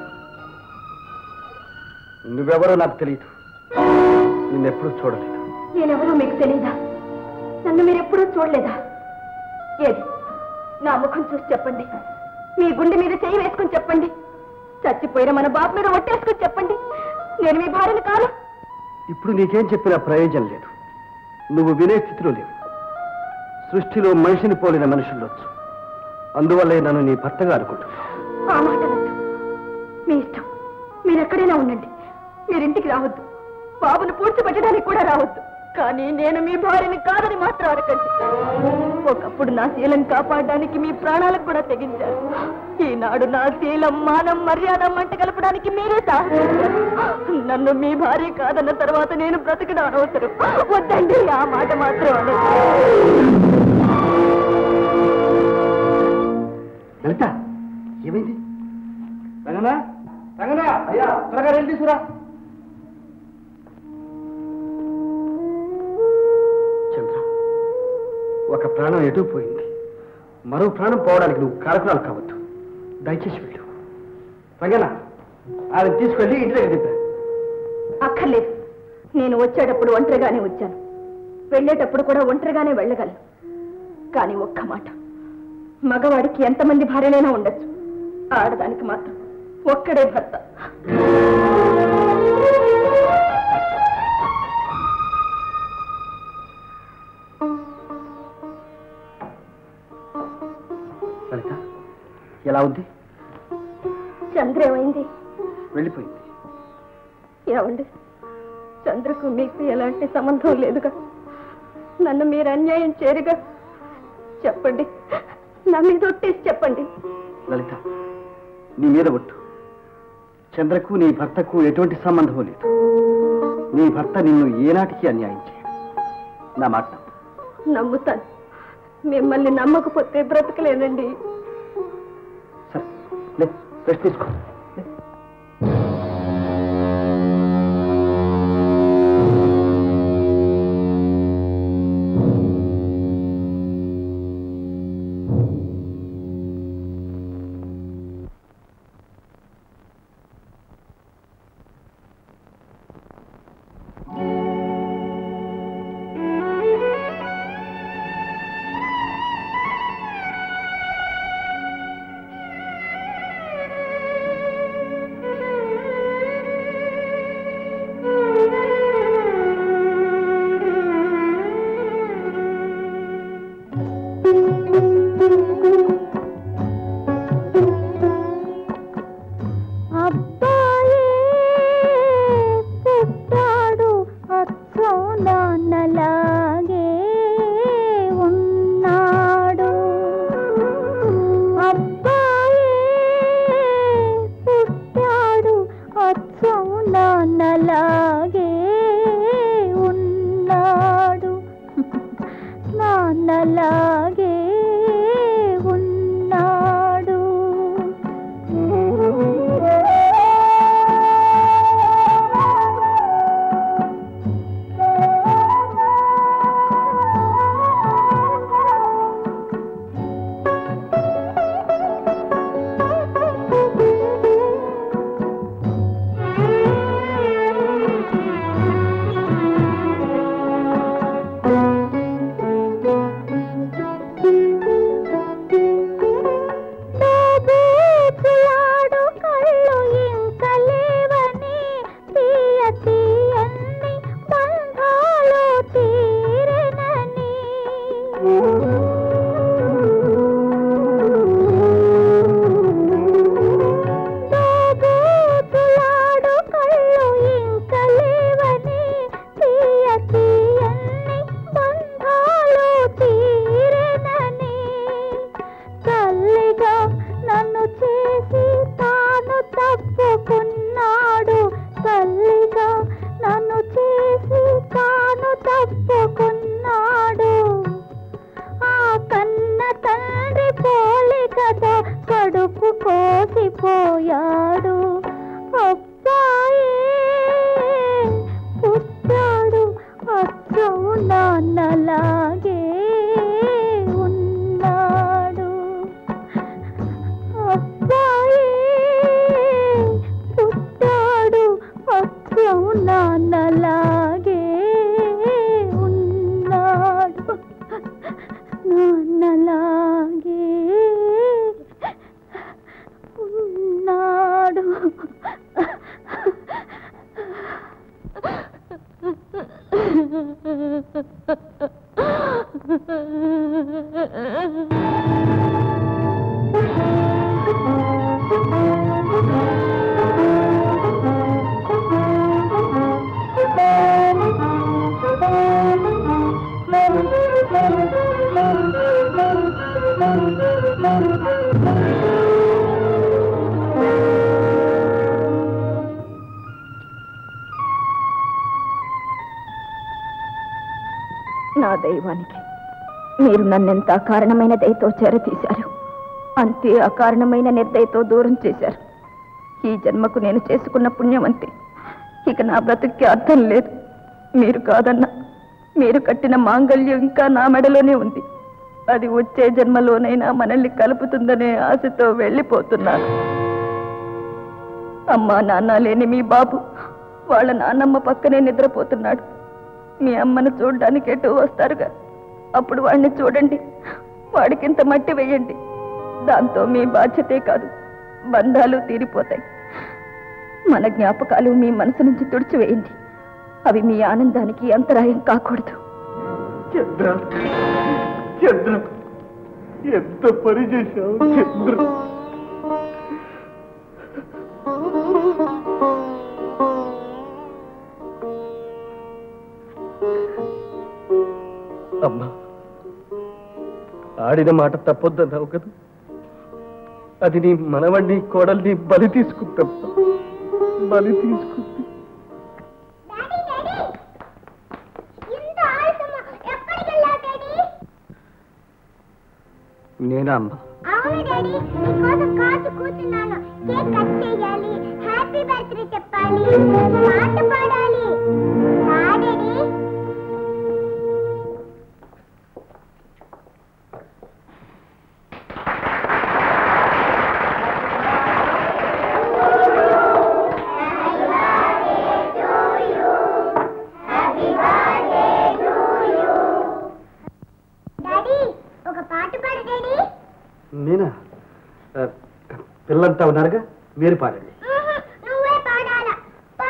నువ్వెవరో నాకు తెలియదు నిన్నెప్పుడూ చూడలేదు నేనెవరో మీకు తెలీదా నన్ను మీరెప్పుడూ చూడలేదా ఏది నా ముఖం చూసి చెప్పండి మీ గుండె మీద చేయి వేసుకుని చెప్పండి చచ్చిపోయిన మన బాబు మీద ఒట్టేసుకుని చెప్పండి నేను మీ భార్యను కాను ఇప్పుడు నీకేం చెప్పినా ప్రయోజనం లేదు నువ్వు వినే స్థితిలో లేవు సృష్టిలో మనిషిని పోలిన మనుషుల్లోచ్చు అందువల్లే నన్ను నీ భర్తగా అనుకుంటున్నాను ఆ మాట వద్దు మీ ఇష్టం మీరు ఎక్కడైనా ఉండండి మీరింటికి రావద్దు బాబును పూడ్చిపెట్టడానికి కూడా రావద్దు కానీ నేను మీ భార్యని కాదని మాత్రం అనకండి ఒకప్పుడు నా శీలం కాపాడడానికి మీ ప్రాణాలకు కూడా తెగించారు ఈనాడు నా శీలం మానం మర్యాద మంట కలపడానికి మీరే సాహసించారు నన్ను మీ భార్య కాదన్న తర్వాత నేను బ్రతకడం అనవసరం వద్దండి ఆ మాట మాత్రం అనొద్దు. లలిత ఏమైంది రంగనా రంగనా అయ్యా త్వరగా వెళ్ళి తీసుకురా చంద్ర ఒక ప్రాణం ఎటు పోయింది మరో ప్రాణం పోవడానికి నువ్వు కారకురాలు కావద్దు దయచేసి వెళ్ళు రంగనా ఆమె తీసుకెళ్ళి ఇంటి దగ్గర దింపా అక్కర్లేదు నేను వచ్చేటప్పుడు ఒంటరిగానే వచ్చాను వెళ్ళేటప్పుడు కూడా ఒంటరిగానే వెళ్ళగలను కానీ ఒక్క మాట మగవాడికి ఎంతమంది భార్యలైనా ఉండొచ్చు ఆడదానికి మాత్రం ఒక్కడే భర్త లలిత ఎలా ఉంది చంద్ర ఏమైంది వెళ్ళిపోయింది ఏమండి చంద్రకు మీకు ఎలాంటి సంబంధం లేదుగా నన్ను మీరు అన్యాయం చేరుగా చెప్పండి నా మీద ఒట్టేసి చెప్పండి లలిత నీ మీద ఒట్టు చంద్రకు నీ భర్తకు ఎటువంటి సంబంధం లేదు నీ భర్త నిన్ను ఏనాటికి అన్యాయం చేయడు నా మాట నమ్ము. నమ్ముతాను మిమ్మల్ని నమ్మకపోతే బ్రతకలేనండి సరే లే రెస్ట్ తీసుకో లే. అబ్బాయే పుట్టాడు అచ్చం నాన్నలాగే ఉన్నాడు అబ్బాయే పుట్టాడు అచ్చం నాన్నలాగే ఉన్నాడు నాన్నలాగే ఉన్నాడు దోబూచులాడు కళ్ళు ఇంక లేవని తీయ తీయన్ని బంధాలు తీరెనని దోబూచులాడు కళ్ళు ఇంక లేవని తీయ తీయన్ని బంధాలు తీరెనని తల్లిగా నన్ను చేసి తాను తప్పుకున్నాడు తల్లిగా నన్ను చేసి తాను తప్పుకున్నాడు ఆ కన్న తండ్రి పోలికతో కడుపు కోసిపోయాడు అబ్బాయే పుట్టాడు అచ్చం నాన్నలాగే ఉన్నాడు అబ్బాయే పుట్టాడు అచ్చం నాన్నలాగే ఉన్నాడు నాన్నలాగే ఉన్నాడు దైవానికి మీరు నన్నెంత అకారణమైన దయతో చేరతీశారు అంతే అకారణమైన నిర్దయతో దూరం చేశారు ఈ జన్మకు నేను చేసుకున్న పుణ్యం అంతే ఇక నా బ్రతుక్కి అర్థం లేదు మీరు కాదన్నా మీరు కట్టిన మాంగల్యం ఇంకా నా మెడలోనే ఉంది అది వచ్చే జన్మలోనైనా మనల్ని కలుపుతుందనే ఆశతో వెళ్ళిపోతున్నాను అమ్మా నాన్న లేని మీ బాబు వాళ్ళ నాన్నమ్మ పక్కనే నిద్రపోతున్నాడు మీ అమ్మను చూడడానికి ఎటు వస్తారుగా అప్పుడు వాడిని చూడండి వాడికింత మట్టి వేయండి దాంతో మీ బాధ్యతే కాదు బంధాలు తీరిపోతాయి మన జ్ఞాపకాలు మీ మనసు నుంచి తుడిచివేయండి అవి మీ ఆనందానికి అంతరాయం కాకూడదు చంద్ర చంద్ర ఎంత పని చేశావు చంద్ర అమ్మా ఆడిన మాట తప్పొద్దన్నావు కదా అది నీ మనవణ్ణి కోడల్ని బలి తీసుకుంటాం బలి తీసుకుంది నేనా అమ్మా అవును డాడీ నీకోసం కాచు కూర్చున్నాను కేక్ కట్ చేయాలి హ్యాపీ బర్త్డే చెప్పాలి పాట పాడాలి రా డాడీ డాడీ ఒక పాట పాడు డాడీ నేనా ఆ, పిల్లలంతా ఉన్నారుగా మీరు పాడండి ఊహు, నువ్వే పాడాలా పా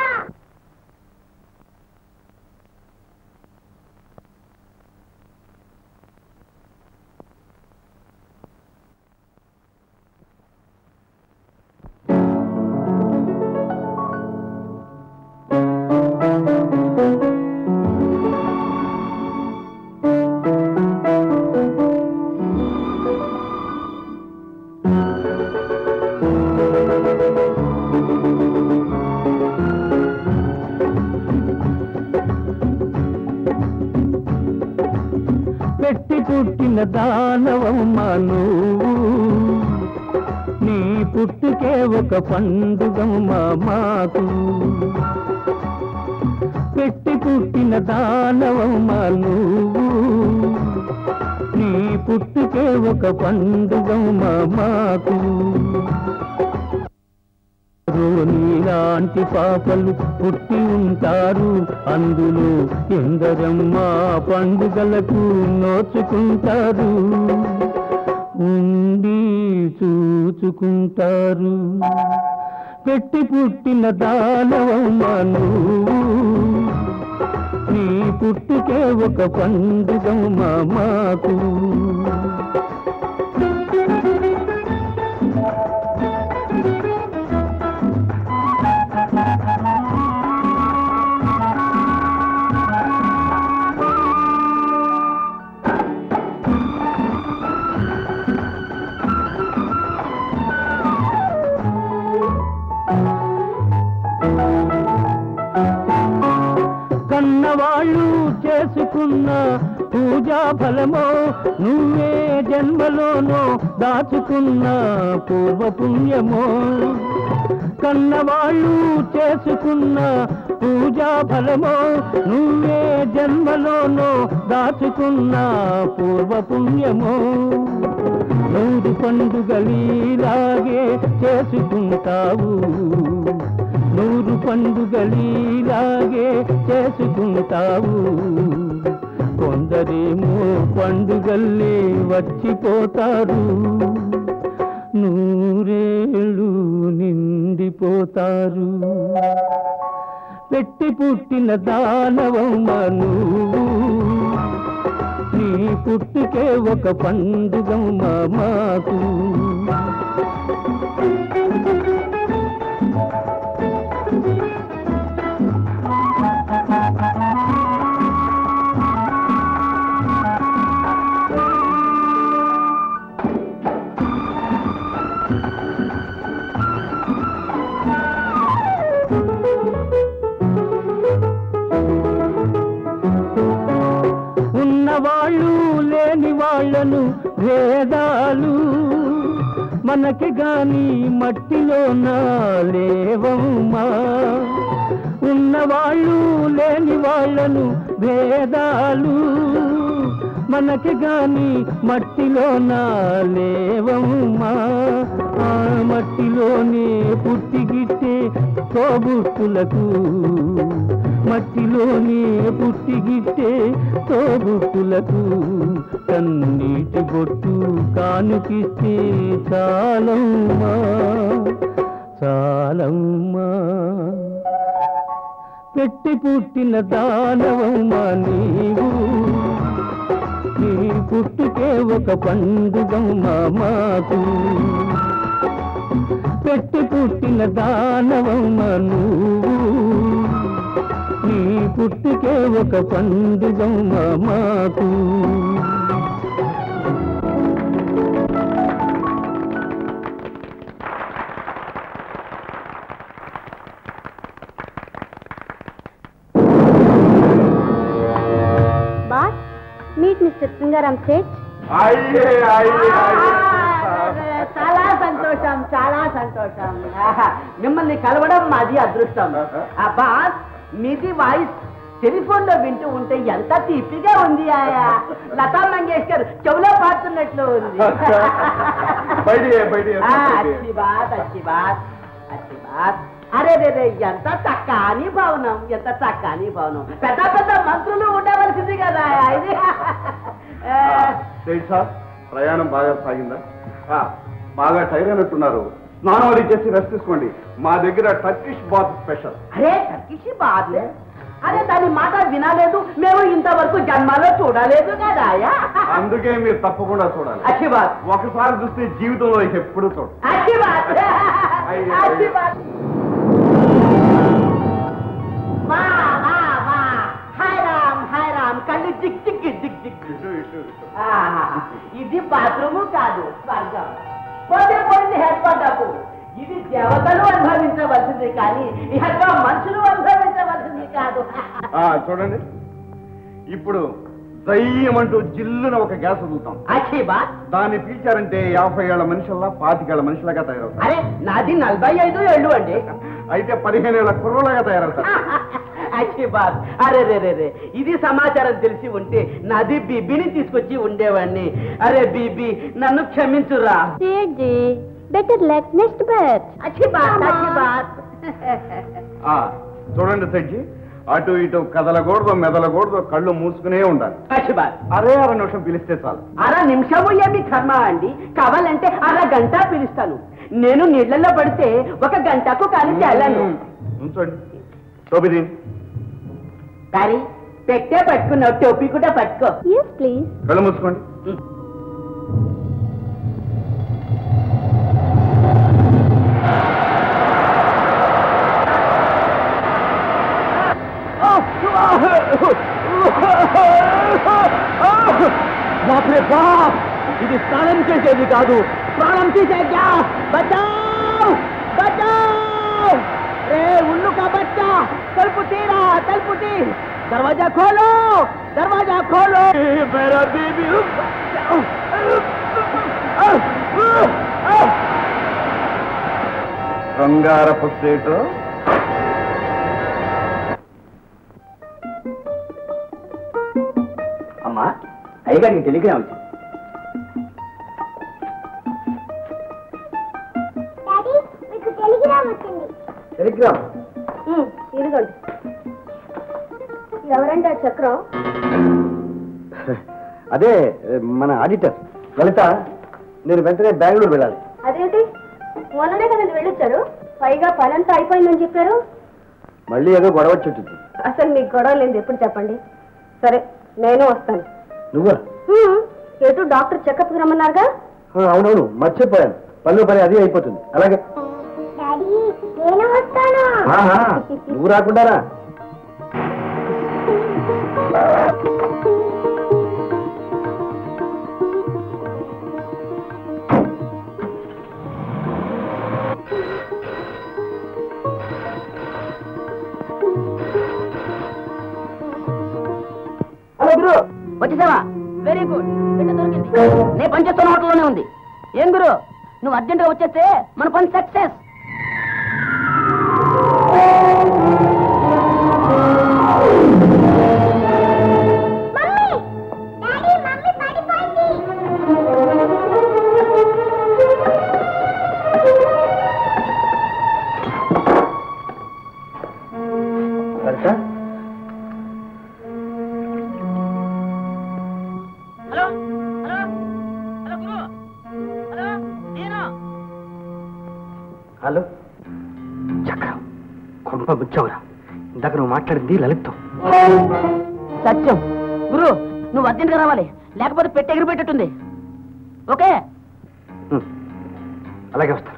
పెట్టి పుట్టిన దానవమ్మా నువ్వు నీ పుట్టుకే ఒక పండుగమ్మా మాకు పెట్టి పుట్టిన దానవమ్మా నువ్వు నీ పుట్టుకే ఒక పండుగమ్మా మాకు నీలాంటి పాపలు పుట్టి ఉంటారు అందులో ఎందరమ్మా పండుగలకు నోచుకుంటారు ఉండి చూచుకుంటారు పెట్టి పుట్టిన దానవమ్మను నీ పుట్టుకే ఒక పండుగమ్మా మాకు కన్నవాళ్ళు చేసుకున్న పూజా ఫలమో నువ్వే జన్మలోనో దాచుకున్న పూర్వపుణ్యమో కన్నవాళ్ళు చేసుకున్న పూజా ఫలమో నువ్వే జన్మలోనో దాచుకున్న పూర్వపుణ్యమో నూరు పండుగలీలాగే చేసుకుంటావు నూరు పండుగలీలాగే చేసుకుంటావు కొందరేమో పండుగల్లే వచ్చిపోతారు నూరేళ్ళు నిండిపోతారు పెట్టి పుట్టిన దానవమ్మను నీ పుట్టుకే ఒక పండుగమ్మ మాకు మనకి గాని మట్టిలోన లేవమ్మా ఉన్నవాళ్ళు లేని వాళ్ళను భేదాలు మనకి గాని మట్టిలోన లేవమ్మా ఆ మట్టిలోనే పుట్టిగిట్టే తోబుట్టులకు మట్టిలోనే పుట్టిగిట్టే తోబుట్టులకు కన్నీటి బొట్టు కానుకిస్తే చాలమ్మా చాలమ్మా పెట్టి పుట్టిన దానవమ్మా నీవు నీ పుట్టుకే ఒక పండుగమ్మా మాకు పెట్టి పుట్టిన దానవమ్మా నువ్వు నీ పుట్టుకే ఒక పండుగమ్మా మాకు boss meet mister Singaram Seth అయ్యే అయ్యే చాలా సంతోషం చాలా సంతోషం ఆహా, మిమ్మల్ని కలవడం మాది అదృష్టం ఆ బాస్ మీది వాయిస్ టెలిఫోన్ లో వింటూ ఉంటే ఎంత తీపిగా ఉంది ఆయా లతా మంగేష్కర్ చెవులో పాడుతున్నట్లు ఉంది బయటికి, బయటికి, ఆ, బయటికి. అచ్చి బాత్ అచ్చి బాత్ అచ్చి బాత్ అరే రే రే ఎంత చక్కని భవనం ఎంత చక్కని భవనం పెద్ద పెద్ద మంత్రులు ఉండవలసింది కదా ఇది ఆ, సేట్ సార్ ప్రయాణం బాగా సాగిందా ఆ, బాగా టైర్ అయినట్టున్నారు స్నానం అది చేసి రెస్ట్ తీసుకోండి మా దగ్గర టర్కిష్ బాత్ స్పెషల్ అరే టర్కిష్ బాత్ అరే దాని మాట వినలేదు మేము ఇంతవరకు జన్మలో చూడలేదు కదా అందుకే మీరు తప్పకుండా చూడాలి అచ్చి బాత్ ఒకసారి చూస్తే జీవితంలో ఎప్పుడు చూడ అచ్చి బాత్ అయ్యో, అచ్చి అయ్యో. బాత్ వా వా వా హాయ్ రామ్ హాయ్ రామ్ కళ్ళు జిగ్ జిగ్ జిగ్ జిగ్ ఆహా, ఇది బాత్రూము కాదు స్వర్గం పోతే పోయింది హెడ్ డబ్బు ఇది దేవతలు అనుభవించవలసింది కానీ ఇక మనుషులు అనుభవించవలసింది కాదు చూడండి ఇప్పుడు దయ్యమంటూ జిల్లున ఒక గ్యాస్ వదులుతాం అచ్చిబా దాన్ని పీల్చారంటే యాభై ఏళ్ల మనుషుల్లా పాతికేళ్ల మనుషులుగా తయారవుతారు అరే నాది నలభై ఐదు ఏళ్ళు అండి అయితే పదిహేను ఏళ్ల కుర్రలాగా తయారవుతారు అచ్చిబాద్ అరే రే రే రే ఇది సమాచారం తెలిసి ఉంటే నాది బీబీని తీసుకొచ్చి ఉండేవాడిని అరే బీబీ నన్ను క్షమించురా Seth ji better let next bet అచ్చిబాద్ అచ్చిబాద్ ఆ, చూడండి సెడ్జి అటు ఇటు కదలకూడదు మెదలకూడదు కళ్ళు మూసుకునే ఉండాలి అచ్చిబాద్ అరే అర నిమిషం పిలిస్తే చాలు అర నిమిషము ఏమి కర్మ అండి కావాలంటే అర గంట పిలుస్తాను నేను నీళ్లలో పడితే ఒక గంటకు కానీ తెల్లను ఉంచండి టోపీ కానీ పెట్టే పట్టుకున్నావు టోపీ కూడా పట్టుకో ఎస్ ప్లీజ్ కళ్ళు మూసుకోండి బాప్రే బాప్ ఇది స్నానం చేసేది కాదు ప్రాణం తీసే గ్యాస్ బచావ్ బచావ్ రే ఉల్లు కా బచ్చా తలుపు తీరా తలుపు తీ దర్వాజా ఖోలో దర్వాజా ఖోలో మేరా బేబీ బంగారపు స్టేటు అమ్మా అయ్యగారు నీ టెలిగ్రామ్ వచ్చింది డాడీ మీకు టెలిగ్రామ్ వచ్చింది టెలిగ్రామ్ ఇదిగోండి ఎవరంటే ఆ చక్రం అదే మన ఆడిటర్ లలిత నేను వెంటనే బెంగళూరు వెళ్ళాలి అదేంటి మొన్ననే కదండి వెళ్ళొచ్చారు పైగా పనంతా అయిపోయిందని చెప్పారు మళ్ళీ ఏదో గొడవ వచ్చి ఉంటుంది అసలు మీకు గొడవ లేదు ఎప్పుడు చెప్పండి సరే నేను వస్తాను నువ్వా హ్మ్, ఎటు డాక్టర్ చెకప్ రమ్మన్నారుగా ఆ, అవునవును మర్చిపోయాను పనులు పని అది అయిపోతుంది అలాగే డాడీ నేను వస్తాను ఆహా, నువ్వు రాకుండారా హలో గురు వచ్చేసావా వెరీ గుడ్ బిడ్డ దొరికింది నేను పనిచేస్తున్న హోటల్లోనే ఉంది ఏం గురు నువ్వు అర్జెంటుగా వచ్చేస్తే మన పని success Lalitha hello hello hello గురు హలో నేను హలో చక్రం కొంప ముచ్చావురా ఇందాక నువ్వు మాట్లాడింది లలిత్తో సత్యం గురు నువ్వు అర్జెంట్గా రావాలి లేకపోతే పెట్టి ఎగిరిపెట్టేట్టుంది ఓకే ఉం. అలాగే వస్తాను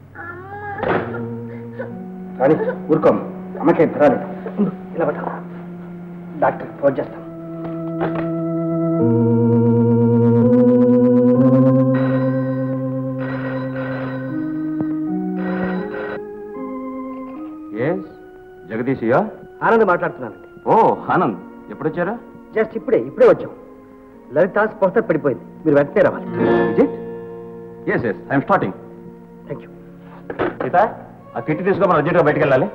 కానీ ఊరుకోమ్మ అమ్మకేం పర్వాలేదు ఉండు, ఇలా పట్టు డాక్టర్ ఫోన్ చేస్తాను ఎస్ జగదీశయ్య ఆనంద్ మాట్లాడుతున్నానండి ఓ ఆనంద్ ఎప్పుడొచ్చారా జస్ట్ ఇప్పుడే ఇప్పుడే వచ్చాం లలిత స్పష్టత పడిపోయింది మీరు వెంటనే రావాలి is it yes yes I'm starting thank you Seetha ఆ కిట్టి తీసుకోమని అర్జెంట్గా బయటికి వెళ్ళాలి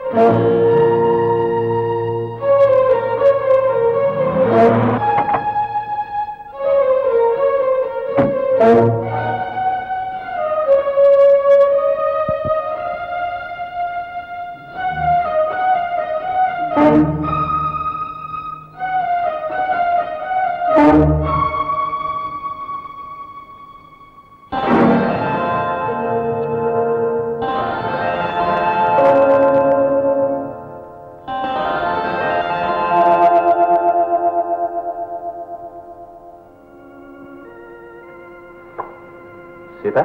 Seetha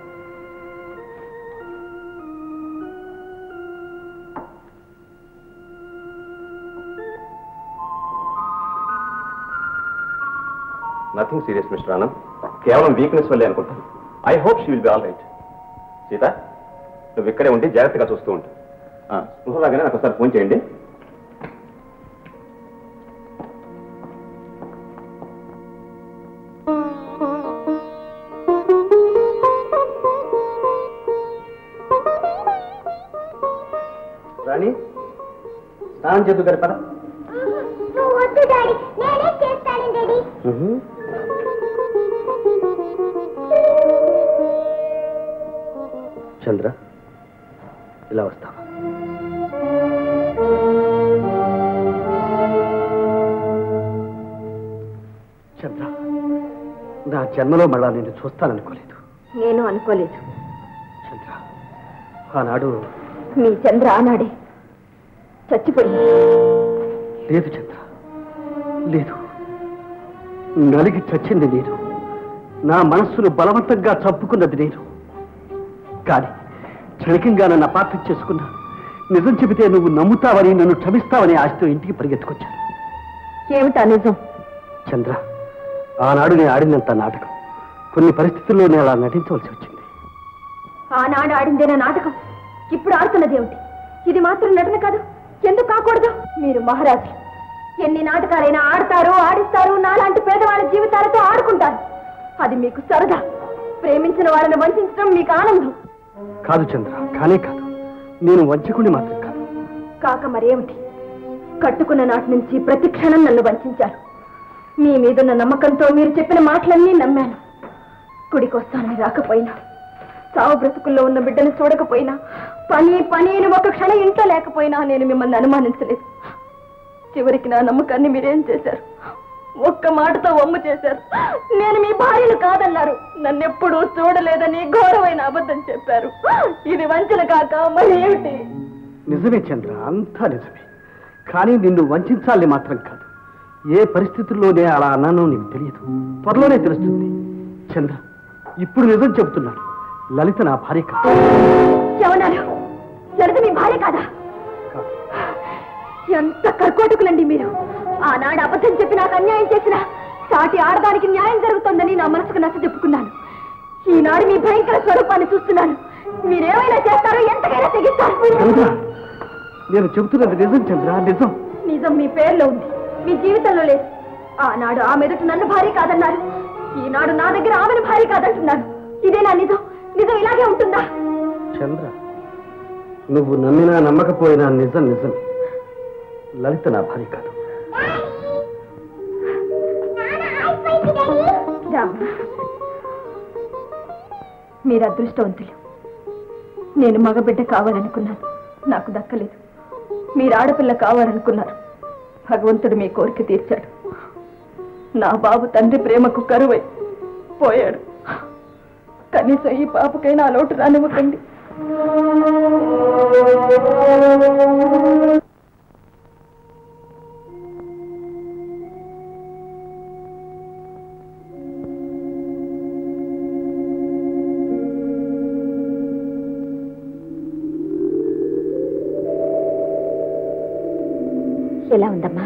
nothing serious mister Anand కేవలం వీక్నెస్ వల్లే అనుకుంటాను I hope she will be all right Seetha నువ్వు ఇక్కడే ఉండి జాగ్రత్తగా చూస్తూ ఉంటా స్పృహలాగానే నాకు ఒకసారి ఫోన్ చేయండి రాణి స్నానం చేద్దు గారి పద నువ్వు వద్దు డాడీ నేనే చేస్తాను డాడీ చంద్ర ఇలా వస్తావా చంద్ర నా జన్మలో మళ్ళా నేను చూస్తాననుకోలేదు నేను అనుకోలేదు చంద్ర ఆనాడు మీ చంద్ర ఆనాడే చచ్చిపోయింది లేదు చంద్ర లేదు నలిగి చచ్చింది నేను నా మనస్సును బలవంతంగా చంపుకున్నది నేను కానీ క్షణికంగా నన్ను అపార్థం చేసుకున్నా నిజం చెబితే నువ్వు నమ్ముతావని నన్ను క్షమిస్తావని ఆశతో ఇంటికి పరిగెత్తుకొచ్చాను ఏమిటా నిజం చంద్ర ఆనాడు నేను ఆడినంత నాటకం కొన్ని పరిస్థితుల్లో నేను అలా నటించవలసి వచ్చింది ఆనాడు ఆడిందేనా నాటకం ఇప్పుడు ఆడుతున్నది ఏమిటి ఇది మాత్రం నటన కాదు ఎందుకు కాకూడదు మీరు మహారాజు ఎన్ని నాటకాలైనా ఆడతారు ఆడిస్తారు నాలాంటి పేదవాళ్ళ జీవితాలతో ఆడుకుంటారు అది మీకు సరదా ప్రేమించిన వాళ్ళని వంచడం మీకు ఆనందం కాదు చంద్ర కానే కాదు నేను వంచకుని మాత్రం కాదు కాక మరేమిటి కట్టుకున్న నాటి నుంచి ప్రతి క్షణం నన్ను వంచారు మీ మీదున్న నమ్మకంతో మీరు చెప్పిన మాటలన్నీ నమ్మాను గుడికొస్తానని రాకపోయినా సావు బ్రతుకుల్లో ఉన్న బిడ్డను చూడకపోయినా పని పని అని ఒక క్షణం ఇంట్లో లేకపోయినా నేను మిమ్మల్ని అనుమానించలేదు చివరికి నా నమ్మకాన్ని మీరేం చేశారు ఒక్క మాటతో వమ్ము చేశారు నేను మీ భార్యను కాదన్నారు నన్నెప్పుడూ చూడలేదని ఘోరమైన అబద్ధం చెప్పారు ఇది వంచన కాక మరి ఏమిటి నిజమే చంద్ర అంతా నిజమే కానీ నిన్ను వంచాలని మాత్రం కాదు ఏ పరిస్థితుల్లోనే అలా అన్నానో నీకు తెలియదు త్వరలోనే తెలుస్తుంది చంద్ర ఇప్పుడు నిజం చెబుతున్నాను లలిత నా భార్య కాదు ఏమన్నారు లలిత మీ భార్య కాదా కాదు. ఎంత కర్కోటకులండి మీరు ఆనాడు అబద్ధం చెప్పి నాకు అన్యాయం చేసిన సాటి ఆడదానికి న్యాయం జరుగుతోందని నా మనసుకు నచ్చ చెప్పుకున్నాను ఈనాడు మీ భయంకర స్వరూపాన్ని చూస్తున్నాను మీరేమైనా చేస్తారో ఎంతకైనా తెగిస్తారు చంద్ర నేను చెబుతున్నది నిజం చంద్ర నిజం నిజం మీ పేర్లో ఉంది మీ జీవితంలో లేదు ఆనాడు ఆమె ఎదుట నన్ను భార్య కాదన్నారు ఈనాడు నా దగ్గర ఆమెను భార్య కాదంటున్నాను ఇదే నా నిజం నిజం ఇలాగే ఉంటుందా చంద్ర నువ్వు నమ్మినా నమ్మకపోయినా నిజం నిజం లలిత నా భార్య కాదు రామ మీరు అదృష్టవంతులు నేను మగబిడ్డ కావాలనుకున్నాను నాకు దక్కలేదు మీరు ఆడపిల్ల కావాలనుకున్నారు భగవంతుడు మీ కోరిక తీర్చాడు నా బాబు తండ్రి ప్రేమకు కరువై పోయాడు కనీసం ఈ పాపకైనా ఆ లోటు రానివ్వకండి ఎలా ఉందమ్మా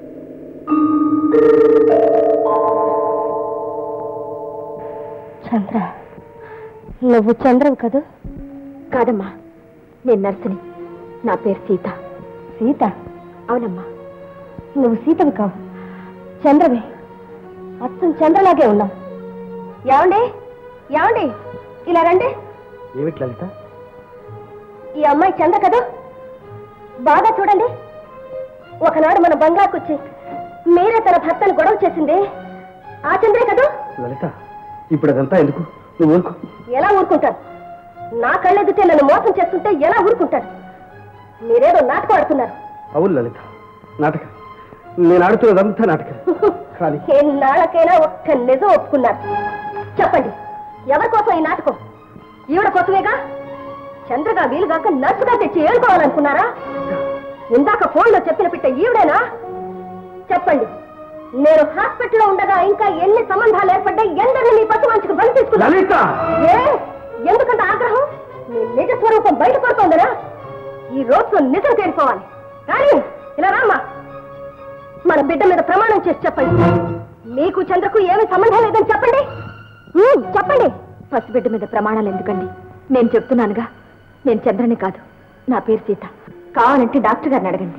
చంద్ర నువ్వు చంద్రవు కదూ కాదమ్మా నేను నర్సుని నా పేరు సీత సీత అవునమ్మా నువ్వు సీతవి కావు చంద్రవే అచ్చం చంద్రలాగే ఉన్నావు ఏమండి ఏమండి ఇలా రండి ఏమిటి లలిత ఈ అమ్మాయి చంద్ర కదా బాగా చూడండి ఒకనాడు మన బంగ్లాకు వచ్చి మీరే తన భర్తను గొడవ చేసింది ఆ చంద్రే కదా లలిత ఇప్పుడు అదంతా ఎందుకు నువ్వు ఊరుకో ఎలా ఊరుకుంటారు నా కళ్ళెదుటే నన్ను మోసం చేస్తుంటే ఎలా ఊరుకుంటారు మీరేదో నాటకం ఆడుతున్నారు అవును లలిత నాటకం నేను ఆడుతున్నదంతా నాటకం కానీ ఎన్నాళ్ళకైనా ఒక్క నిజం ఒప్పుకున్నారు చెప్పండి ఎవరి కోసం ఈ నాటకం ఈవిడ కోసమేగా చంద్రగా వీలుగాక నర్సుగా తెచ్చి ఏడుకోవాలనుకున్నారా ఇందాక ఫోన్లో చెప్పిన పిట్ట ఈవిడేనా చెప్పండి నేను హాస్పిటల్లో ఉండగా ఇంకా ఎన్ని సంబంధాలు ఏర్పడ్డాయి ఎందరిని మీ పసు మంచుకు బలి తీసుకున్నా లలిత ఏ ఎందుకంత ఆగ్రహం నీ నిజ స్వరూపం బయటపడుతోందరా ఈ రోజు నిజం తేలిపోవాలి కానీ ఇలా రామ్మా మన బిడ్డ మీద ప్రమాణం చేసి చెప్పండి మీకు చంద్రకు ఏమి సంబంధం లేదని చెప్పండి ఉమ్, చెప్పండి పసిబిడ్డ మీద ప్రమాణాలు ఎందుకండి నేను చెప్తున్నానుగా నేను చంద్రని కాదు నా పేరు సీత కావాలంటే డాక్టర్ గారిని అడగండి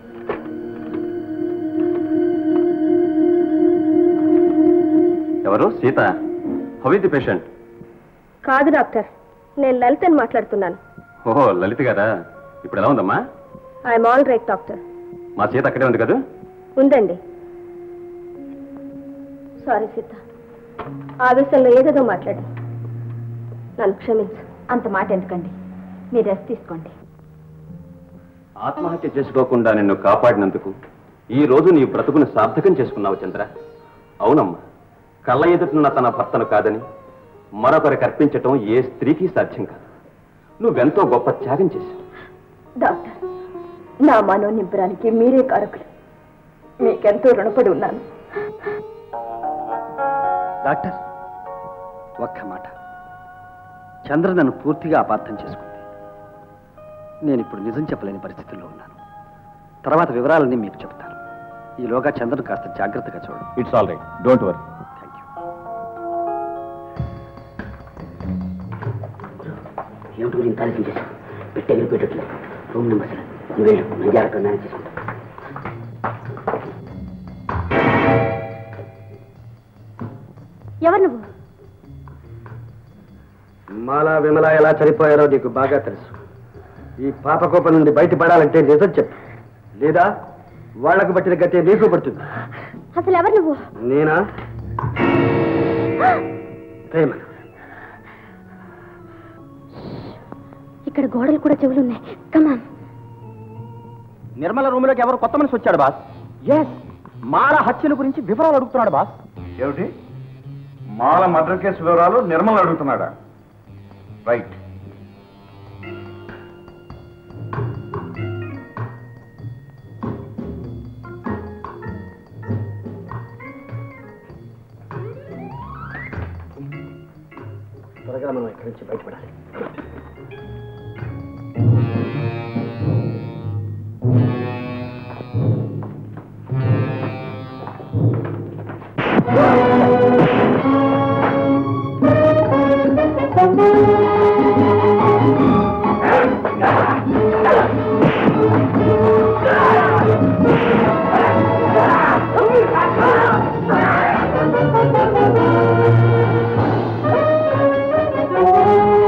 ఎవరు సీత హౌ పేషెంట్ కాదు డాక్టర్ నేను లలితని మాట్లాడుతున్నాను ఓహో లలిత గారా ఇప్పుడు ఎలా ఉందమ్మా ఐఎమ్ ఆల్ రైట్ డాక్టర్ మా సీత అక్కడే ఉంది కదా ఉందండి సారీ సీత ఆవేశంలో ఏదేదో మాట్లాడి నన్ను క్షమించు అంత మాట ఎందుకండి మీరు రెస్ట్ తీసుకోండి ఆత్మహత్య చేసుకోకుండా నిన్ను కాపాడినందుకు ఈ రోజు నీ బ్రతుకును సార్థకం చేసుకున్నావు చంద్ర అవునమ్మా కళ్ళ ఎదుటిన్న తన భర్తను కాదని మరొకరికి అర్పించటం ఏ స్త్రీకి సాధ్యం కాదు నువ్వెంతో గొప్ప త్యాగం చేశావు డాక్టర్ నా మనోనింపడానికి మీరే కారకులు మీకెంతో రుణపడి ఉన్నాను డాక్టర్ ఒక్క మాట చంద్ర నన్ను పూర్తిగా అపార్థం చేసుకుంది నేను ఇప్పుడు నిజం చెప్పలేని పరిస్థితుల్లో ఉన్నాను తర్వాత వివరాలన్నీ మీకు చెప్తాను ఈలోగా చంద్రను కాస్త జాగ్రత్తగా చూడండి it's all right don't worry thank you ఏమిటి గురించి ఆలోచన చేశావు పెట్టే పెట్టట్లేదు రూమ్ నెంబర్ సార్ నువ్వు వెళ్ళు నేను జాగ్రత్తగా మేనేజ్ చేసుకుంటా ఎవరు నువ్వు మాలా విమల ఎలా చనిపోయారో నీకు బాగా తెలుసు ఈ పాపకోపం నుండి బయటపడాలంటే నిజం చెప్పు లేదా వాళ్లకు పట్టిన గతే నీకు పడుతుంది అసలు ఎవరు నువ్వు నేనా ప్రేమను ఇక్కడ గోడలు కూడా చెవులున్నాయి కమాన్ నిర్మల రూమ్ లోకి ఎవరు కొత్త మనిషి వచ్చాడు బాస్ ఎస్ మాల హత్యల గురించి వివరాలు అడుగుతున్నాడు బాస్ ఏమిటి మాల మర్డర్ కేసు వివరాలు నిర్మల్ అడుగుతున్నాడా రైట్ త్వరగా మనం ఇక్కడి నుంచి బయటపడాలి ఆ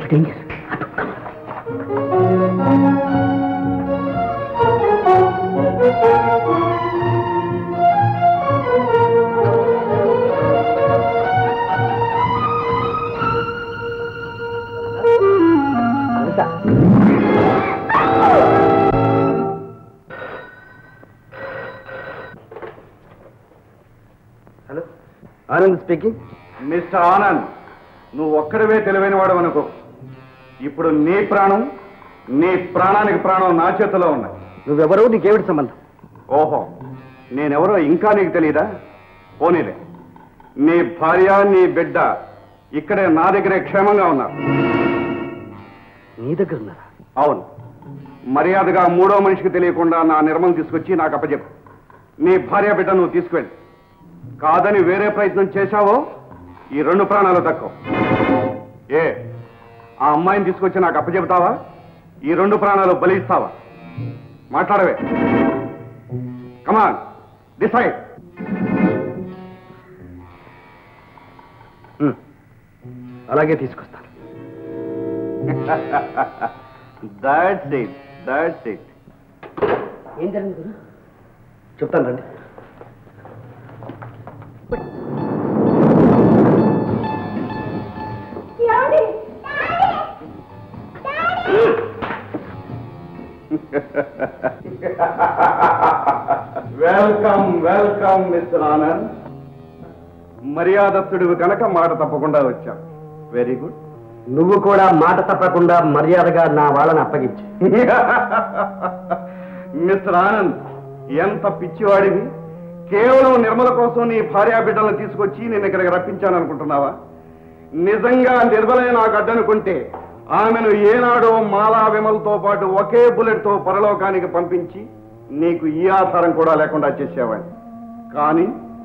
danger hello Anand speaking mister Anand నువ్వు ఒక్కడవే తెలివైన వాడు అనుకో ఇప్పుడు నీ ప్రాణం నీ ప్రాణానికి ప్రాణం నా చేతిలో ఉన్నాయి నువ్వెవరో నీకేమిటి సంబంధం ఓహో నేనెవరో ఇంకా నీకు తెలియదా పోనీలే నీ భార్య నీ బిడ్డ ఇక్కడే నా దగ్గరే క్షేమంగా ఉన్నారు నీ దగ్గర ఉన్నారా అవును మర్యాదగా మూడో మనిషికి తెలియకుండా నా నిర్మం తీసుకొచ్చి నాకు అప్పచెప్పు నీ భార్య బిడ్డ నువ్వు తీసుకెళ్ళి కాదని వేరే ప్రయత్నం చేశావో ఈ రెండు ప్రాణాలు తక్కువ ఏ ఆ అమ్మాయిని తీసుకొచ్చి నాకు అప్పచెప్తావా ఈ రెండు ప్రాణాలు బలిస్తావా మాట్లాడవే కమాన్ డిసైడ్ హ్మ్. అలాగే తీసుకొస్తాను దాట్స్ ఇట్ దాట్స్ ఇట్ ఏం జరిగింది గురు చెప్తాను రండి వెల్కమ్ వెల్కమ్ మిస్టర్ ఆనంద్ మర్యాదస్తుడివి కనుక మాట తప్పకుండా వచ్చాం వెరీ గుడ్ నువ్వు కూడా మాట తప్పకుండా మర్యాదగా నా వాళ్ళని అప్పగించు మిస్టర్ ఆనంద్ ఎంత పిచ్చివాడివి కేవలం నిర్మల కోసం నీ భార్యా బిడ్డలను తీసుకొచ్చి నేను ఇక్కడికి రప్పించాను అనుకుంటున్నావా నిజంగా నిర్మలే నాకు అడ్డనుకుంటే ఆమెను ఏనాడో మాలా విమల్తో పాటు ఒకే బుల్లెట్ తో పరలోకానికి పంపించి నీకు ఈ ఆధారం కూడా లేకుండా చేసేవాడిని కానీ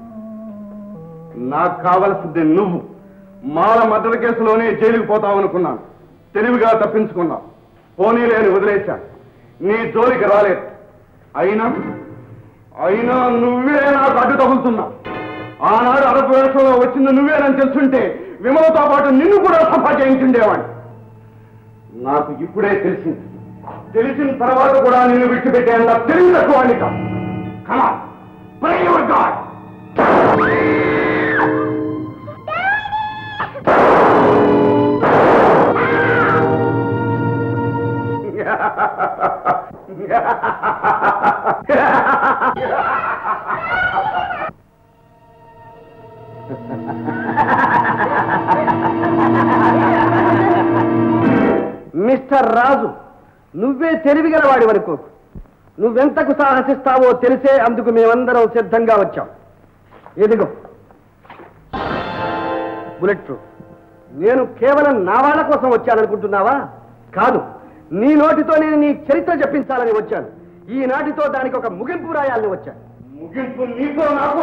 నాకు కావలసింది నువ్వు మాల మద్దతు కేసులోనే జైలుకు పోతావు అనుకున్నాను తెలివిగా తప్పించుకున్నావు పోనీలేని వదిలేశాను నీ జోలికి రాలేదు అయినా అయినా నువ్వే నాకు అడ్డు తగులుతున్నావు ఆనాడు అరవై వేషంలో వచ్చింది నువ్వేనని తెలుసుంటే విమలతో పాటు నిన్ను కూడా సఫా చేయించుండేవాడిని నాకు ఇప్పుడే తెలిసింది తెలిసిన తర్వాత కూడా నిన్ను విడిచిపెట్టేంత తెలివి తక్కువ వాడిని కాదు come on Pray your God. Mister Raju నువ్వే తెలివిగల వాడి వరకు నువ్వెంతకు సాహసిస్తావో తెలిసే అందుకు మేమందరం సిద్ధంగా వచ్చాం ఎదిగో బుల్లెట్ ప్రూఫ్ నేను కేవలం నా వాళ్ళ కోసం వచ్చాననుకుంటున్నావా కాదు నీ నోటితో నేను నీ చరిత్ర చెప్పించాలని వచ్చాను ఈ నాటితో దానికి ఒక ముగింపు రాయాలని వచ్చాను ముగింపు నీతో నాకు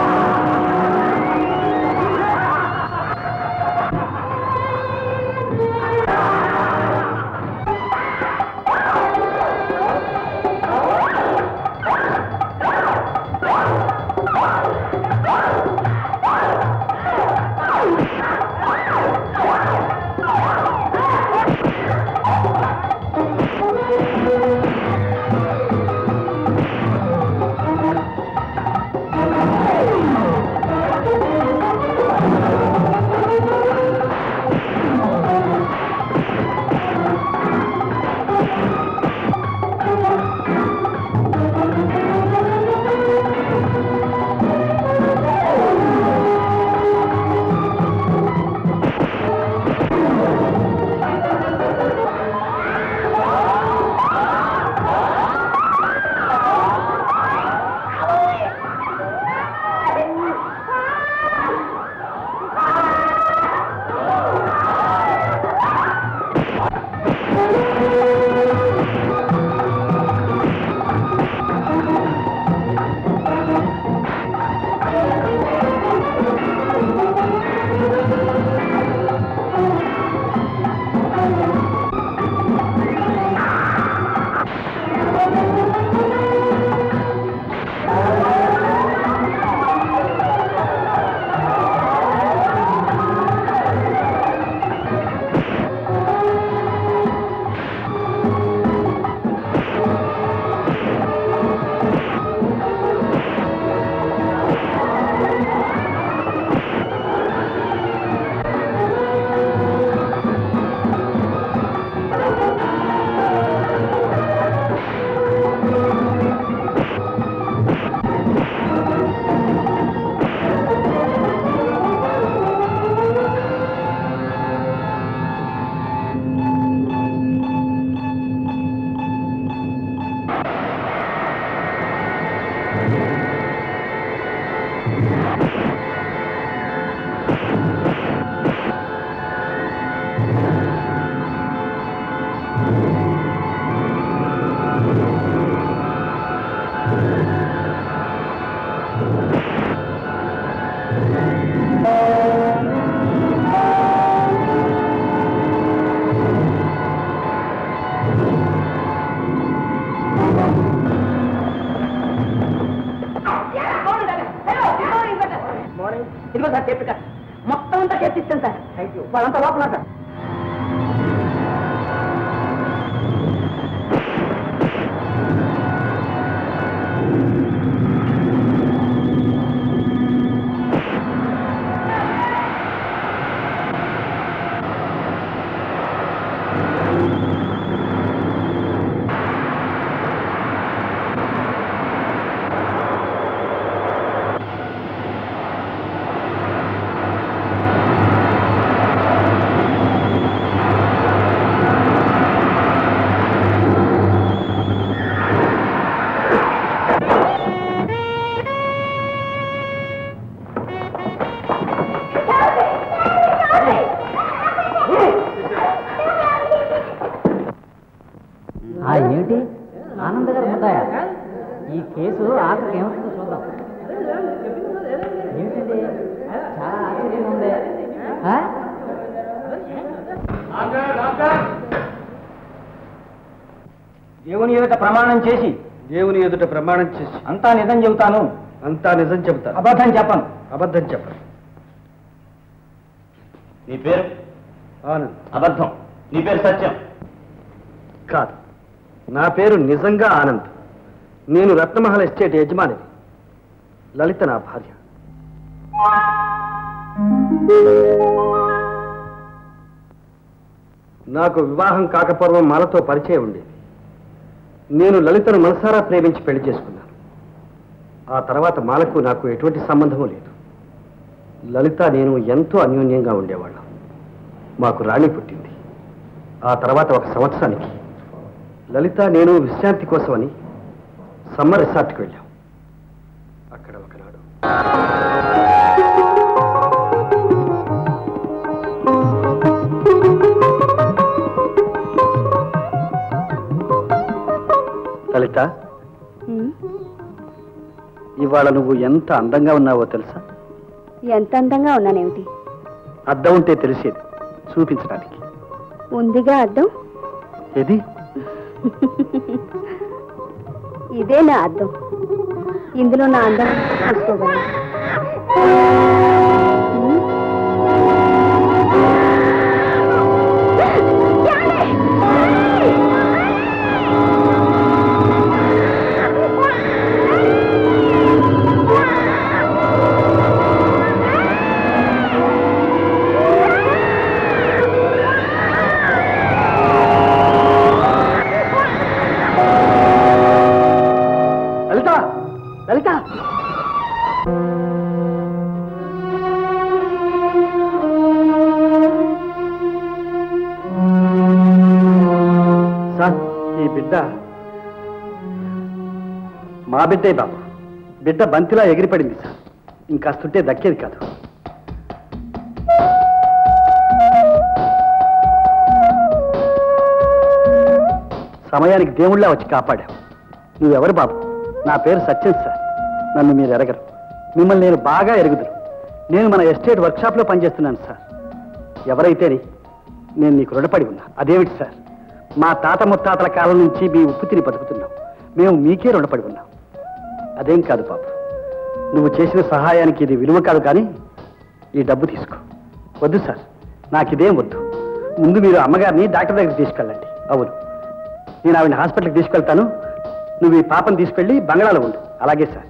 ఆ వాళ్ళంతా లోపల ఏమిటి ఆనంద్ గారు ఉంటాయా ఈ కేసు ఆఖరికి ఏమవుతుందో చూద్దాం ఏమిటండి చాలా ఆశ్చర్యంగా ఉంది ఆ? దేవుని ఎదుట ప్రమాణం చేసి దేవుని ఎదుట ప్రమాణం చేసి అంతా నిజం చెబుతాను అంతా నిజం చెబుతాను అబద్ధం చెప్పను అబద్ధం చెప్పను నీ పేరు ఆనంద్ అబద్ధం నీ పేరు సత్యం కాదు నా పేరు నిజంగా ఆనంద్ నేను రత్నమహల్ ఎస్టేట్ యజమానిని లలిత నా భార్య నాకు వివాహం కాకపూర్వం మాలతో పరిచయం ఉండేది నేను లలితను మనసారా ప్రేమించి పెళ్లి చేసుకున్నాను ఆ తర్వాత మాలకు నాకు ఎటువంటి సంబంధము లేదు లలిత నేను ఎంతో అన్యోన్యంగా ఉండేవాళ్ళం మాకు రాణి పుట్టింది ఆ తర్వాత ఒక సంవత్సరానికి లలిత నేను విశ్రాంతి కోసమని సమ్మర్ రిసార్ట్కి వెళ్ళాం అక్కడ ఒకనాడు లలిత ఇవాళ నువ్వు ఎంత అందంగా ఉన్నావో తెలుసా ఎంత అందంగా ఉన్నానేమిటి అద్దం ఉంటే తెలిసేది చూపించడానికి ఉందిగా అద్దం ఏది ఇదే నా అద్దం ఇందులో నా అందం చూసుకోగలను లలిత లలిత సార్ ఈ బిడ్డ మా బిడ్డే బాబు బిడ్డ బంతిలా ఎగిరిపడింది సార్ ఇంకాస్తుంటే దక్కేది కాదు సమయానికి దేవుళ్ళ వచ్చి కాపాడావు నువ్వెవరు బాబు నా పేరు సత్యం సార్ నన్ను మీరు ఎరగరు మిమ్మల్ని నేను బాగా ఎరుగుదును నేను మన ఎస్టేట్ వర్క్షాప్లో పనిచేస్తున్నాను సార్ ఎవరైతేని నేను నీకు రుణపడి ఉన్నా అదేమిటి సార్ మా తాత ముత్తాతల కాలం నుంచి మీ ఉప్పు తిని బతుకుతున్నాం మేము మీకే రుణపడి ఉన్నాం అదేం కాదు బాబు నువ్వు చేసిన సహాయానికి ఇది విలువ కాదు కానీ ఈ డబ్బు తీసుకో వద్దు సార్ నాకు ఇదేం వద్దు ముందు మీరు అమ్మగారిని డాక్టర్ దగ్గరికి తీసుకెళ్ళండి అవును నేను ఆవిడ హాస్పిటల్కి తీసుకెళ్తాను నువ్వు ఈ పాపను తీసుకెళ్ళి బంగాళాలో ఉండు అలాగే sir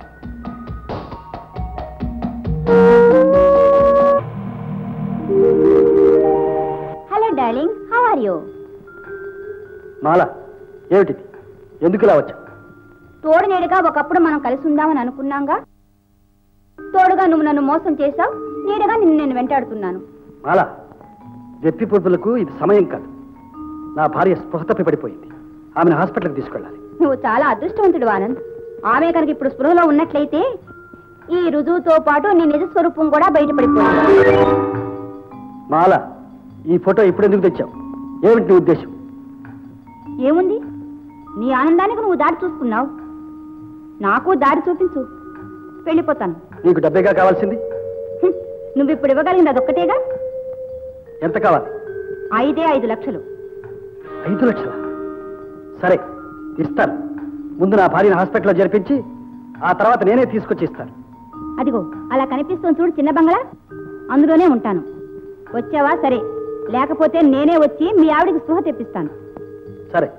hello darling how are you మాల ఏమిటిది ఎందుకు ఇలా వచ్చావు తోడు నీడగా ఒకప్పుడు మనం కలిసి ఉందామని అనుకున్నాంగా తోడుగా నువ్వు నన్ను మోసం చేశావు నీడగా నిన్ను నేను వెంటాడుతున్నాను మాల జప్పి పొద్దులకు ఇది సమయం కాదు నా భార్య స్పృహ తప్పి పడిపోయింది ఆమెను హాస్పిటల్కి తీసుకెళ్ళాలి నువ్వు చాలా అదృష్టవంతుడు ఆనంద్ ఆమె కనుక ఇప్పుడు స్పృహలో ఉన్నట్లయితే ఈ రుజువుతో పాటు నీ నిజ స్వరూపం కూడా బయటపడిపోయింది మాల ఈ ఫోటో ఇప్పుడు ఎందుకు తెచ్చావు ఏమిటి నీ ఉద్దేశం ఏముంది నీ ఆనందానికి నువ్వు దారి చూసుకున్నావు నాకు దారి చూపించు వెళ్ళిపోతాను నీకు డబ్బేగా కావాల్సింది హ్మ్. నువ్వు ఇప్పుడు ఇవ్వగలిగింది అదొక్కటేగా ఎంత కావాలి ఐదే ఐదు లక్షలు ఐదు లక్షల సరే ఇస్తాను ముందు నా భార్యను హాస్పిటల్లో జరిపించి ఆ తర్వాత నేనే తీసుకొచ్చి ఇస్తాను అదిగో అలా కనిపిస్తుంది చూడు చిన్న బంగళా అందులోనే ఉంటాను వచ్చావా సరే లేకపోతే నేనే వచ్చి మీ ఆవిడికి స్పృహ తెప్పిస్తాను సరే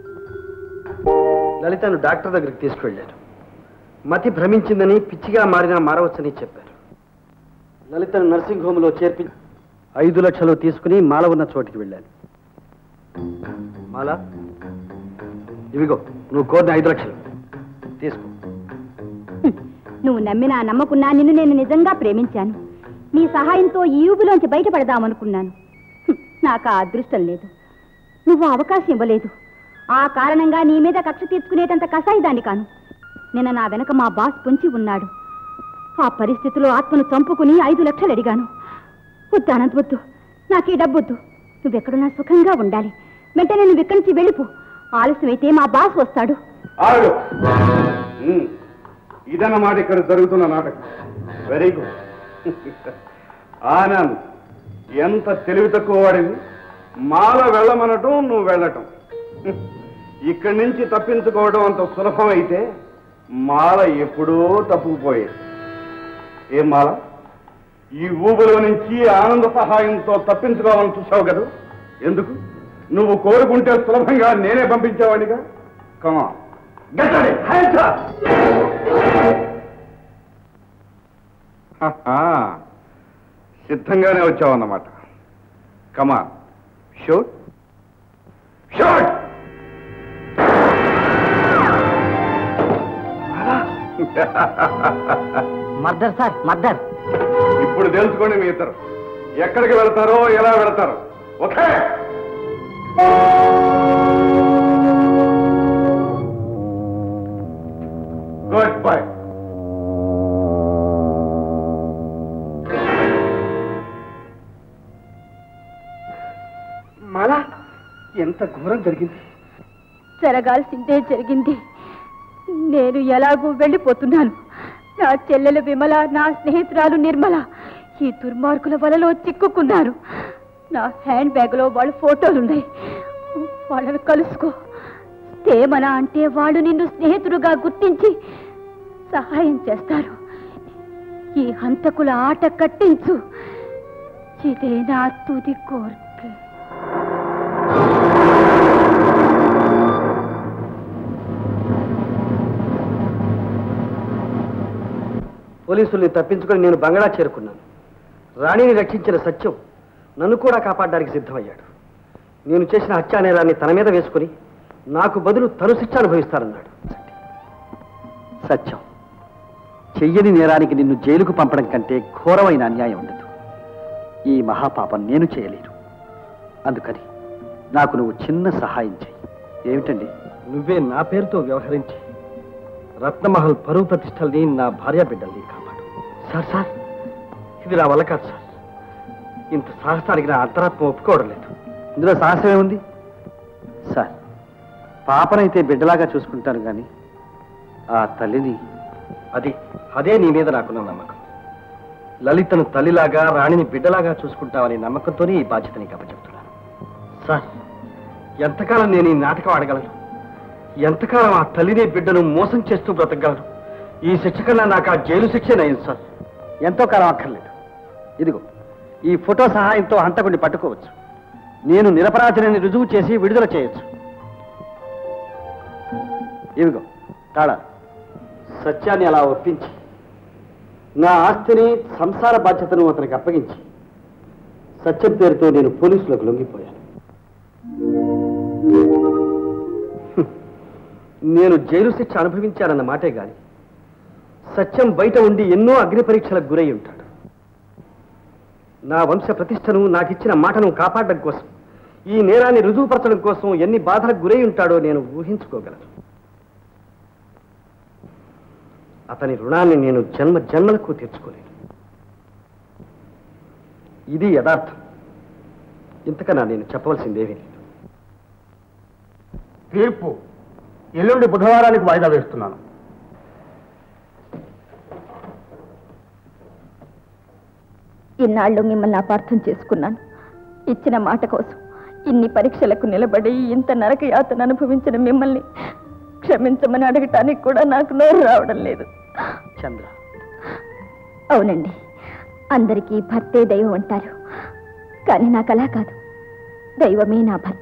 లలితను డాక్టర్ దగ్గరికి తీసుకువెళ్ళారు మతి భ్రమించిందని పిచ్చిగా మారినా మారవచ్చని చెప్పారు లలితను నర్సింగ్ హోమ్లో చేర్పి ఐదు లక్షలు తీసుకుని మాల ఉన్న చోటికి వెళ్ళాను మాల ఇవిగో నువ్వు కోరిన ఐదు లక్షలు తీసుకో నువ్వు నమ్మినా నమ్మకున్నా నిన్ను నేను నిజంగా ప్రేమించాను నీ సహాయంతో ఈ ఊబిలోంచి బయటపడదామనుకున్నాను హ్మ్, నాకు ఆ అదృష్టం లేదు నువ్వు అవకాశం ఇవ్వలేదు ఆ కారణంగా నీ మీద కక్ష తీర్చుకునేటంత కసాయిదాన్ని కాను నిన్న నా వెనక మా బాస్ పొంచి ఉన్నాడు ఆ పరిస్థితిలో ఆత్మను చంపుకుని ఐదు లక్షలు అడిగాను వద్దు అనంత వద్దు నాకు ఈ డబ్బొద్దు నువ్వెక్కడున్నా సుఖంగా ఉండాలి వెంటనే నువ్వు ఇక్కడి నుంచి వెళ్ళిపో ఆలస్యమైతే మా బాస్ వస్తాడు ఆగు ఉమ్. ఇదన్నమాట ఇక్కడ జరుగుతున్న నాటకం వెరీ గుడ్ ఆనంద్ ఎంత తెలివి తక్కువ వాడింది మాల వెళ్ళమనటం నువ్వు వెళ్ళటం ఇక్కడి నుంచి తప్పించుకోవడం అంత సులభం అయితే మాల ఎప్పుడూ తప్పుకుపోయేది ఏం మాల ఈ ఊబిలో నుంచి ఆనంద సహాయంతో తప్పించుకోవాలని చూసావు కదా ఎందుకు నువ్వు కోరుకుంటే సులభంగా నేనే పంపించేవాడిగా కమా గెట్టడి హ్యాండ్స్ సిద్ధంగానే వచ్చావన్నమాట come on shoot shoot murder sir murder ఇప్పుడు తెలుసుకోండి మీ ఇద్దరు ఎక్కడికి వెళ్తారో ఎలా వెళ్తారో ఓకే గుడ్ బై మాల ఎంత ఘోరం జరిగింది జరగాల్సిందే జరిగింది నేను ఎలాగూ వెళ్ళిపోతున్నాను నా చెల్లెలు విమల నా స్నేహితురాలు నిర్మల ఈ దుర్మార్గుల వలలో చిక్కుకున్నారు నా హ్యాండ్ బ్యాగ్లో వాళ్ళ ఫోటోలున్నాయి వాళ్ళని కలుసుకో తేమన అంటే వాళ్ళు నిన్ను స్నేహితుడుగా గుర్తించి సహాయం చేస్తారు ఈ హంతకుల ఆట కట్టించు ఇదే నా తుది కోరిక పోలీసుల్ని తప్పించుకొని నేను బంగళా చేరుకున్నాను రాణిని రక్షించిన సత్యం నన్ను కూడా కాపాడడానికి సిద్ధమయ్యాడు నేను చేసిన హత్యా నేరాన్ని తన మీద వేసుకుని నాకు బదులు తను శిక్ష అనుభవిస్తానన్నాడు సత్యం చెయ్యని నేరానికి నిన్ను జైలుకు పంపడం కంటే ఘోరమైన అన్యాయం ఉండదు ఈ మహాపాపం నేను చేయలేను అందుకని నాకు నువ్వు చిన్న సహాయం చెయ్యి ఏమిటండి నువ్వే నా పేరుతో వ్యవహరించి రత్నమహల్ పరువు ప్రతిష్టల్ని నా భార్య బిడ్డల్ని కాపాడు సార్ సార్ ఇది నా వల్ల కాదు సార్ ఇంత సాహసానికి నా అంతరాత్మ ఒప్పుకోవడం లేదు ఇందులో సాహసమే ఉంది సార్ పాపనైతే బిడ్డలాగా చూసుకుంటాను కానీ ఆ తల్లిని అది అదే నీ మీద నాకున్న నమ్మకం లలితను తల్లిలాగా రాణిని బిడ్డలాగా చూసుకుంటావనే నమ్మకంతోనే ఈ బాధ్యత నీకు అప్పచెప్తున్నాను సార్ ఎంతకాలం నేను ఈ నాటకం ఆడగలను ఎంతకాలం ఆ తల్లిని బిడ్డను మోసం చేస్తూ బ్రతకగలను ఈ శిక్ష కన్నా నాకు ఆ జైలు శిక్ష నయం సార్ ఎంతో కాలం అక్కర్లేదు ఇదిగో ఈ ఫోటో సహాయంతో హంతకుడిని పట్టుకోవచ్చు నేను నిరపరాధిని రుజువు చేసి విడుదల చేయొచ్చు ఇవిగో తాళా సత్యాన్ని అలా ఒప్పించి నా ఆస్తిని సంసార బాధ్యతను అతనికి అప్పగించి సత్యం పేరుతో నేను పోలీసులకు లొంగిపోయాను నేను జైలు శిక్ష అనుభవించానన్న మాటే గాని సత్యం బయట ఉండి ఎన్నో అగ్ని పరీక్షలకు గురై ఉంటాడు నా వంశ ప్రతిష్టను నాకిచ్చిన మాటను కాపాడడం కోసం ఈ నేరాన్ని రుజువుపరచడం కోసం ఎన్ని బాధలకు గురై ఉంటాడో నేను ఊహించుకోగలను అతని రుణాన్ని నేను జన్మ జన్మలకు తీర్చుకోలేను ఇది యథార్థం ఇంతకన్నా నేను చెప్పవలసిందేమీ లేదు తీర్పు ఎల్లుండి బుధవారానికి వాయిదా వేస్తున్నాను ఇన్నాళ్ళు మిమ్మల్ని అపార్థం చేసుకున్నాను ఇచ్చిన మాట కోసం ఇన్ని పరీక్షలకు నిలబడి ఇంత నరక యాతన అనుభవించిన మిమ్మల్ని క్షమించమని అడగటానికి కూడా నాకు నోరు రావడం లేదు చంద్ర అవునండి అందరికీ భర్తే దైవం అంటారు కానీ నాకు అలా కాదు దైవమే నా భర్త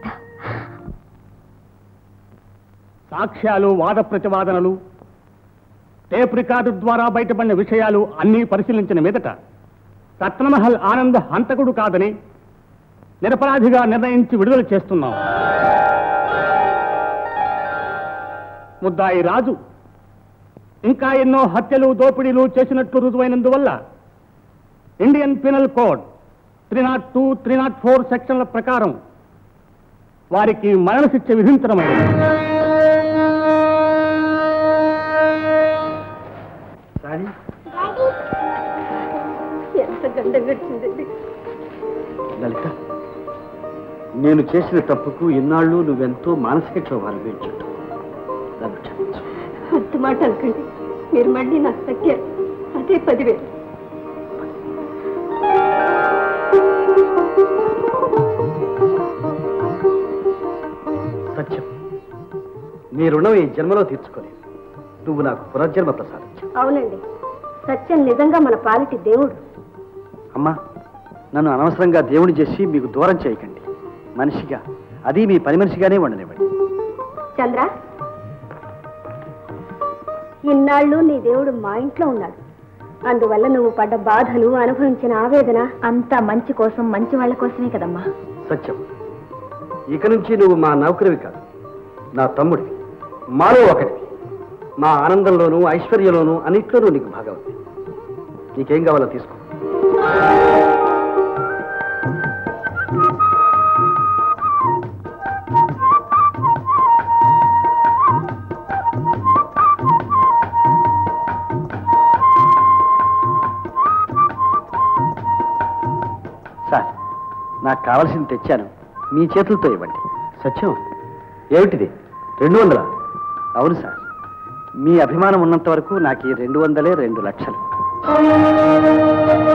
సాక్ష్యాలు వాద ప్రతివాదనలు టేప్ రికార్డు ద్వారా బయటపడిన విషయాలు అన్నీ పరిశీలించిన మీదట రత్నమహల్ ఆనంద్ హంతకుడు కాదని నిరపరాధిగా నిర్ణయించి విడుదల చేస్తున్నాం ముద్దాయి రాజు ఇంకా ఎన్నో హత్యలు దోపిడీలు చేసినట్లు రుజువైనందువల్ల Indian penal code three not two three not four సెక్షన్ల ప్రకారం వారికి మరణశిక్ష విధించడమైనది సారీ ఎంత గండం గడిచిందండి లలిత నేను చేసిన తప్పుకు ఇన్నాళ్ళు నువ్వెంతో మానసిక క్షోభాలు వేర్చుంటావు నన్ను క్షమించు అంత మాట అనకండి మీరు మళ్ళీ నాకు తగ్గారు అదే పదివేలు సత్యం నీ రుణం ఈ జన్మలో తీర్చుకోలేదు నువ్వు నాకు పునర్జన్మ ప్రసాదించావు అవునండి సత్యం నిజంగా మన పాలిటి దేవుడు అమ్మా నన్ను అనవసరంగా దేవుని చేసి మీకు దూరం చేయకండి మనిషిగా అది మీ పని మనిషిగానే ఉండనివ్వండి చంద్ర ఇన్నాళ్ళు నీ దేవుడు మా ఇంట్లో ఉన్నాడు అందువల్ల నువ్వు పడ్డ బాధలు అనుభవించిన ఆవేదన అంతా మంచి కోసం మంచి వాళ్ళ కోసమే కదమ్మా సత్యం ఇక నుంచి నువ్వు మా నౌకరివి కాదు నా తమ్ముడివి మాలో ఒకటివి మా ఆనందంలోనూ ఐశ్వర్యంలోనూ అన్నిట్లోనూ నీకు భాగం ఉంది నీకేం కావాలో తీసుకో సార్ నాకు కావాల్సింది తెచ్చాను మీ చేతులతో ఇవ్వండి సత్యం ఏమిటిది రెండు వందల అవును సార్ మీ అభిమానం ఉన్నంత వరకు నాకు ఈ రెండు వందలే రెండు లక్షలు